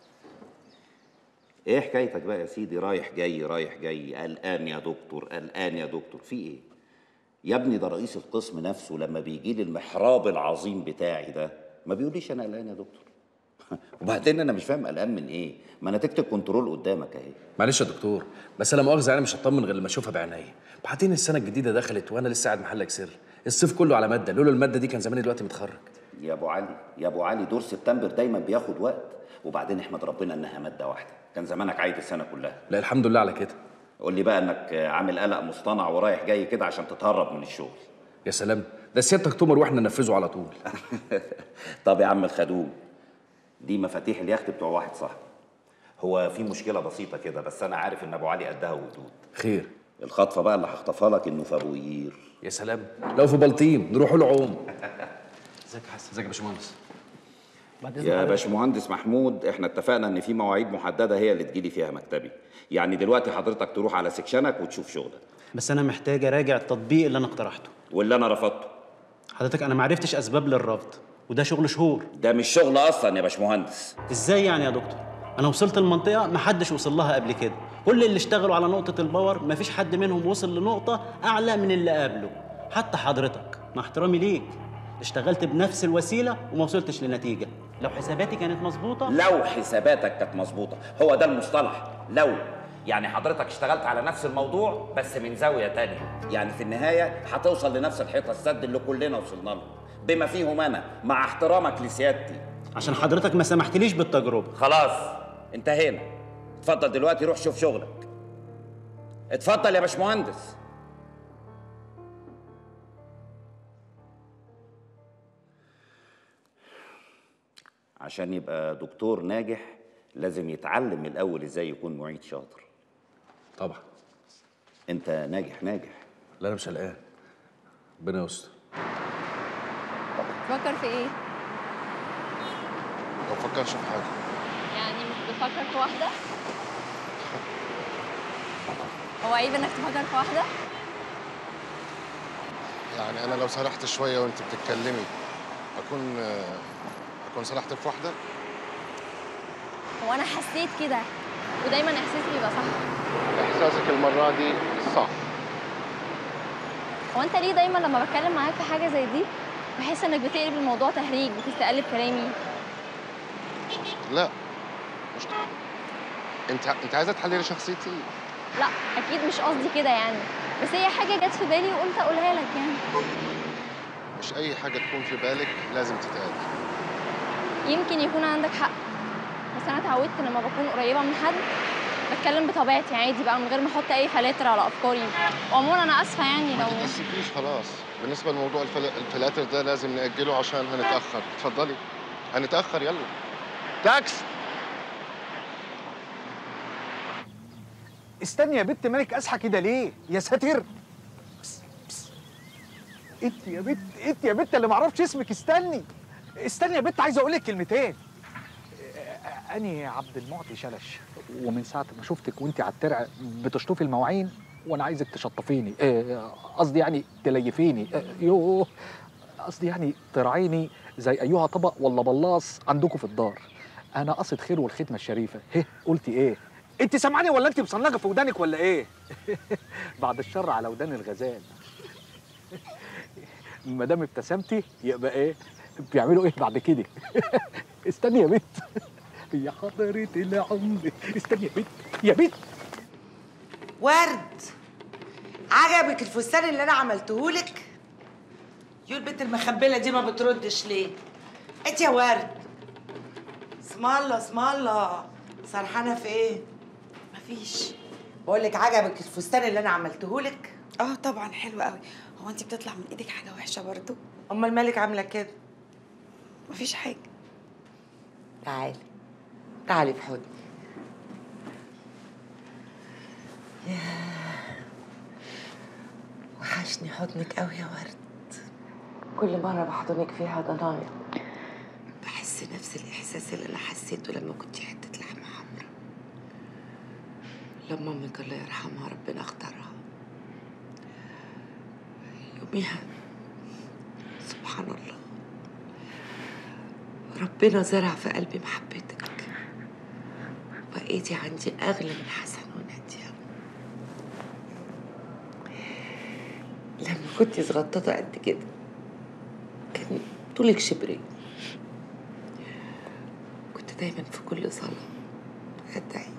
ايه حكايتك بقى يا سيدي رايح جاي رايح جاي قلقان يا دكتور قلقان يا دكتور في ايه يا ابني ده رئيس القسم نفسه لما بيجي لي المحراب العظيم بتاعي ده ما بيقوليش انا قلقان يا دكتور وبعدين انا مش فاهم قلقان من ايه ما انا تكتب كنترول قدامك اهي معلش يا دكتور بس انا مؤاخذه انا مش هطمن غير لما اشوفها بعينيا بعدين السنه الجديده دخلت وانا لسه قاعد محلك سر الصيف كله على ماده لولا الماده دي كان زماني دلوقتي متخرج يا ابو علي يا ابو علي دور سبتمبر دايما بياخد وقت وبعدين احمد ربنا انها ماده واحده كان زمانك عايد السنه كلها لا الحمد لله على كده قول لي بقى انك عامل قلق مصطنع ورايح جاي كده عشان تتهرب من الشغل يا سلام ده سيادتك تؤمر واحنا ننفذه على طول طب يا عم الخدوم دي مفاتيح اليخت بتوع واحد صاحبي هو في مشكله بسيطه كده بس انا عارف ان ابو علي قدها وجدود خير الخطفه بقى اللي هخطفها لك انه في ابو قير يا سلام لو في بلطيم نروح له عوم ازيك يا حسن ازيك يا باشمهندس يا باشمهندس محمود احنا اتفقنا ان في مواعيد محدده هي اللي تجيلي فيها مكتبي يعني دلوقتي حضرتك تروح على سكشنك وتشوف شغلك بس انا محتاج اراجع التطبيق اللي انا اقترحته واللي انا رفضته حضرتك انا معرفتش اسباب للرفض وده شغل شهور ده مش شغل اصلا يا باشمهندس ازاي يعني يا دكتور انا وصلت المنطقه محدش وصل لها قبل كده كل اللي اشتغلوا على نقطه الباور مفيش حد منهم وصل لنقطه اعلى من اللي قبله حتى حضرتك مع احترامي ليك اشتغلت بنفس الوسيله وما وصلتش لنتيجه لو حساباتي كانت مظبوطه لو حساباتك كانت مظبوطه هو ده المصطلح لو يعني حضرتك اشتغلت على نفس الموضوع بس من زاويه تانية يعني في النهايه هتوصل لنفس الحيطه السد اللي كلنا وصلنا له بما فيهم انا مع احترامك لسيادتي عشان حضرتك ما سمحتليش بالتجربه خلاص انتهينا اتفضل دلوقتي روح شوف شغلك اتفضل يا باشمهندس عشان يبقى دكتور ناجح لازم يتعلم من الاول ازاي يكون معيد شاطر طبعا انت ناجح ناجح لا انا مش قلقان ربنا يستر تفكر في ايه؟ ما بفكرش في حاجه يعني مش بتفكر في واحدة؟ هو عيب انك تفكر في واحدة؟ يعني انا لو سرحت شويه وانت بتتكلمي اكون اكون سرحت في واحده هو انا حسيت كده ودايما احساسي بيبقى صح احساسك المره دي صح هو انت ليه دايما لما بتكلم معاك في حاجة زي دي بحس انك بتقلب الموضوع تهريج بتستقلب كلامي لا مش انت انت عايزه تحللي شخصيتي لا اكيد مش قصدي كده يعني بس هي حاجة جت في بالي وقلت اقولها لك يعني مش اي حاجه تكون في بالك لازم تتقال يمكن يكون عندك حق بس انا اتعودت لما بكون قريبه من حد بتكلم بطبيعتي عادي بقى من غير ما احط اي فلاتر على افكاري وعموما انا اسفه يعني ما لو تتأسفيش خلاص بالنسبه لموضوع الفل... الفلاتر ده لازم نأجله عشان هنتأخر اتفضلي هنتأخر يلا تاكس استني يا بت مالك اسحى كده ليه يا ساتر بس بس. انت يا بت انت يا بت اللي معرفش اسمك استني استني يا بت عايز اقول لك كلمتين اني عبد المعطي شلش ومن ساعه ما شفتك وانت على الترع بتشطفي المواعين وانا عايزك تشطفيني آه، قصدي يعني تليفيني آه، يوه قصدي يعني ترعيني زي ايها طبق ولا بلاص عندكم في الدار انا قصد خير والختمه الشريفه هه قلتي ايه انت سامعاني ولا انت مصنجه في ودانك ولا ايه بعد الشر على ودان الغزال ما دام ابتسمتي يبقى ايه بيعملوا ايه بعد كده استني يا بت يا حضرة العمر استني يا بت يا بت ورد عجبك الفستان اللي انا عملتهولك يو البنت المخبله دي ما بتردش ليه انت يا ورد اسم الله اسم الله سرحانه في ايه مفيش بقول لك عجبك الفستان اللي انا عملتهولك اه طبعا حلو قوي هو انت بتطلع من ايدك حاجه وحشه برضو امال مالك عامله كده مفيش حاجه تعالي تعالي في حضني ياه. وحشني حضنك قوي يا ورد كل مرة بحضنك فيها ضنايا بحس نفس الإحساس اللي أنا حسيته لما كنت حتة لحمة حمرا لما أمك الله يرحمها ربنا اختارها يوميها سبحان الله ربنا زرع في قلبي محبتك بقيتي عندي أغلى من حسن ونادية لما كنت صغططة قد كده كان طولك شبرين كنت دايما في كل صلاة أدعي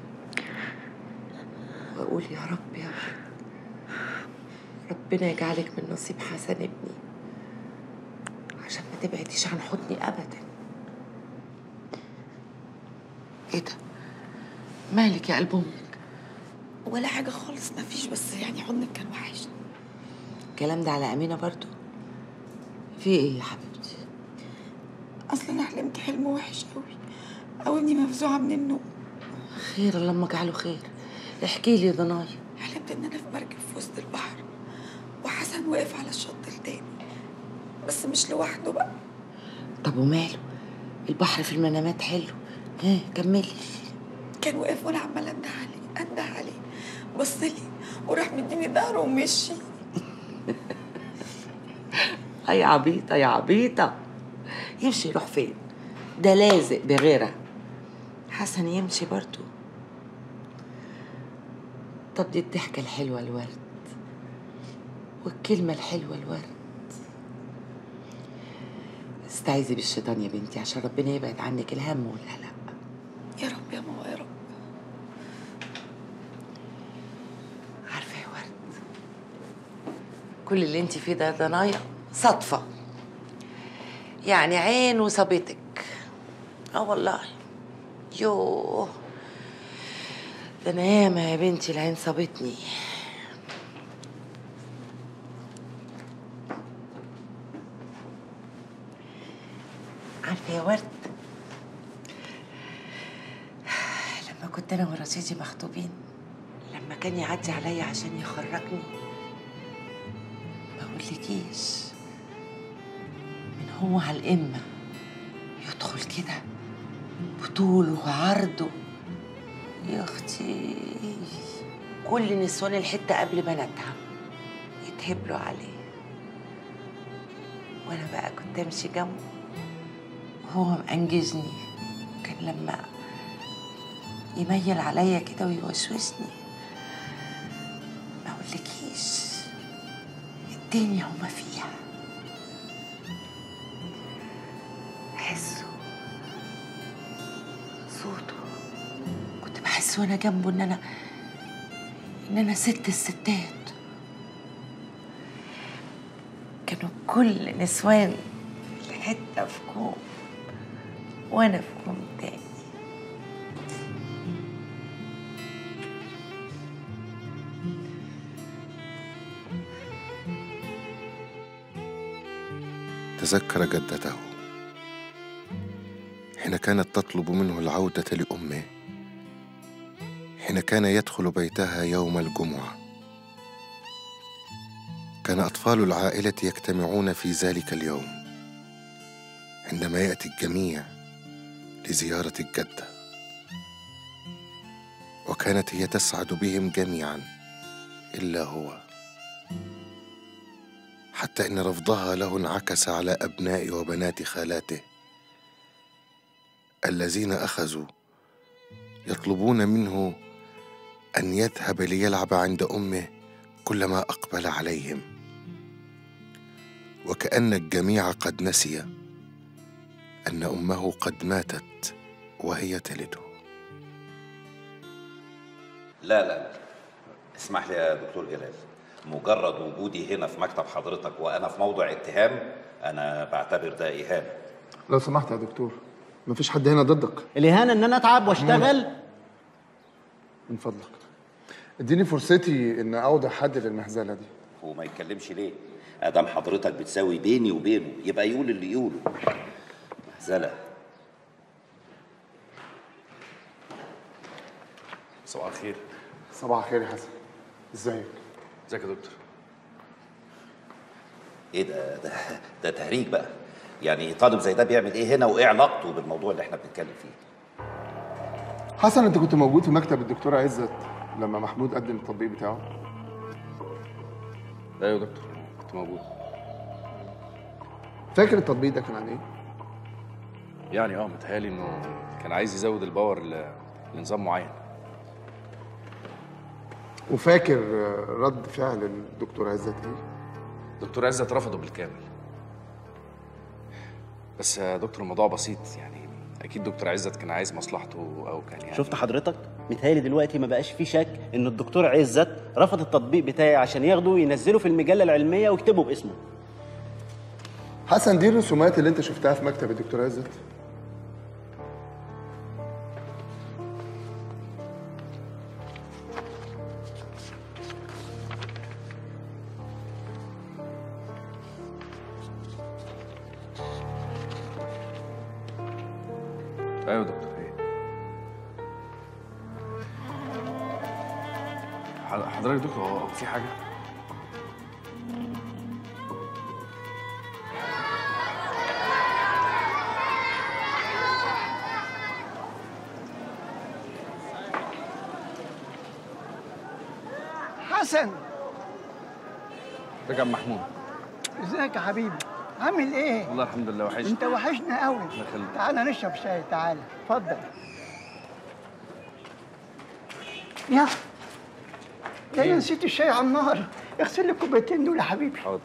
وأقول يا رب يا رب ربنا يجعلك من نصيب حسن ابني عشان ما تبعديش عن حضني أبدا إيه ده؟ مالك يا قلب أمك؟ ولا حاجه خالص مفيش بس يعني حضنك كان وحشني الكلام ده على أمينة برضو في إيه يا حبيبتي؟ اصلا انا حلمت حلم وحش قوي قومني مفزوعه من النوم خير اللهم اجعله خير احكي لي يا ضنايا حلمت ان انا في مركب في وسط البحر وحسن واقف على الشط التاني بس مش لوحده بقى طب وماله البحر في المنامات حلو ها كملي كان واقف وانا عماله انده عليه انده عليه بص لي وراح مديني ظهره ومشي يا عبيطة يا عبيطة يمشي يروح فين ده لازق بغيرها حسن يمشي برضو طب دي الضحكة الحلوة الورد والكلمة الحلوة الورد استعيذي بالشيطان يا بنتي عشان ربنا يبعد عنك الهم والقلق يا رب يا ماما يا رب عارفة يا ورد كل اللي انت فيه ده ضنايا صدفة يعني عين وصابتك اه والله يوه ده انا ياما يا بنتي العين صابتني عارفة يا ورد لما كنت انا ورشيدي مخطوبين لما كان يعدي عليا عشان يخرجني ما اقولكيش من هو على القمة يدخل كده وطوله وعرضه يا اختي كل نسوان الحته قبل بناتها يتهبلوا عليه وانا بقى كنت امشي جنبه وهو مأنجزني كان لما يميل عليا كده ويوسوسني ما اقولكيش الدنيا وما فيها حسه صوته كنت بحس وانا جنبه ان انا ان انا ست الستات كانوا كل نسوان الحته في كوم وانا في كوم تاني تذكر جدته حين كانت تطلب منه العودة لأمه حين كان يدخل بيتها يوم الجمعة كان أطفال العائلة يجتمعون في ذلك اليوم عندما يأتي الجميع لزيارة الجدة وكانت هي تسعد بهم جميعا إلا هو حتى ان رفضها له انعكس على ابناء وبنات خالاته الذين اخذوا يطلبون منه ان يذهب ليلعب عند امه كلما اقبل عليهم وكان الجميع قد نسي ان امه قد ماتت وهي تلده لا لا اسمح لي يا دكتور جلال مجرد وجودي هنا في مكتب حضرتك وانا في موضع اتهام انا بعتبر ده اهانه لو سمحت يا دكتور مفيش حد هنا ضدك الاهانه ان انا اتعب واشتغل من فضلك اديني فرصتي ان اوضع حد للمهزله دي هو ما يتكلمش ليه ادام حضرتك بتساوي بيني وبينه يبقى يقول اللي يقوله مهزله صباح الخير صباح الخير يا حسن ازيك ازيك يا دكتور ايه ده ده ده تهريج بقى يعني طالب زي ده بيعمل ايه هنا وايه علاقته بالموضوع اللي احنا بنتكلم فيه حسن انت كنت موجود في مكتب الدكتور عزت لما محمود قدم التطبيق بتاعه ايوه يا دكتور كنت موجود فاكر التطبيق ده كان عن ايه يعني اه متهيألي انه كان عايز يزود الباور ل- لنظام معين وفاكر آه، رد فعل الدكتور عزت ايه دكتور عزت رفضه بالكامل بس يا دكتور الموضوع بسيط يعني اكيد دكتور عزت كان عايز مصلحته او كان يعني شفت حضرتك متهيألي دلوقتي ما بقاش في شك ان الدكتور عزت رفض التطبيق بتاعي عشان ياخده وينزله في المجله العلميه ويكتبه باسمه حسن دي الرسومات اللي انت شفتها في مكتب الدكتور عزت ايوه يا دكتور ايه ح- حضرتك يا دكتور هو هو في حاجه حسن ده كان محمود ازيك يا حبيبي عامل ايه والله الحمد لله وحشني انت وحشنا قوي الله يخليك تعالى نشرب شاي تعالى اتفضل يا ده انا نسيت الشاي على النار اغسل لي الكوبايتين دول يا حبيبي حاضر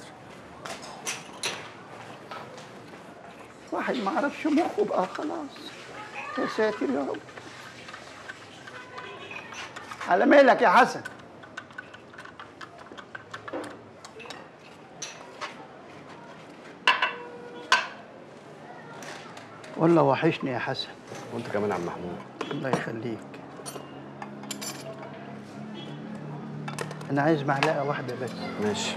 واحد ما عرفش مخه بقى خلاص يا ساتر يا رب على مالك يا حسن والله وحشني يا حسن وانت كمان يا عم محمود الله يخليك انا عايز معلقه واحده بس ماشي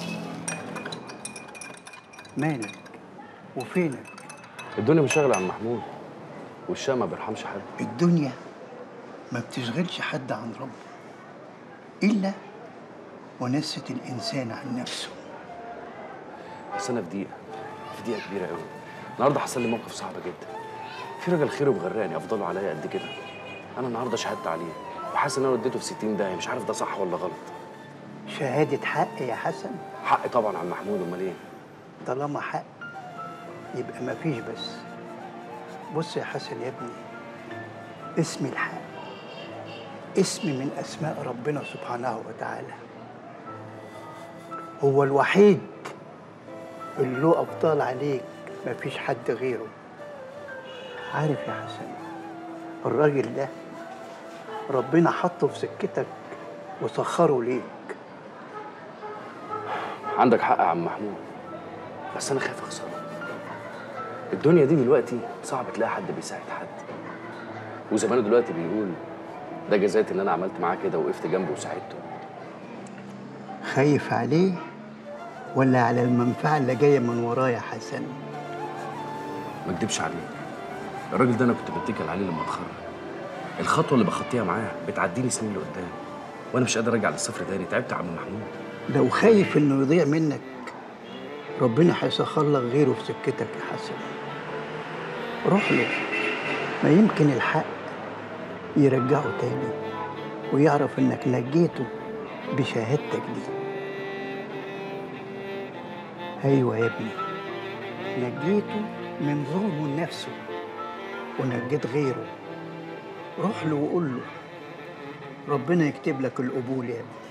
مالك وفينك الدنيا مشغله يا عم محمود والشقه ما بيرحمش حد الدنيا ما بتشغلش حد عن ربه الا ونست الانسان عن نفسه بس انا في دقيقه في دقيقه كبيره قوي النهارده حصل لي موقف صعب جدا في راجل خيره بغراني افضله عليا قد كده انا النهارده شهدت عليه وحاسس ان انا وديته في 60 داهيه مش عارف ده صح ولا غلط شهادة حق يا حسن حق طبعا عم محمود امال ايه طالما حق يبقى مفيش بس بص يا حسن يا ابني اسم الحق اسم من اسماء ربنا سبحانه وتعالى هو الوحيد اللي له ابطال عليك مفيش حد غيره عارف يا حسن الراجل ده ربنا حطه في سكتك وسخره ليك عندك حق يا عم محمود بس انا خايف اخسره الدنيا دي دلوقتي صعب تلاقي حد بيساعد حد وزمانه دلوقتي بيقول ده جزاء ان انا عملت معاه كده وقفت جنبه وساعدته خايف عليه ولا على المنفعة اللي جاية من وراه يا حسن ما اكدبش عليك الراجل ده انا كنت بتكل عليه لما اتخرج الخطوه اللي بخطيها معاه بتعديني سنين لقدام وانا مش قادر ارجع للصفر تاني تعبت يا عم محمود لو خايف انه يضيع منك ربنا هيسخر لك غيره في سكتك يا حسن روح له ما يمكن الحق يرجعه تاني ويعرف انك نجيته بشهادتك دي ايوه يا ابني نجيته من ظلمه لنفسه ونجيت غيره روح له وقول له ربنا يكتب لك القبول يا ابني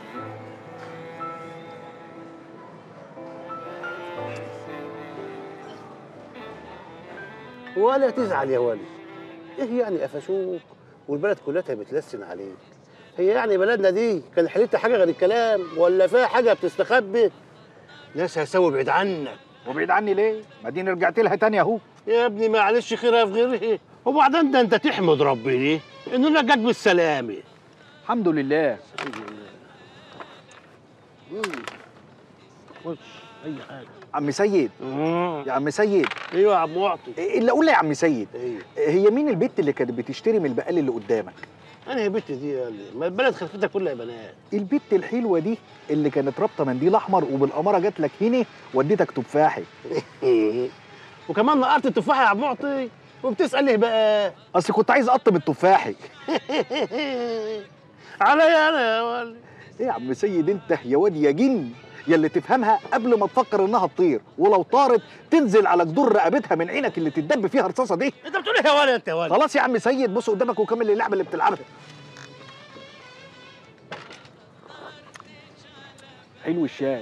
ولا تزعل يا ولي ايه يعني قفشوك والبلد كلها بتلسن عليك هي يعني بلدنا دي كان حلتها حاجه غير الكلام ولا فيها حاجه بتستخبي ناس هسوي بعيد عنك وبعيد عني ليه؟ ما دي رجعت لها تاني اهو يا ابني معلش خيرها في غيره وبعدين ده انت تحمد ربنا انه نجاك بالسلامه الحمد لله خش اي حاجه عم سيد يا عم سيد ايوه يا عم معطي الا قول لي يا عم سيد ايوه هي مين البت اللي كانت بتشتري من البقال اللي قدامك انا يا بنت دي يا اللي ما البلد خلفتها كلها بنات البت الحلوه دي اللي كانت رابطه منديل احمر وبالاماره جات لك هنا وديتك تفاحي وكمان نقرت التفاحه يا عم معطي وبتسال ليه بقى اصل كنت عايز اقطم التفاحي عليا انا يا ولد ايه يا عم سيد انت يا واد يا جن يا اللي تفهمها قبل ما تفكر انها تطير ولو طارت تنزل على جدور رقبتها من عينك اللي تتدب فيها الرصاصه دي انت بتقول ايه يا ولد انت يا ولد خلاص يا عم سيد بص قدامك وكمل اللعبه اللي بتلعبها حلو الشاي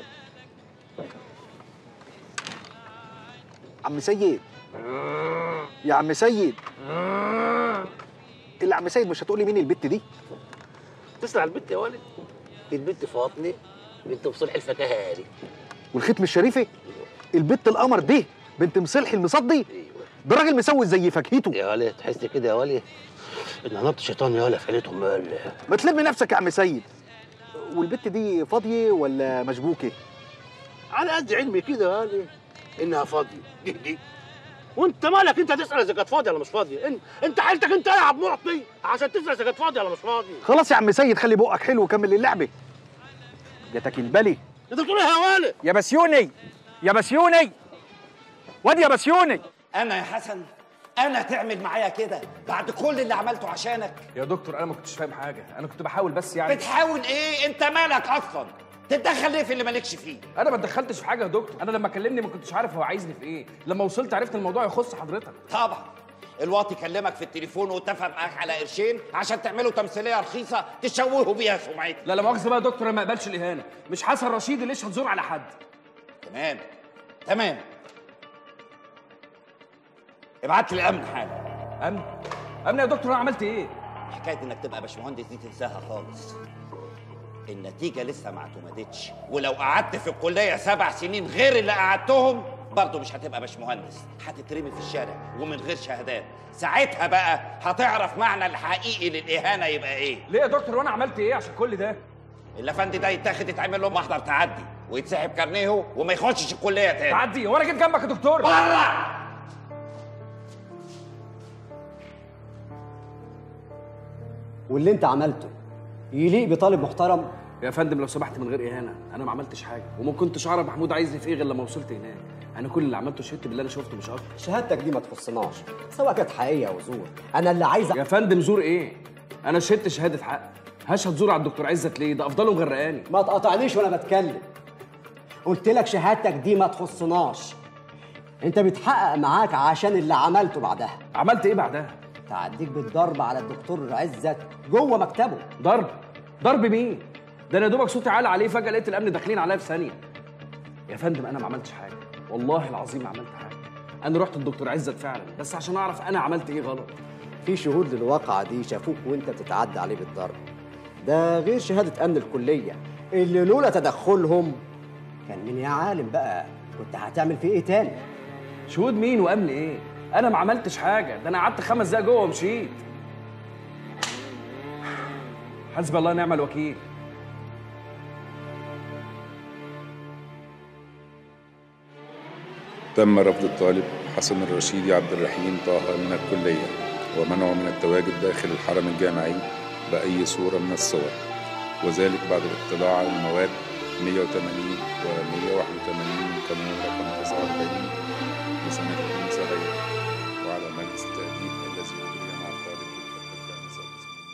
عم سيد يا عم سيد اللي عم سيد مش هتقولي مين البت دي تسمع البنت يا ولد البنت فاطمه بنت مصلح الفكهاني والختم الشريفي البت القمر دي بنت مصلحي المصدي ده راجل مسوي زي فاكهته يا ولد تحس كده يا ولد ان نبط شيطان يا ولد في عيلتهم مال ما تلم نفسك يا عم سيد والبت دي فاضيه ولا مشبوكه على قد علمي كده يا ولد انها فاضيه دي دي وانت مالك انت تسال اذا كانت فاضيه ولا مش فاضيه انت انت حيلتك انت يا عبد معطي عشان تسال اذا كانت فاضيه ولا مش فاضيه خلاص يا عم سيد خلي بقك حلو وكمل اللعبه جاتك البلي انت بتقول ايه يا ولد يا بسيوني يا بسيوني واد يا بسيوني انا يا حسن انا تعمل معايا كده بعد كل اللي عملته عشانك يا دكتور انا ما كنتش فاهم حاجه انا كنت بحاول بس يعني بتحاول ايه انت مالك اصلا تتدخل ليه في اللي مالكش فيه انا ما اتدخلتش في حاجه يا دكتور انا لما كلمني ما كنتش عارف هو عايزني في ايه لما وصلت عرفت الموضوع يخص حضرتك طبعا الواطي كلمك في التليفون واتفق معاك على قرشين عشان تعملوا تمثيليه رخيصه تشوهوا بيها سمعتي لا لا مؤاخذه بقى يا دكتور انا ما اقبلش الاهانه مش حسن رشيد اللي يشهد زور على حد تمام تمام ابعت لي الامن حالا امن امن يا دكتور انا عملت ايه حكايه انك تبقى باشمهندس دي تنساها خالص النتيجة لسه ما اعتمدتش ولو قعدت في الكلية سبع سنين غير اللي قعدتهم برضه مش هتبقى باشمهندس هتترمي في الشارع ومن غير شهادات ساعتها بقى هتعرف معنى الحقيقي للإهانة يبقى إيه ليه يا دكتور وانا عملت ايه عشان كل ده الافندي ده يتاخد يتعمل له محضر تعدي ويتسحب كارنيه وما يخشش الكلية تاني تعدي وانا جيت جنبك يا دكتور بره واللي انت عملته يليق بطالب محترم يا فندم لو سمحت من غير اهانه انا ما عملتش حاجه وما كنتش اعرف محمود عايزني في ايه غير لما وصلت هناك انا كل اللي عملته شهدت باللي انا شفته مش اكتر شهادتك دي ما تخصناش سواء كانت حقيقيه او زور انا اللي عايز يا فندم زور ايه انا شهدت شهاده حق هشهد زور على الدكتور عزت ليه ده افضله مغرقاني ما تقاطعنيش وانا بتكلم قلت لك شهادتك دي ما تخصناش انت بتحقق معاك عشان اللي عملته بعدها عملت ايه بعدها تعديك بالضرب على الدكتور عزت جوه مكتبه ضرب ضرب مين ده انا يا دوبك صوتي عالي عليه فجاه لقيت الامن داخلين عليا في ثانيه يا فندم انا ما عملتش حاجه والله العظيم ما عملت حاجه انا رحت للدكتور عزت فعلا بس عشان اعرف انا عملت ايه غلط في شهود للواقعة دي شافوك وانت بتتعدى عليه بالضرب ده غير شهادة أمن الكلية اللي لولا تدخلهم كان مين يا عالم بقى كنت هتعمل فيه ايه تاني شهود مين وامن ايه انا ما عملتش حاجه ده انا قعدت خمس دقايق جوه ومشيت حسبي الله ونعم الوكيل تم رفض الطالب حسن الرشيدي عبد الرحيم طه من الكلية ومنعه من التواجد داخل الحرم الجامعي بأي صورة من الصور وذلك بعد الاطلاع على المواد 180 و 181 من قانون رقم 49 لسنة 72 وعلى مجلس التأديب الذي أجري مع الطالب بالفترة الخامسة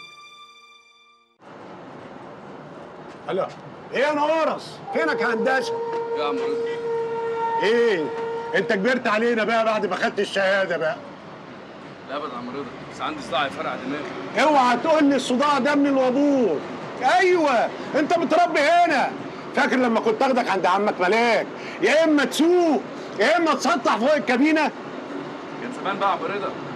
هلا ايه يا نورس فينك يا هندسه يا عم ايه انت كبرت علينا بقى بعد ما خدت الشهاده بقى لا ابدا يا عم رضا بس عندي صداع يفرقع دماغي اوعى تقول لي الصداع ده من الوابور ايوه انت متربي هنا فاكر لما كنت اخدك عند عمك ملاك يا اما تسوق يا اما تسطح فوق الكابينه كان زمان بقى يا عم رضا